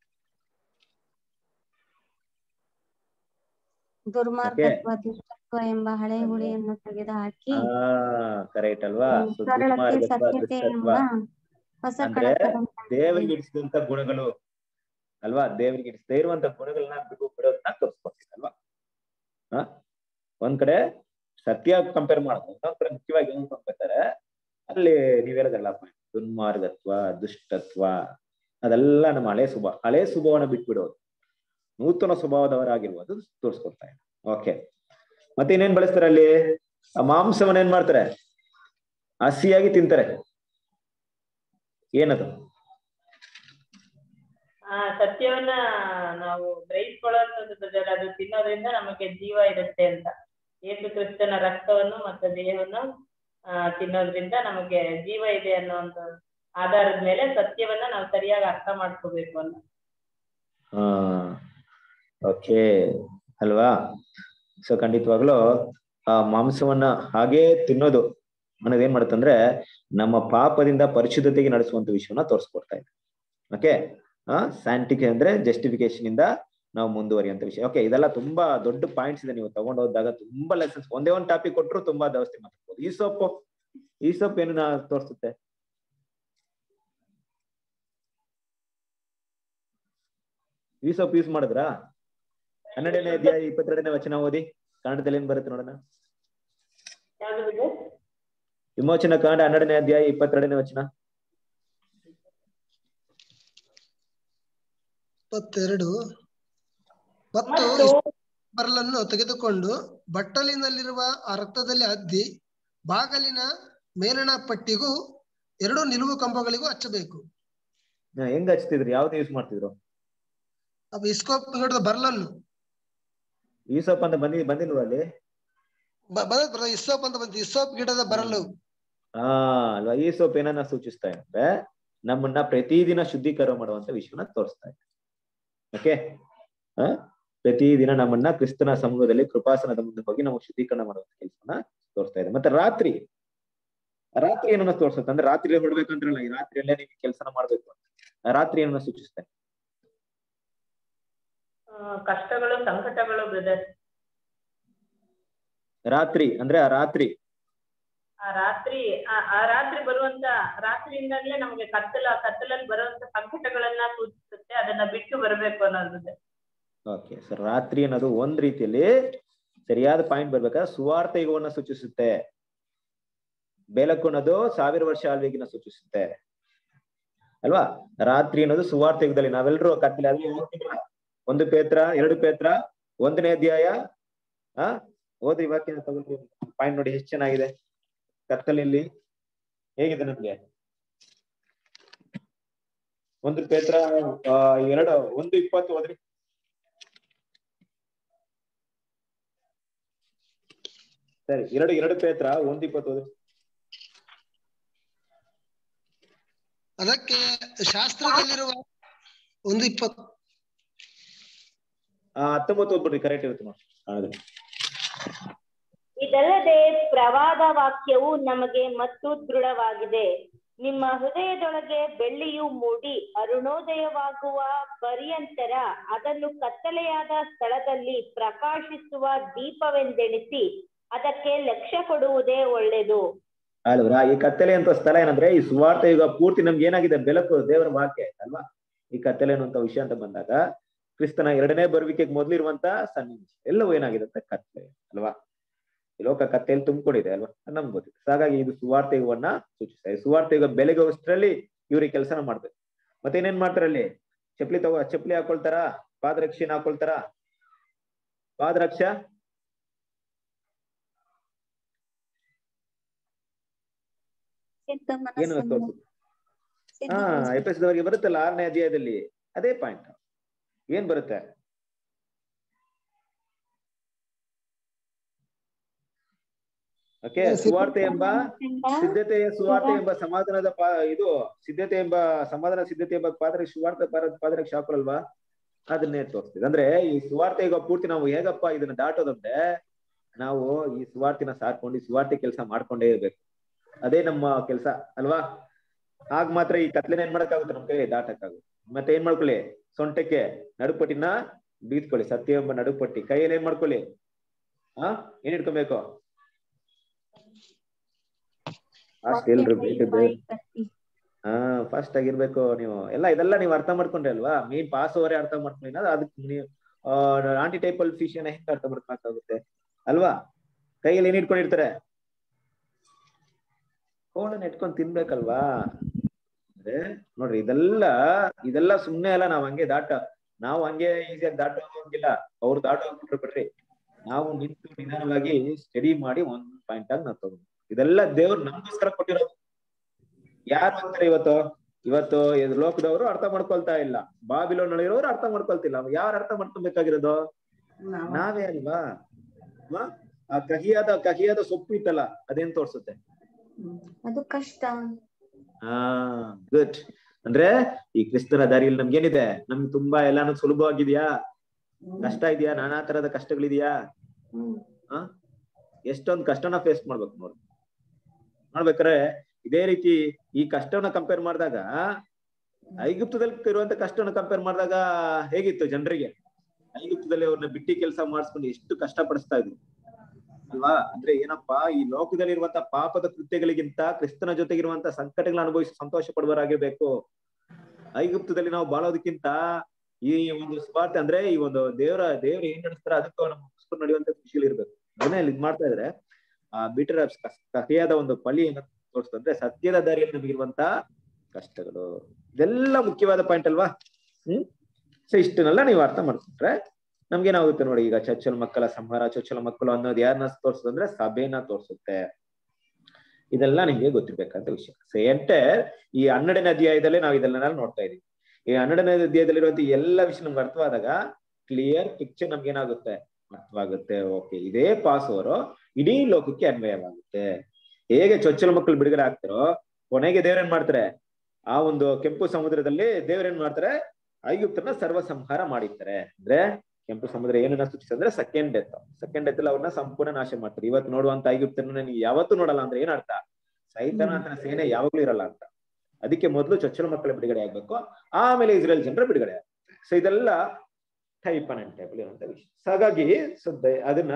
ದುರ್ಮಾರ್ಗತ್ವ ದುಷ್ಟತ್ವ ಎಂಬ ಹಳೆ ಹುಳಿಯನ್ನು ತೆಗೆದುಹಾಕಿ ಹಾ ಕರೆಕ್ಟ್ ಅಲ್ವಾ ಹ್ಮ್, So, ಸರಳತೆ ದುರ್ಮಾರ್ಗತ್ವ, ಸತ್ಯತೆ ಎಂಬ ದುಷ್ಟತ್ವ ಹೊಸ ಅಂದ್ರೆ ಕಳಕಳಂತ ದೇವರಿಗೆ ಇಡಿಸಿದಂತ ಗುಣಗಳು ಅಲ್ವಾ ದೇವರಿಗೆ ಇಡಿಸದೇ ಇರುವಂತ ಗುಣಗಳನ್ನ ಬಿಡು ಬಿಡೋದನ್ನ ತೋರಿಸ್ಕೊಡ್ತೀನಿ ಅಲ್ವಾ ಹ ಒಂದ್ ಕಡೆ ಸತ್ಯ ಕಂಪೇರ್ ಮಾಡೋದು ಇನ್ನೊಂದ್ ಕಡೆ ಮುಖ್ಯವಾಗಿ ಏನ್ ಕಂಪೇರ್ತಾರೆ ಅಲ್ಲಿ ನೀವ್ ಹೇಳೋದಲ್ಲ ದುರ್ಮಾರ್ಗತ್ವ ದುಷ್ಟತ್ವ ಅದೆಲ್ಲ ನಮ್ಮ ಹಳೆ ಸ್ವಭಾವ ಹಳೆ ಸ್ವಭಾವನ ಬಿಟ್ಬಿಡೋದು ನೂತನ ಸ್ವಭಾವದವರಾಗಿರುವುದು ತೋರಿಸ್ಕೊಡ್ತಾ ಇದೆ ಓಕೆ ಮತ್ತೆ ಇನ್ನೇನ್ ಬಳಸ್ತಾರೆ ಅಲ್ಲಿ ಆ ಮಾಂಸವನ್ನ ಏನ್ ಮಾಡ್ತಾರೆ ಹಸಿಯಾಗಿ ತಿಂತಾರೆ ಏನದು ಆ ಸತ್ಯವನ್ನ ನಾವು ಗ್ರಹಿಸ್ಕೊಳ್ಳುವಂಥದ್ದು ಬ್ರದರ್ ಅದು ತಿನ್ನೋದ್ರಿಂದ ನಮಗೆ ಜೀವ ಇರುತ್ತೆ ಅಂತ ಯೇಸು ಕ್ರಿಸ್ತನ ರಕ್ತವನ್ನು ಮತ್ತು ದೇಹವನ್ನು ಆ ತಿನ್ನೋದ್ರಿಂದ ನಮಗೆ ಜೀವ ಇದೆ ಅನ್ನೋ ಒಂದು ಆಧಾರದ ಮೇಲೆ ಸತ್ಯವನ್ನ ನಾವು ಸರಿಯಾಗಿ ಅರ್ಥ ಮಾಡ್ಕೋಬೇಕು ಅಂತ ಹಾ ಓಕೆ ಅಲ್ವಾ ಸೊ ಖಂಡಿತವಾಗ್ಲೂ ಆ ಮಾಂಸವನ್ನ ಹಾಗೇ ತಿನ್ನೋದು ಅನ್ನೋದು ಏನ್ ಮಾಡುತ್ತಂದ್ರೆ ನಮ್ಮ ಪಾಪದಿಂದ ಪರಿಶುದ್ಧತೆಗೆ ನಡೆಸುವಂತ ವಿಷಯವನ್ನ ತೋರಿಸ್ಕೊಡ್ತಾ ಇದೆ ಓಕೆ ಆ ಸ್ಯಾಂಟಿಕ್ ಅಂದ್ರೆ ಜಸ್ಟಿಫಿಕೇಶನ್ ಇಂದ ನಾವು ಮುಂದುವರಿಯುವಂತ ವಿಷಯ ಓಕೆ ಇದೆಲ್ಲ ತುಂಬಾ ದೊಡ್ಡ ಪಾಯಿಂಟ್ಸ್ ಇದೆ ನೀವು ತಗೊಂಡು ಹೋದಾಗ ತುಂಬಾ ಲೆಸನ್ಸ್ ಒಂದೇ ಒಂದು ಟಾಪಿಕ್ ಕೊಟ್ಟರು ತುಂಬಾ ದವಸ್ತಿ ಮಾತಾಡ್ಬೋದು ಈ ಸೊಪ್ಪು ಈ ಸೊಪ್ಪು ಏನು ನಾ ತೋರಿಸುತ್ತೆ ಈ ಸೊಪ್ಪು ಯೂಸ್ ಮಾಡಿದ್ರಾ ಹನ್ನೆರಡನೇ ಅಧ್ಯಾಯ ಇಪ್ಪತ್ತೆರಡನೇ ವಚನ ಓದಿ ಕನ್ನಡದಲ್ಲಿ ಏನ್ ಬರುತ್ತೆ ನೋಡೋಣ ಯಾವ್ದು ಬ್ರದರ್ ವಿಮೋಚನ ಕಾಂಡ ಹನ್ನೆರಡನೇ ಅಧ್ಯಾಯ ಇಪ್ಪತ್ತೆರಡನೇ ವಚನ ಇಪ್ಪತ್ತೆರಡು ಮತ್ತು ಮತ್ತು ಬರಲನ್ನು ತೆಗೆದುಕೊಂಡು ಬಟ್ಟಲಿನಲ್ಲಿರುವ ಆ ರಕ್ತದಲ್ಲಿ ಅದ್ದಿ ಬಾಗಲಿನ ಮೇಲಣ ಪಟ್ಟಿಗೂ ಎರಡು ನಿಲುವು ಕಂಬಗಳಿಗೂ ಹಚ್ಚಬೇಕು ಹಾ, ಹೆಂಗ್ ಹಚ್ತಿದ್ರು ಯಾವ್ದು ಯೂಸ್ ಮಾಡ್ತಿದ್ರು ಅವು ಇಸ್ಕೋಪ್ ಹಿಡಿದ ಬರಲನ್ನು ಈ ಸೊಪ್ಪು ಅಂತ ಬಂದಿ ಬಂದಿಲ್ವ ಅಲ್ಲಿ ಬ- ಬಂದದ್ brother, ಇಸ್ಸೋಪ್ ಅಂತ ಬಂತು ಇಸ್ಸೋಪ್ ಗಿಡದ ಬರಲು ಹಾ ಅಲ್ವಾ ಈ ಸೊಪ್ಪು ಏನನ್ನ ಸೂಚಿಸ್ತಾ ಇದೆ ಅಂದ್ರೆ ನಮ್ಮನ್ನ ಪ್ರತಿದಿನ ಶುದ್ಧೀಕರಣ ಮಾಡುವಂತ ವಿಷಯವನ್ನ ತೋರಿಸ್ತಾ ಇದೆ ಓಕೆ ಆ ಪ್ರತಿದಿನ ನಮ್ಮನ್ನ ಕ್ರಿಸ್ತನ ಸಮೂಹದಲ್ಲಿ ಕೃಪಾಸನದ ಮುಂದೆ ಹೋಗಿ ನಾವು ಶುದ್ಧೀಕರಣ ಮಾಡುವಂತ ಕೆಲಸವನ್ನ ತೋರಿಸ್ತಾ ಇದೆ ಮತ್ತೆ ರಾತ್ರಿ ರಾತ್ರಿ ಏನನ್ನ ತೋರಿಸುತ್ತೆ ಅಂದ್ರೆ ರಾತ್ರಿ ಹೊಡ್ಬೇಕಂದ್ರಲ್ಲ ಈ ರಾತ್ರಿಯಲ್ಲೇ ನೀವು ಕೆಲಸನ ಮಾಡ್ಬೇಕು ಅಂತ ಆ ರಾತ್ರಿ ಏನನ್ನ ಸೂಚಿಸ್ತಾ ಇದೆ ಆ, ಕಷ್ಟಗಳು ಸಂಕಟಗಳು ಬ್ರದರ್ ರಾತ್ರಿ ಅಂದ್ರೆ ಆ ರಾತ್ರಿ ಆ ರಾತ್ರಿ ಆ- ಆ ರಾತ್ರಿ ಬರುವಂತ ರಾತ್ರಿಯಿಂದಲೇ ನಮ್ಗೆ ಕತ್ತಲ ಕತ್ತಲಲ್ಲಿ ಬರುವಂತ ಸಂಕಟಗಳನ್ನ ಸೂಚಿಸುತ್ತೆ ಅದನ್ನ ಬಿಟ್ಟು ಬರಬೇಕು ಅನ್ನೋದು ಓಕೆ ಸರ್ ರಾತ್ರಿ ಅನ್ನೋದು ಒಂದ್ ರೀತಿಯಲ್ಲಿ ಸರಿಯಾದ ಪಾಯಿಂಟ್ ಬರ್ಬೇಕಾದ್ರೆ ಸುವಾರ್ಥ ಯುಗವನ್ನ ಸೂಚಿಸುತ್ತೆ ಬೆಳಕು ಅನ್ನೋದು ಸಾವಿರ ವರ್ಷ ಆಳ್ವಿಗಿನ ಸೂಚಿಸುತ್ತೆ ಅಲ್ವಾ ರಾತ್ರಿ ಅನ್ನೋದು ಸುವಾರ್ಥ ಯುಗದಲ್ಲಿ ನಾವೆಲ್ಲರೂ ಕತ್ತಲೆ ಅಲ್ಲಿ ಓದ್ತೀವಲ್ಲ? ಒಂದು ಪೇತ್ರ ಎರಡು ಪೇತ್ರ ಒಂದನೇ ಅಧ್ಯಾಯ ಆ ಓದಿ ವಾಕ್ಯ ತಗೊಂಡು ಪಾಯಿಂಟ್ ನೋಡಿ ಎಷ್ಟು ಚೆನ್ನಾಗಿದೆ ಕತ್ತಲೆಯಲ್ಲಿ ಹೇಗಿದೆ ನಮ್ಗೆ ಒಂದು ಪೇತ್ರ ಆ, ಎರಡು ಒಂದು ಇಪ್ಪತ್ತು ಓದ್ರಿ ಸರಿ ಎರಡು ಎರಡು ಪೇತ್ರ ಒಂದು ಇಪ್ಪತ್ತು ಓದ್ರಿ ಅದಕ್ಕೆ ಶಾಸ್ತ್ರದಲ್ಲಿರುವ ಒಂದು ಇಪ್ಪತ್ತು ಆ ಹತ್ತೊಂಬತ್ತು ಓದ್ಬಿಡ್ರಿ ಕರೆಕ್ಟ್ ಇರುತ್ತೆ ನೋಡಿ ಕಾಣದ್ರೆ ಇದಲ್ಲದೆ ಪ್ರವಾದ ವಾಕ್ಯವು ನಮಗೆ ಮತ್ತು ದೃಢವಾಗಿದೆ ನಿಮ್ಮ ಹೃದಯದೊಳಗೆ ಬೆಳ್ಳಿಯು ಮೂಡಿ ಅರುಣೋದಯವಾಗುವ ಪರ್ಯಂತರ ಅದನ್ನು ಕತ್ತಲೆಯಾದ ಸ್ಥಳದಲ್ಲಿ ಪ್ರಕಾಶಿಸುವ ದೀಪವೆಂದೆಣಿಸಿ ಅದಕ್ಕೆ ಲಕ್ಷ್ಯ ಕೊಡುವುದೇ ಒಳ್ಳೆಯದು ಅಲ್ವರಾ ಈ ಕತ್ತಲೆ ಅಂತ ಸ್ಥಳ ಏನಂದ್ರೆ ಈ ಸುವಾರ್ಥ ಯುಗ ಪೂರ್ತಿ ನಮ್ಗೆ ಏನಾಗಿದೆ ಬೆಳಕು ದೇವರ ವಾಕ್ಯ ಅಲ್ವಾ ಈ ಕತ್ತಲೆ ಅನ್ನುವಂತ ವಿಷಯ ಅಂತ ಬಂದಾಗ ಕ್ರಿಸ್ತನ ಎರಡನೇ ಬರುವಿಕೆಗೆ ಮೊದಲಿರುವಂತ ಸನ್ನಿವೇಶ ಎಲ್ಲವೂ ಏನಾಗಿದೆ ಅಂತ ಕತ್ತಲೆ ಅಲ್ವಾ ಈ ಲೋಕ ಕತ್ತೆಯಲ್ಲಿ ತುಂಬಿಕೊಂಡಿದೆ ಅಲ್ವಾ ಅದ್ ನಮ್ಗೆ ಗೊತ್ತಿದೆ So ಹಾಗಾಗಿ ಇದು ಸುವಾರ್ಥ ಯುಗವನ್ನ ಸೂಚಿಸ್ತಾರೆ ಸುವಾರ್ಥ ಯುಗ ಬೆಲೆಗೆ ಅಷ್ಟರಲ್ಲಿ ಇವ್ರಿಗೆ ಕೆಲಸನ ಮಾಡ್ಬೇಕು ಮತ್ತೆ ಏನೇನ್ ಮಾಡ್ತಾರೆ ಅಲ್ಲಿ ಚಪ್ಲಿ ತಗೋ ಚಪ್ಲಿ ಹಾಕೊಳ್ತಾರ ಪಾದರಕ್ಷೆನ ಹಾಕೊಳ್ತಾರ ಪಾದರಕ್ಷ ಸಿದ್ಧ ಏನು ಮನಸ್ಸನ್ನು ತೋರ್ಸುತ್ತೆ ಸಿದ್ಧ ಹಾ ಮನಸ್ಸನ್ನು ಎಪಿಸೋಡ್ವರೆಗೆ ಬರುತ್ತಲ್ಲ ಆರನೇ ಅಧ್ಯಾಯದಲ್ಲಿ ಅದೇ ಪಾಯಿಂಟ್ ಏನ್ ಬರುತ್ತೆ ಓಕೆ ಸುವಾರ್ತೆ ಎಂಬ ಸಿದ್ಧತೆಯ ಸುವಾರ್ತೆ ಎಂಬ ಸಮಾಧಾನದ ಪಾ ಇದು ಸಿದ್ಧತೆ ಎಂಬ ಸಮಾಧಾನ ಸಿದ್ಧತೆ ಎಂಬ ಪಾತ್ರ ಸುವಾರ್ಥ ಪಾದ ಪಾದರಕ್ಷೆ ಹಾಕೊಳ್ಳಲ್ವಾ ಅದನ್ನೇ ತೋರಿಸ್ತಿದೆ ಅಂದ್ರೆ ಈ ಸುವಾರ್ತೆ ಈಗ ಪೂರ್ತಿ ನಾವು ಹೇಗಪ್ಪ ಇದನ್ನ ದಾಟೋದಂದ್ರೆ ನಾವು ಈ ಸುವಾರ್ತಿನ ಸಾಕೊಂಡು ಈ ಸುವಾರ್ತೆ ಕೆಲಸ ಮಾಡ್ಕೊಂಡೇ ಇರ್ಬೇಕು ಅದೇ ನಮ್ಮ ಕೆಲಸ ಅಲ್ವಾ ಆಗ ಮಾತ್ರ ಈ ಕತ್ಲೆನ ಏನ್ ಮಾಡಕ್ಕಾಗುತ್ತೆ ನಮ್ ಕೈಲಿ ದಾಟಕ್ಕಾಗುತ್ತೆ ಮತ್ತೆ ಏನ್ ಮಾಡ್ಕೊಳ್ಳಿ ಸೊಂಟಕ್ಕೆ ನಡುಪಟ್ಟಿನ ಬೀದ್ಕೊಳ್ಳಿ ಸತ್ಯ ಎಂಬ ನಡುಪಟ್ಟಿ ಕೈಯಲ್ಲಿ ಏನ್ ಮಾಡ್ಕೊಳ್ಳಿ ಹಾ ಏನ್ ಇಟ್ಕೊಬೇಕು ಫಾಸ್ಟ್ ಎಲ್ರು ಬೇಗ ಬೇಗ ಹಾ ಫಾಸ್ಟ್ ಆಗಿರ್ಬೇಕು ನೀವು ಎಲ್ಲ ಇದೆಲ್ಲ ನೀವು ಅರ್ಥ ಮಾಡ್ಕೊಂಡ್ರಿ ಅಲ್ವಾ ಮೇನ್ ಪಾಸ್ ಓವರೇ ಅರ್ಥ ಮಾಡ್ಕೊಂಡಿ ಅದಕ್ಕೆ ನೀವು ಆಂಟಿ ಟೈಪಲ್ ಫಿಶ್ ಹೆಂಗ್ ಅರ್ಥ ಮಾಡ್ಕೊಳಕ್ಕಾಗುತ್ತೆ ಅಲ್ವಾ ಕೈಯಲ್ಲಿ ಏನ್ ಇಟ್ಕೊಂಡಿರ್ತಾರೆ ಕೋಣನ್ ಇಟ್ಕೊಂಡ್ ತಿನ್ಬೇಕಲ್ವಾ ಅಂದ್ರೆ ನೋಡ್ರಿ ಇದೆಲ್ಲ ಇದೆಲ್ಲ ಸುಮ್ನೆ ಅಲ್ಲ ನಾವ್ ಹಂಗೆ ದಾಟ ನಾವು ಹಂಗೆ ಈಸಿಯಾಗಿ ದಾಟೋ ಹೋಗಿಲ್ಲ ಅವ್ರು ದಾಟೋ ಹೋಗ್ಬಿಟ್ರು ಬಿಡ್ರಿ ನಾವು ನಿಂತು ನಿಧಾನವಾಗಿ ಸ್ಟಡಿ ಮಾಡಿ ಒಂದ್ ಪಾಯಿಂಟ್ ಆಗಿ ನಾವು ತಗೊಂಡು ಇದೆಲ್ಲ ದೇವ್ರು ನಮ್ಗೋಸ್ಕರ ಕೊಟ್ಟಿರೋದು ಯಾರು ಅಂತಾರೆ ಇವತ್ತು ಇವತ್ತು ಇದ್ ಲೋಕದವರು ಅರ್ಥ ಮಾಡ್ಕೊಳ್ತಾ ಇಲ್ಲ ಬಾಬಿಲೋನ್ ಇರೋರು ಅರ್ಥ ಮಾಡ್ಕೊಳ್ತಿಲ್ಲ ಯಾರು ಅರ್ಥ ಮಾಡ್ಕೊಬೇಕಾಗಿರೋದು ನಾವೇ ಅಲ್ವಾ ಅಲ್ವಾ? ಆ ಕಹಿಯಾದ ಕಹಿಯಾದ ಸೊಪ್ಪು ಇತ್ತಲ್ಲ ಅದೇನ್ ತೋರ್ಸುತ್ತೆ ಅದು ಕಷ್ಟ ಹಾ ಗುಡ್ ಅಂದ್ರೆ ಈ ಕ್ರಿಸ್ತನ ದಾರಿಯಲ್ಲಿ ನಮ್ಗೇನಿದೆ ನಮ್ಗೆ ತುಂಬಾ ಎಲ್ಲಾನು ಸುಲಭವಾಗಿದ್ಯಾ ಕಷ್ಟ ಇದೆಯಾ ನಾನಾ ತರದ ಕಷ್ಟಗಳಿದ್ಯಾ ಹ್ಮ್ ಆ ಎಷ್ಟೊಂದ್ ಕಷ್ಟನ ಫೇಸ್ ಮಾಡ್ಬೇಕು ನೋಡು ನೋಡ್ಬೇಕಾರೆ ಇದೇ ರೀತಿ ಈ ಕಷ್ಟವನ್ನ ಕಂಪೇರ್ ಮಾಡಿದಾಗ ಐಗುಪ್ತದಲ್ಲಿ ಇರುವಂತ ಕಷ್ಟವನ್ನ ಕಂಪೇರ್ ಮಾಡಿದಾಗ ಹೇಗಿತ್ತು ಜನರಿಗೆ ಐಗುಪ್ತದಲ್ಲಿ ಅವ್ರನ್ನ ಬಿಟ್ಟಿ ಕೆಲಸ ಮಾಡಿಸ್ಕೊಂಡು ಎಷ್ಟು ಕಷ್ಟ ಪಡಿಸ್ತಾ ಇದ್ರು ಅಲ್ವಾ ಅಂದ್ರೆ ಏನಪ್ಪಾ ಈ ಲೋಕದಲ್ಲಿ ಇರುವಂತ ಪಾಪದ ಕೃತ್ಯಗಳಿಗಿಂತ ಕ್ರಿಸ್ತನ ಜೊತೆಗಿರುವಂತ ಸಂಕಟಗಳನ್ನ ಅನುಭವಿಸಿ ಸಂತೋಷ ಪಡುವರಾಗಿರ್ಬೇಕು ಐಗುಪ್ತದಲ್ಲಿ ನಾವು ಬಾಳೋದಕ್ಕಿಂತ ಈ ಒಂದು ಸ್ವಾರ್ಥ ಅಂದ್ರೆ ಈ ಒಂದು ದೇವರ ದೇವ್ರ ಏನ್ ನಡೆಸ್ತಾರ ಅದಕ್ಕೆ ನಾವು ಮುಗಿಸ್ಕೊಂಡು ನಡೆಯುವಂತ ಖುಷಿಯಲ್ಲಿ ಇರ್ಬೇಕು ಅದನ್ನೇ ಇಲ್ಲಿ ಇದ್ ಮಾಡ್ತಾ ಇದ್ರೆ ಆ ಬಿಟರ್ ಕಹಿಯಾದ ಒಂದು ಪಳಿ ಏನ ತೋರಿಸ್ತಂದ್ರೆ ಸತ್ಯದ ದಾರಿಯಲ್ಲಿ ನಮಗಿರುವಂತ ಕಷ್ಟಗಳು ಇದೆಲ್ಲ ಮುಖ್ಯವಾದ ಪಾಯಿಂಟ್ ಅಲ್ವಾ ಹ್ಮ್ ಸೊ ಇಷ್ಟನ್ನೆಲ್ಲ ನೀವು ಅರ್ಥ ಮಾಡ್ಕೊಂಡ್ರೆ ನಮ್ಗೇನಾಗುತ್ತೆ ನೋಡಿ ಈಗ ಚೊಚ್ಚಲ ಮಕ್ಕಳ ಸಂಹಾರ ಚೊಚ್ಚಲ ಮಕ್ಕಳು ಅನ್ನೋದು ಯಾರನ್ನ ತೋರಿಸುತ್ತೆ ಸಭೆನ ತೋರಿಸುತ್ತೆ ಇದೆಲ್ಲ ನಿಮ್ಗೆ ಗೊತ್ತಿರ್ಬೇಕಂತ ವಿಷಯ ಸೊ ಎಂಟೆ ಈ ಹನ್ನೆರಡನೇ ಅಧ್ಯಾಯದಲ್ಲೇ ನಾವು ಇದೆಲ್ಲ ನೋಡ್ತಾ ಇದೀವಿ ಈ ಹನ್ನೆರಡನೇ ಅಧ್ಯಾಯದಲ್ಲಿರುವಂತ ಈ ಎಲ್ಲ ವಿಷಯ ನಮ್ಗೆ ಅರ್ಥವಾದಾಗ ಕ್ಲಿಯರ್ ಪಿಕ್ಚರ್ ನಮ್ಗೆ ಏನಾಗುತ್ತೆ ಅರ್ಥವಾಗುತ್ತೆ ಓಕೆ ಇದೇ ಪಾಸ್ ಅವರು ಇಡೀ ಲೋಕಕ್ಕೆ ಅನ್ವಯವಾಗುತ್ತೆ ಹೇಗೆ ಚೊಚ್ಚಲ ಮಕ್ಕಳು ಬಿಡುಗಡೆ ಆಗ್ತಾರೋ ಕೊನೆಗೆ ದೇವ್ರೇನ್ ಮಾಡ್ತಾರೆ ಆ ಒಂದು ಕೆಂಪು ಸಮುದ್ರದಲ್ಲಿ ದೇವ್ರೇನ್ ಮಾಡ್ತಾರೆ ಐಗುಪ್ತನ ಸರ್ವ ಸಂಹಾರ ಮಾಡಿರ್ತಾರೆ ಅಂದ್ರೆ ಕೆಂಪು ಸಮುದ್ರ ಏನನ್ನ ಸೂಚಿಸ್ತದೆ ಅಂದ್ರೆ ಸೆಕೆಂಡ್ ಡೆತ್ ಸೆಕೆಂಡ್ ಡೆತ್ ಅಲ್ಲಿ ಅವ್ರನ್ನ ಸಂಪೂರ್ಣ ನಾಶ ಮಾಡ್ತಾರೆ ಇವತ್ತು ನೋಡುವಂತ ಐಗುಪ್ತನ ನೀವು ಯಾವತ್ತೂ ನೋಡಲ್ಲ ಅಂದ್ರೆ ಏನ್ ಅರ್ಥ ಸೈತನ ಅಂತ ಸೇನೆ ಯಾವಾಗ್ಲೂ ಇರಲ್ಲ ಅಂತ ಅದಕ್ಕೆ ಮೊದಲು ಚೊಚ್ಚಲ ಮಕ್ಕಳ ಬಿಡುಗಡೆ ಆಗ್ಬೇಕು ಆಮೇಲೆ ಇಸ್ರೇಲ್ ಜನರ ಬಿಡುಗಡೆ ಆಗ್ಬೇಕು ಸೊ ಇದೆಲ್ಲ ಟೈಪ್ ಅಂಡ್ ಟೇಬಲ್ ಇರುವಂತ ವಿಷಯ ಸೊ ಹಾಗಾಗಿ ಸೊ ದ- ಅದನ್ನ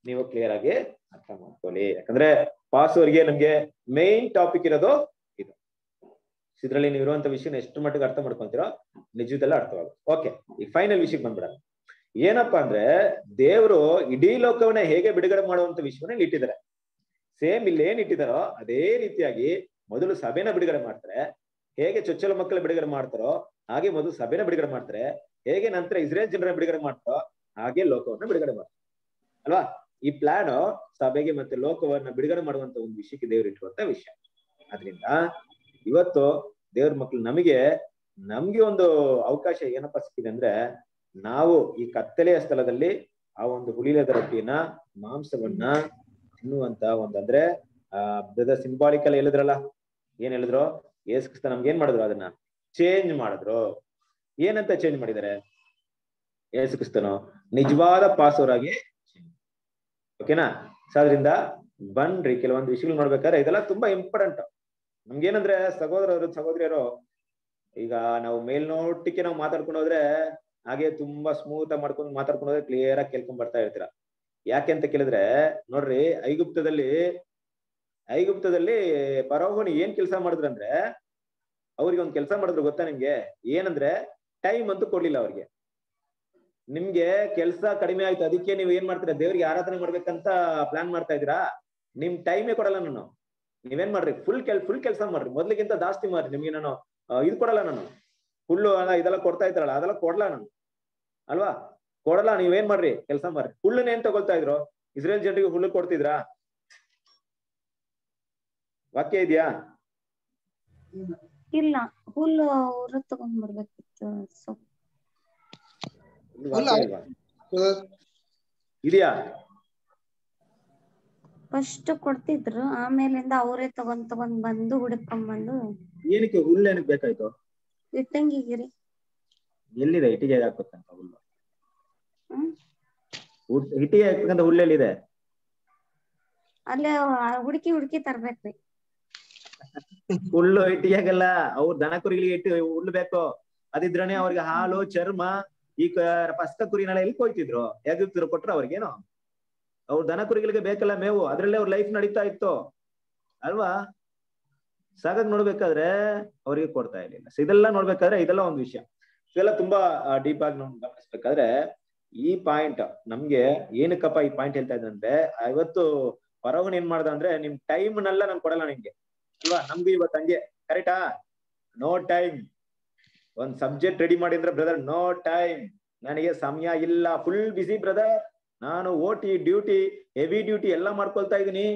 ನೀವು ಕ್ಲಿಯರ್ ಆಗಿ ಅರ್ಥ ಮಾಡ್ಕೊಳ್ಳಿ ಯಾಕಂದ್ರೆ ಪಾಸ್ ಅವರಿಗೆ ನಮ್ಗೆ ಮೇನ್ ಟಾಪಿಕ್ ಇರೋದು ಇದು ಇದ್ರಲ್ಲಿ ನೀವು ಇರುವಂತ ವಿಷಯನ ಎಷ್ಟು ಮಟ್ಟಿಗೆ ಅರ್ಥ ಮಾಡ್ಕೊಂತೀರೋ ನಿಜದಲ್ಲ ಅರ್ಥವಾಗುತ್ತೆ ಓಕೆ ಈಗ ಫೈನಲ್ ವಿಷಯಕ್ಕೆ ಬಂದ್ಬಿಡೋಣ ಏನಪ್ಪಾ ಅಂದ್ರೆ ದೇವರು ಇಡೀ ಲೋಕವನ್ನ ಹೇಗೆ ಬಿಡುಗಡೆ ಮಾಡುವಂತ ವಿಷಯವನ್ನ ಇಲ್ಲಿ ಇಟ್ಟಿದ್ದಾರೆ ಸೇಮ್ ಇಲ್ಲಿ ಏನ್ ಇಟ್ಟಿದಾರೋ ಅದೇ ರೀತಿಯಾಗಿ ಮೊದಲು ಸಭೆನ ಬಿಡುಗಡೆ ಮಾಡ್ತಾರೆ ಹೇಗೆ ಚೊಚ್ಚಲ ಮಕ್ಕಳ ಬಿಡುಗಡೆ ಮಾಡ್ತಾರೋ ಹಾಗೆ ಮೊದಲು ಸಭೆನ ಬಿಡುಗಡೆ ಮಾಡ್ತಾರೆ ಹೇಗೆ ನಂತರ ಇಸ್ರೇಲ್ ಜನರ ಬಿಡುಗಡೆ ಮಾಡ್ತಾರೋ ಹಾಗೆ ಲೋಕವನ್ನ ಬಿಡುಗಡೆ ಮಾಡ್ತಾರೆ ಅಲ್ವಾ ಈ ಪ್ಲಾನ್ ಸಭೆಗೆ ಮತ್ತೆ ಲೋಕವನ್ನ ಬಿಡುಗಡೆ ಮಾಡುವಂತ ಒಂದು ವಿಷಯಕ್ಕೆ ದೇವರು ಇಟ್ಟಿರುವಂತ ವಿಷಯ ಅದರಿಂದ ಇವತ್ತು ದೇವ್ರ ಮಕ್ಳು ನಮಗೆ ನಮ್ಗೆ ಒಂದು ಅವಕಾಶ ಏನಪ್ಪಾ ಸಿಕ್ಕಿದೆ ಅಂದ್ರೆ ನಾವು ಈ ಕತ್ತಲೆಯ ಸ್ಥಳದಲ್ಲಿ ಆ ಒಂದು ಹುಳಿಲದ ರೊಟ್ಟಿನ ಮಾಂಸವನ್ನ ತಿನ್ನುವಂತ ಒಂದು ಅಂದ್ರೆ ಆ ಬ್ರದರ್ ಸಿಂಬಾಲಿಕಲ್ ಹೇಳಿದ್ರಲ್ಲ ಏನ್ ಹೇಳಿದ್ರು ಯೇಸು ಕ್ರಿಸ್ತ ನಮ್ಗೆ ಏನ್ ಮಾಡಿದ್ರು ಅದನ್ನ ಚೇಂಜ್ ಮಾಡಿದ್ರು ಏನಂತ ಚೇಂಜ್ ಮಾಡಿದ್ದಾರೆ ಯೇಸು ಕ್ರಿಸ್ತನು ನಿಜವಾದ ಪಾಸ್ವರ್ ಆಗಿ ಓಕೆನಾ ಸೊ ಅದರಿಂದ ಬನ್ರಿ ಕೆಲವೊಂದು ವಿಷಯಗಳು ನೋಡ್ಬೇಕಾದ್ರೆ ಇದೆಲ್ಲ ತುಂಬಾ ಇಂಪಾರ್ಟೆಂಟ್ ನಮ್ಗೇನಂದ್ರೆ ಸಹೋದರರು ಸಹೋದರಿಯರು ಈಗ ನಾವು ಮೇಲ್ನೋಟಕ್ಕೆ ನಾವು ಮಾತಾಡ್ಕೊಂಡು ಹೋದ್ರೆ ಹಾಗೆ ತುಂಬಾ ಸ್ಮೂತ್ ಆಗಿ ಮಾಡ್ಕೊಂಡು ಮಾತಾಡ್ಕೊಂಡು ಹೋದ್ರೆ ಕ್ಲಿಯರ್ ಆಗಿ ಕೇಳ್ಕೊಂಡ್ ಬರ್ತಾ ಇರ್ತೀರ ಯಾಕೆ ಅಂತ ಕೇಳಿದ್ರೆ ನೋಡ್ರಿ ಐಗುಪ್ತದಲ್ಲಿ ಐಗುಪ್ತದಲ್ಲಿ ಪರೋಹಣಿ ಏನ್ ಕೆಲಸ ಮಾಡಿದ್ರಂದ್ರೆ ಅವ್ರಿಗೆ ಒಂದ್ ಕೆಲಸ ಮಾಡಿದ್ರು ಗೊತ್ತಾ ನಿಮ್ಗೆ ಏನಂದ್ರೆ ಟೈಮ್ ಅಂತೂ ಕೊಡ್ಲಿಲ್ಲ ಅವ್ರಿಗೆ ನಿಮ್ಗೆ ಕೆಲ್ಸ ಕಡಿಮೆ ಆಯ್ತು ಅದಕ್ಕೆ ನೀವು ಏನ್ ಮಾಡ್ತೀರಾ ದೇವ್ರಿಗೆ ಆರಾಧನೆ ಮಾಡ್ಬೇಕಂತ ಪ್ಲಾನ್ ಮಾಡ್ತಾ ಇದೀರಾ ನಿಮ್ ಟೈಮೇ ಕೊಡಲ್ಲ ನಾನು ನೀವೇನ್ ಮಾಡ್ರಿ ಫುಲ್ ಕೆಲ್ ಫುಲ್ ಕೆಲಸ ಮಾಡ್ರಿ ಮೊದ್ಲಿಗಿಂತ ಜಾಸ್ತಿ ಮಾಡ್ರಿ ನಿಮ್ಗೆ ನಾನು ಆ, ಇದು ಕೊಡಲ್ಲ ನಾನು ಹುಲ್ಲು ಅಲ್ಲ ಇದೆಲ್ಲ ಕೊಡ್ತಾ ಇದ್ರಲ್ಲ ಅದೆಲ್ಲ ಕೊಡ್ಲಾ ನಾನು ಅಲ್ವಾ ಕೊಡಲ್ಲ ನೀವೇನ್ ಮಾಡ್ರಿ ಕೆಲಸ ಮಾಡ್ರಿ ಹುಲ್ಲನ್ನ ಏನ್ ತಗೊಳ್ತಾ ಇದ್ರು ಇಸ್ರೇಲ್ ಜನರಿಗೆ ಹುಲ್ಲು ಕೊಡ್ತಿದ್ರಾ ವಾಕ್ಯ ಇದೆಯಾ ಇಲ್ಲ ಹುಲ್ಲು ಅವ್ರ ತಗೊಂಡ್ ಬರ್ಬೇಕಿತ್ತು ಸೊ ಇಲ್ಲಿ ವಾಕ್ಯ ಇಲ್ವಾ? ಇದೆಯಾ ಫಸ್ಟ್ ಕೊಡ್ತಿದ್ರು ಆಮೇಲಿಂದ ಅವರೇ ತಗೊಂಡ್ ತಗೊಂಡ್ ಬಂದು ಹುಡ್ಕೊಂಡ್ ಬಂದು ಏನಕ್ಕೆ ಹುಲ್ಲು ಏನಕ್ಕೆ ಬೇಕಾಯ್ತು ಇಟ್ಟಂಗಿಗಿರಿ ಎಲ್ಲಿದೆ ಇಟ್ಟಿಗೆ ಹಾಕ್ಬೇಕಂತ ಹುಲ್ಲು ಹ್ಮ್ ಹುಟ್- ಇಟ್ಟಿಗೆ ಹಾಕ್ಬೇಕಂತ ಹುಲ್ಲು ಎಲ್ಲಿದೆ ಅಲ್ಲೇ ಹುಡುಕಿ ಹುಡುಕಿ ತರ್ಬೇಕ್ರಿ ಹುಲ್ಲು ಇಟ್ಟಿಗೆಗಲ್ಲ ಅವ್ರ ದನ ಕುರಿಗಳಿಗೆ ಇಟ್ಟು ಹುಲ್ಲು ಬೇಕು ಅದಿದ್ರನೆ ಅವ್ರಿಗೆ ಹಾಲು ಚರ್ಮ ಈ ಪಸ್ಕ ಕುರಿನೆಲ್ಲ ಎಲ್ಲಿ ಕೊಯ್ತಿದ್ರು ಯಾಗಿದ್ರು ಕೊಟ್ರ ಅವ್ರಿಗೇನು ಅವ್ರ ದನ ಕುರಿಗಳಿಗೆ ಬೇಕಲ್ಲ ಮೇವು ಅದ್ರಲ್ಲೇ ಅವ್ರ ಲೈಫ್ ನಡೀತಾ ಇತ್ತು ಅಲ್ವಾ ಸಾಗಾಗ್ ನೋಡ್ಬೇಕಾದ್ರೆ ಅವ್ರಿಗೆ ಕೊಡ್ತಾ ಇರ್ಲಿಲ್ಲ ಸೊ ಇದೆಲ್ಲ ನೋಡ್ಬೇಕಾದ್ರೆ ಇದೆಲ್ಲ ಒಂದು ವಿಷಯ ಇದೆಲ್ಲ ತುಂಬಾ ಡೀಪ್ ಆಗಿ ನಾವು ಗಮನಿಸ್ಬೇಕಾದ್ರೆ ಈ ಪಾಯಿಂಟ್ ನಮ್ಗೆ ಏನಕ್ಕಪ್ಪ ಈ ಪಾಯಿಂಟ್ ಹೇಳ್ತಾ ಇದ್ದಂದ್ರೆ ಇವತ್ತು ಪರವನ್ ಏನ್ ಮಾಡ್ದ ಅಂದ್ರೆ ನಿಮ್ ಟೈಮ್ ನೆಲ್ಲ ನಾನು ಕೊಡಲ್ಲ ನಿಮ್ಗೆ ಅಲ್ವಾ ನಮ್ಗೂ ಇವತ್ತು ಹಂಗೆ ಕರೆಕ್ಟಾ ನೋ ಟೈಮ್ ಒಂದ್ ಸಬ್ಜೆಕ್ಟ್ ರೆಡಿ ಮಾಡಿ ಅಂದ್ರೆ ಬ್ರದರ್ ನೋ ಟೈಮ್ ನನಗೆ ಸಮಯ ಇಲ್ಲ ಫುಲ್ ಬಿಸಿ ಬ್ರದರ್ ನಾನು ಓಟಿ ಡ್ಯೂಟಿ ಹೆವಿ ಡ್ಯೂಟಿ ಎಲ್ಲ ಮಾಡ್ಕೊಳ್ತಾ ಇದೀನಿ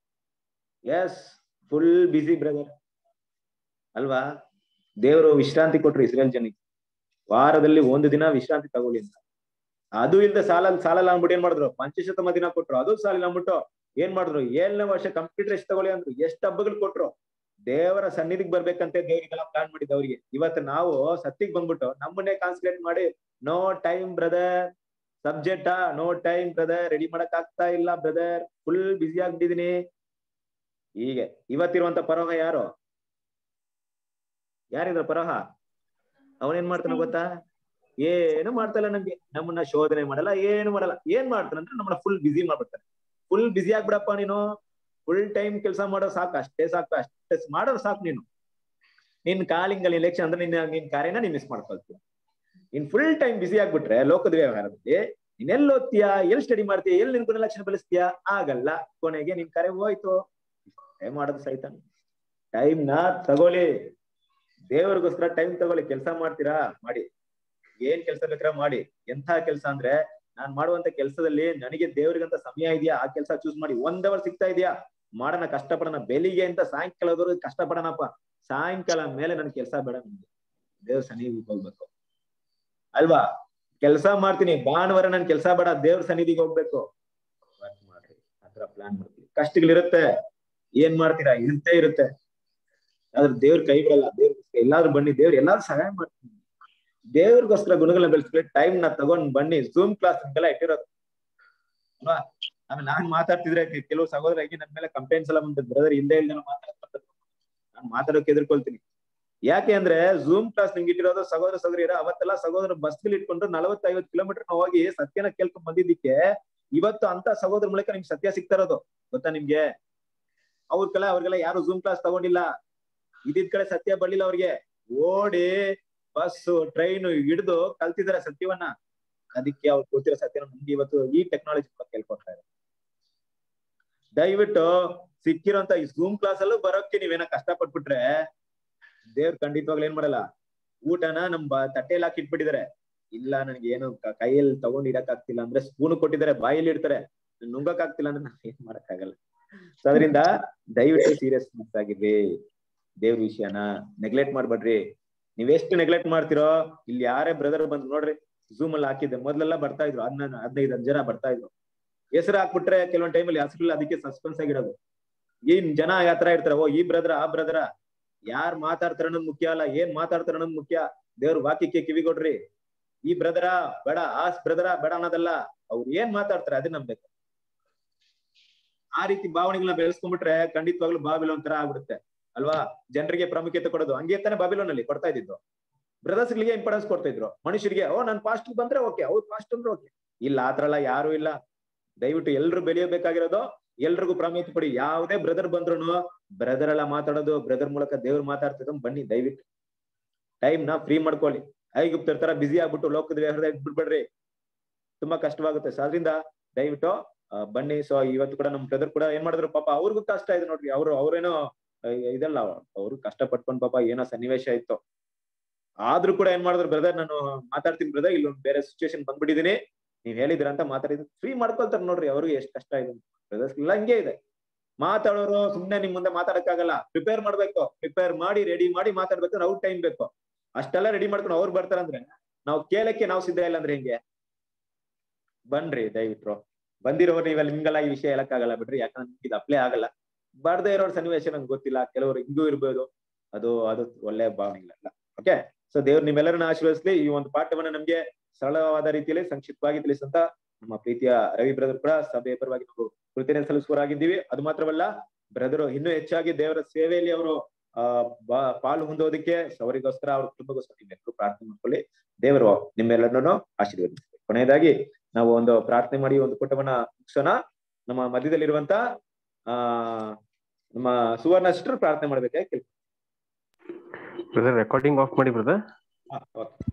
ಎಸ್ ಫುಲ್ ಬಿಸಿ ಬ್ರದರ್ ಅಲ್ವಾ ದೇವರು ವಿಶ್ರಾಂತಿ ಕೊಟ್ರು ಇಸ್ರೇಲ್ ಜನಿಗೆ ವಾರದಲ್ಲಿ ಒಂದು ದಿನ ವಿಶ್ರಾಂತಿ ತಗೊಳ್ಳಿ ಅಂತ ಅದು ಇಲ್ದೆ ಸಾಲ ಸಾಲಲ್ಲ ಅಂದ್ಬಿಟ್ಟು ಏನ್ ಮಾಡಿದ್ರು ಪಂಚಶತಮ ದಿನ ಕೊಟ್ರು ಅದು ಸಾಲಿಲ್ಲ ಅಂದ್ಬಿಟ್ಟು ಏನ್ ಮಾಡಿದ್ರು ಏಳನೇ ವರ್ಷ ಕಂಪ್ಯೂಟರ್ ಎಷ್ಟು ತಗೊಳ್ಳಿ ಅಂದ್ರು ಎಷ್ಟು ಹಬ್ಬಗಳು ಕೊಟ್ರು ದೇವರ ಸನ್ನಿಧಿಗೆ ಬರ್ಬೇಕಂತ ದೇವರಿಗೆಲ್ಲ ಪ್ಲಾನ್ ಮಾಡಿದ್ದು ಅವ್ರಿಗೆ ಇವತ್ತು ನಾವು ಸತ್ತಿಗೆ ಬಂದ್ಬಿಟ್ಟು ನಮ್ಮನ್ನೇ ಕಾನ್ಸಂಟ್ರೇಟ್ ಮಾಡಿ ನೋ ಟೈಮ್ ಬ್ರದರ್ ಸಬ್ಜೆಕ್ಟಾ ನೋ ಟೈಮ್ ಬ್ರದರ್ ರೆಡಿ ಮಾಡಕ್ ಆಗ್ತಾ ಇಲ್ಲ ಬ್ರದರ್ ಫುಲ್ ಬಿಸಿ ಆಗ್ಬಿಟ್ಟಿದೀನಿ ಹೀಗೆ ಇವತ್ತಿರುವಂತ ಪರೋಹ ಯಾರು ಯಾರಿದ್ರು ಪರೋಹ ಅವನೇನ್ ಮಾಡ್ತಾನ ಗೊತ್ತಾ ಏನು ಮಾಡ್ತಲ್ಲ ನಮ್ಗೆ ನಮ್ಮನ್ನ ಶೋಧನೆ ಮಾಡಲ್ಲ ಏನು ಮಾಡಲ್ಲ ಏನ್ ಮಾಡ್ತಾನಂದ್ರೆ ನಮ್ಮನ್ನ ಫುಲ್ ಬಿಸಿ ಮಾಡ್ಬಿಡ್ತಾನೆ ಫುಲ್ ಬಿಸಿ ಆಗ್ಬಿಡಪ್ಪ ನೀನು ಫುಲ್ ಟೈಮ್ ಕೆಲಸ ಮಾಡೋ ಸಾಕು ಅಷ್ಟೇ ಸಾಕು ಅಷ್ಟೇ ಮಾಡೋದು ಸಾಕು ನೀನು ನಿನ್ ಕಾಲಿಂಗ್ ಅಲ್ಲಿ ಎಲೆಕ್ಷನ್ ಅಂದ್ರೆ ನಿನ್ನ ನಿನ್ ಕಾರ್ಯನ ನೀನ್ ಮಿಸ್ ಮಾಡ್ಕೊಳ್ತೀಯ ನೀನ್ ಫುಲ್ ಟೈಮ್ ಬಿಸಿ ಆಗ್ಬಿಟ್ರೆ ಲೋಕದ ವ್ಯವಹಾರದಲ್ಲಿ ನೀನ್ ಎಲ್ಲಿ ಓದ್ತೀಯಾ ಎಲ್ಲಿ ಸ್ಟಡಿ ಮಾಡ್ತೀಯ ಎಲ್ಲಿ ನಿನ್ ಗುಣಲಕ್ಷಣ ಬೆಳೆಸ್ತೀಯಾ ಆಗಲ್ಲ ಕೊನೆಗೆ ನಿನ್ ಕರೆ ಹೋಯ್ತು ಏನ್ ಮಾಡೋದು ಸಹಿತ ಟೈಮ್ ನ ತಗೊಳ್ಳಿ ದೇವರಿಗೋಸ್ಕರ ಟೈಮ್ ತಗೊಳ್ಳಿ ಕೆಲಸ ಮಾಡ್ತೀರಾ ಮಾಡಿ ಏನ್ ಕೆಲಸ ಬೇಕಾದ್ರೆ ಮಾಡಿ ಎಂಥ ಕೆಲಸ ಅಂದ್ರೆ ನಾನ್ ಮಾಡುವಂತ ಕೆಲಸದಲ್ಲಿ ನನಗೆ ದೇವರಿಗಂತ ಸಮಯ ಇದೆಯಾ ಆ ಕೆಲಸ ಚೂಸ್ ಮಾಡಿ ಒಂದ್ ಅವರ್ ಸಿಗ್ತಾ ಇದೆಯಾ ಮಾಡೋಣ ಕಷ್ಟಪಡೋಣ ಬೆಳಿಗ್ಗೆ ಅಂತ ಸಾಯಂಕಾಲದವರೆಗೂ ಕಷ್ಟಪಡೋಣಪ್ಪ ಸಾಯಂಕಾಲ ಮೇಲೆ ನನ್ ಕೆಲಸ ಬೇಡ ನನ್ಗೆ ದೇವ್ರ ಸನ್ನಿಧಿಗೆ ಹೋಗ್ಬೇಕು ಅಲ್ವಾ ಕೆಲಸ ಮಾಡ್ತೀನಿ ಭಾನುವಾರ ನನ್ ಕೆಲಸ ಬೇಡ ದೇವ್ರ ಸನ್ನಿಧಿಗೆ ಹೋಗ್ಬೇಕು ವರ್ಕ್ ಮಾಡ್ರಿ ಆತರ ಪ್ಲಾನ್ ಮಾಡ್ತೀವಿ ಕಷ್ಟಗಳಿರುತ್ತೆ ಏನ್ ಮಾಡ್ತೀರಾ ಇರುತ್ತೆ ಇರುತ್ತೆ ಆದ್ರೆ ದೇವ್ರ ಕೈ ಬಿಡಲ್ಲ ದೇವ್ರ ಎಲ್ಲಾದ್ರೂ ಬನ್ನಿ ದೇವ್ರ ಎಲ್ಲಾರು ಸಹಾಯ ಮಾಡ್ತೀನಿ ದೇವ್ರಿಗೋಸ್ಕರ ಗುಣಗಳನ್ನ ಬೆಳೆಸ್ಕೊಳ್ಳಿ ಟೈಮ್ ನ ತಗೊಂಡ್ ಬನ್ನಿ ಝೂಮ್ ಕ್ಲಾಸ್ ನಿಮ್ಗೆಲ್ಲ ಇಟ್ಟಿರೋದು ಅಲ್ವಾ ಆಮೇಲೆ ನಾನ್ ಮಾತಾಡ್ತಿದ್ರೆ ಕೆ- ಕೆಲವು ಸಹೋದರಾಗಿ ನನ್ ಮೇಲೆ ಕಂಪ್ಲೇಂಟ್ಸ್ ಎಲ್ಲ ಬಂದ ಬ್ರದರ್ ಹಿಂದೆ ಇಲ್ದೆ ಮಾತಾಡ್ತಾರೆ ನಾನ್ ಮಾತಾಡೋಕೆ ಎದುರ್ಕೊಳ್ತೀನಿ ಯಾಕೆ ಅಂದ್ರೆ ಝೂಮ್ ಕ್ಲಾಸ್ ನಿಮ್ಗೆ ಇಟ್ಟಿರೋದು ಸಹೋದರ ಸಹೋದರಿಯರ ಅವತ್ತೆಲ್ಲ ಸಹೋದರ ಬಸ್ಗಳು ಇಟ್ಕೊಂಡು ನಲವತ್ತೈವತ್ತು ಕಿಲೋಮೀಟರ್ ಹೋಗಿ ಸತ್ಯನ ಕೇಳ್ಕೊಂಡ್ ಬಂದಿದ್ದಕ್ಕೆ ಇವತ್ತು ಅಂತ ಸಹೋದರ ಮೂಲಕ ನಿಮ್ಗೆ ಸತ್ಯ ಸಿಗ್ತಾ ಇರೋದು ಗೊತ್ತಾ ನಿಮ್ಗೆ ಅವ್ರಿಗೆಲ್ಲ ಅವ್ರಿಗೆಲ್ಲ ಯಾರು ಜೂಮ್ ಕ್ಲಾಸ್ ತಗೊಂಡಿಲ್ಲ ಇದಿದ್ ಕಡೆ ಸತ್ಯ ಬರ್ಲಿಲ್ಲ ಅವ್ರಿಗೆ ಓಡಿ ಬಸ್ ಟ್ರೈನ್ ಹಿಡಿದು ಕಲ್ತಿದಾರೆ ಸತ್ಯವನ್ನ ಅದಕ್ಕೆ ಅವ್ರು ಗೊತ್ತಿರೋ ಸತ್ಯನ ನಮ್ಗೆ ಇವತ್ತು ಈ ಟೆಕ್ನಾಲಜಿ ಕೇಳ್ಕೊಡ್ತಾ ಇದೆ ದಯವಿಟ್ಟು ಸಿಕ್ಕಿರೋಂತ ಈ ಜೂಮ್ ಕ್ಲಾಸ್ ಅಲ್ಲೂ ಬರೋಕೆ ನೀವೇನ ಕಷ್ಟ ಪಟ್ಬಿಟ್ರೆ ದೇವ್ರ ಖಂಡಿತವಾಗ್ಲೂ ಏನ್ ಮಾಡಲ್ಲ ಊಟನ ನಮ್ ಬ- ತಟ್ಟೆಯಲ್ಲಿ ಹಾಕಿ ಇಟ್ಬಿಟ್ಟಿದ್ದಾರೆ ಇಲ್ಲ ನನಗೆ ಏನು ಕ- ಕೈಯಲ್ಲಿ ತಗೊಂಡ್ ಇಡಕ್ ಆಗ್ತಿಲ್ಲ ಅಂದ್ರೆ ಸ್ಪೂನ್ ಕೊಟ್ಟಿದ್ದಾರೆ ಬಾಯಲ್ಲಿ ಇಡ್ತಾರೆ ನುಂಗಕ್ ಆಗ್ತಿಲ್ಲ ಅಂದ್ರೆ ನಾನು ಏನ್ ಮಾಡಕ್ ಆಗಲ್ಲ ಸೊ ಅದರಿಂದ ದಯವಿಟ್ಟು ಸೀರಿಯಸ್ ಆಗಿರ್ರಿ ದೇವ್ರ ವಿಷಯನ ನೆಗ್ಲೆಕ್ಟ್ ಮಾಡ್ಬೇಡ್ರಿ ನೀವೆಷ್ಟು ನೆಗ್ಲೆಕ್ಟ್ ಮಾಡ್ತಿರೋ ಇಲ್ಲಿ ಯಾರೇ ಬ್ರದರ್ ಬಂದ್ ನೋಡ್ರಿ ಝೂಮ್ ಅಲ್ಲಿ ಹಾಕಿದ್ದೆ ಮೊದ್ಲೆಲ್ಲ ಬರ್ತಾ ಇದ್ರು ಹನ್ನ ಹದಿನೈದು ಹತ್ತು ಜನ ಬರ್ತಾ ಇದ್ರು ಹೆಸರು ಹಾಕ್ಬಿಟ್ರೆ ಕೆಲವೊಂದ್ ಟೈಮಲ್ಲಿ ಹೆಸರಿಲ್ಲ ಅದಕ್ಕೆ ಸಸ್ಪೆನ್ಸ್ ಆಗಿರೋದು ಏನ್ ಜನ ಯಾವ ತರ ಇರ್ತಾರೆ ಓ ಈ ಬ್ರದರ ಆ ಬ್ರದರ ಯಾರ್ ಮಾತಾಡ್ತಾರ ಅನ್ನೋದು ಮುಖ್ಯ ಅಲ್ಲ ಏನ್ ಮಾತಾಡ್ತಾರ ಅನ್ನೋದು ಮುಖ್ಯ ದೇವ್ರ ವಾಕ್ಯಕ್ಕೆ ಕಿವಿ ಕೊಡ್ರಿ ಈ ಬ್ರದರ ಬೇಡ ಆ ಬ್ರದರ ಬೇಡ ಅನ್ನೋದಲ್ಲ ಅವ್ರು ಏನ್ ಮಾತಾಡ್ತಾರೆ ಅದೇ ನಂಬೇಕು ಆ ರೀತಿ ಭಾವನೆಗಳನ್ನ ಬೆಳೆಸ್ಕೊಂಡ್ಬಿಟ್ರೆ ಖಂಡಿತವಾಗ್ಲೂ ಬಾಬಿಲೋನ್ ಒಂಥರ ಆಗ್ಬಿಡುತ್ತೆ ಅಲ್ವಾ ಜನರಿಗೆ ಪ್ರಾಮುಖ್ಯತೆ ಕೊಡೋದು ಹಂಗೆ ತಾನೆ ಬಾಬಿಲೋನ್ ಅಲ್ಲಿ ಕೊಡ್ತಾ ಇದ್ದಿದ್ದು ಬ್ರದರ್ಸ್ ಗಳಿಗೆ ಇಂಪಾರ್ಟೆನ್ಸ್ ಕೊಡ್ತಾ ಇದ್ರು ಮನುಷ್ಯರಿಗೆ ಓ ನನ್ ಪಾಸ್ಟ್ ಬಂದ್ರೆ ಓಕೆ ಅವ್ರು ಪಾಸ್ಟ್ ಅಂದ್ರೆ ಓಕೆ ಇಲ್ಲ ಆತರ ಎಲ್ಲ ಯಾರು ಇಲ್ಲ ದಯವಿಟ್ಟು ಎಲ್ರು ಬೆಳೆಯಬೇಕಾಗಿರೋದು ಎಲ್ರಿಗೂ ಪ್ರಾಮುಖ್ಯತೆ ಕೊಡಿ ಯಾವುದೇ ಬ್ರದರ್ ಬಂದ್ರು ಬ್ರದರ್ ಎಲ್ಲ ಮಾತಾಡೋದು ಬ್ರದರ್ ಮೂಲಕ ದೇವ್ರು ಮಾತಾಡ್ತಿದ್ರು ಬನ್ನಿ ದಯವಿಟ್ಟು ಟೈಮ್ ನ ಫ್ರೀ ಮಾಡ್ಕೊಳ್ಳಿ ಐಗುಪ್ತರ ತರ ಬಿಸಿ ಆಗ್ಬಿಟ್ಟು ಲೋಕದ ವ್ಯವಹಾರದ ಬಿಡ್ಬೇಡ್ರಿ ತುಂಬಾ ಕಷ್ಟವಾಗುತ್ತೆ ಸೊ ಅದರಿಂದ ದಯವಿಟ್ಟು ಆ, ಬನ್ನಿ ಸೊ ಇವತ್ತು ಕೂಡ ನಮ್ ಬ್ರದರ್ ಕೂಡ ಏನ್ ಮಾಡಿದ್ರು ಪಾಪ ಅವ್ರಿಗೂ ಕಷ್ಟ ಇದೆ ನೋಡ್ರಿ ಅವ್ರು ಅವ್ರೇನೋ ಆ, ಇದಲ್ಲ ಅವ್ರು ಕಷ್ಟ ಪಟ್ಕೊಂಡ್ ಪಾಪ ಏನೋ ಸನ್ನಿವೇಶ ಇತ್ತು ಆದ್ರೂ ಕೂಡ ಏನ್ ಮಾಡಿದ್ರು ಬ್ರದರ್ ನಾನು ಮಾತಾಡ್ತೀನಿ ಬ್ರದರ್ ಇಲ್ಲೊಂದ್ ಬೇರೆ ಸಿಚುವೇಶನ್ ಬಂದ್ಬಿಟ್ಟಿದೀನಿ ನೀವ್ ಹೇಳಿದ್ರ ಅಂತ ಮಾತಾಡಿದ್ರು ಫ್ರೀ ಮಾಡ್ಕೊಳ್ತಾರ ನೋಡ್ರಿ ಅವ್ರಿಗೆ ಎಷ್ಟ್ ಕಷ್ಟ ಇದೆ ಬ್ರದರ್ಸ್ ಎಲ್ಲ ಹಂಗೆ ಇದೆ ಮಾತಾಡೋರು ಸುಮ್ನೆ ನಿಮ್ ಮುಂದೆ ಮಾತಾಡಕ್ಕಾಗಲ್ಲ ಪ್ರಿಪೇರ್ ಮಾಡ್ಬೇಕು ಪ್ರಿಪೇರ್ ಮಾಡಿ ರೆಡಿ ಮಾಡಿ ಮಾತಾಡ್ಬೇಕು ಅವ್ರ ಟೈಮ್ ಬೇಕು ಅಷ್ಟೆಲ್ಲ ರೆಡಿ ಮಾಡ್ಕೊಂಡು ಅವ್ರು ಬರ್ತಾರಂದ್ರೆ ನಾವು ಕೇಳಕ್ಕೆ ನಾವು ಸಿದ್ಧ ಇಲ್ಲ ಅಂದ್ರೆ ಹೆಂಗೆ ಬನ್ರಿ ದಯವಿಟ್ಟು ಬಂದಿರೋರು ನೀವೆಲ್ಲ ನಿಮ್ಗೆಲ್ಲ ಈ ವಿಷಯ ಹೇಳಕ್ಕಾಗಲ್ಲ ಬಿಡ್ರಿ ಯಾಕಂದ್ರೆ ಇದು ಅಪ್ಲೈ ಆಗಲ್ಲ ಬರ್ದೇ ಇರೋರ್ ಸನ್ನಿವೇಶ ನಂಗೆ ಗೊತ್ತಿಲ್ಲ ಕೆಲವರು ಹಿಂಗೂ ಇರ್ಬೋದು ಅದು ಅದು ಒಳ್ಳೆ ಭಾವನೆಗಳಲ್ಲ ಓಕೆ ಸೊ ದೇವ್ರು ನಿಮ್ಮೆಲ್ಲರನ್ನ ಆಶೀರ್ವದಿಸ್ಲಿ ಈ ಒಂದು ಪಾಠವನ್ನ ನಮ್ಗೆ ಸರಳವಾದ ರೀತಿಯಲ್ಲಿ ಸಂಕ್ಷಿಪ್ತವಾಗಿ ತಿಳಿಸಂತ ನಮ್ಮ ಪ್ರೀತಿಯ ರವಿ ಬ್ರದರ್ ಕೂಡ ಸಭೆಯ ಪರವಾಗಿ ನಾವು ಕೃತಜ್ಞತೆ ಸಲ್ಲಿಸುವರಾಗಿದ್ದೀವಿ ಅದು ಮಾತ್ರವಲ್ಲ ಬ್ರದರು ಇನ್ನೂ ಹೆಚ್ಚಾಗಿ ದೇವರ ಸೇವೆಯಲ್ಲಿ ಅವರು ಆ ಬಾ- ಪಾಲು ಹೊಂದೋದಕ್ಕೆ ಸೊ ಅವರಿಗೋಸ್ಕರ ಅವ್ರ ಕುಟುಂಬಗೋಸ್ಕರ ನೀವೆಲ್ಲರೂ ಪ್ರಾರ್ಥನೆ ಮಾಡ್ಕೊಳ್ಳಿ ದೇವರು ನಿಮ್ಮೆಲ್ಲರನ್ನು ಆಶೀರ್ವದಿಸ್ಲಿ ಕೊನೆಯದಾಗಿ ನಾವು ಒಂದು ಪ್ರಾರ್ಥನೆ ಮಾಡಿ ಒಂದು ಪುಟವನ್ನ ಮುಗಿಸೋಣ ನಮ್ಮ ಮಧ್ಯದಲ್ಲಿರುವಂತ ಆ ನಮ್ಮ ಸುವರ್ಣ ಸಿಸ್ಟರ್ ಪ್ರಾರ್ಥನೆ ಮಾಡ್ಬೇಕಾಗಿ ಕೇಳ್ತೀನಿ ಬ್ರದರ್ ರೆಕಾರ್ಡಿಂಗ್ ಆಫ್ ಮಾಡಿ ಬ್ರದರ್ ಹಾ, okay.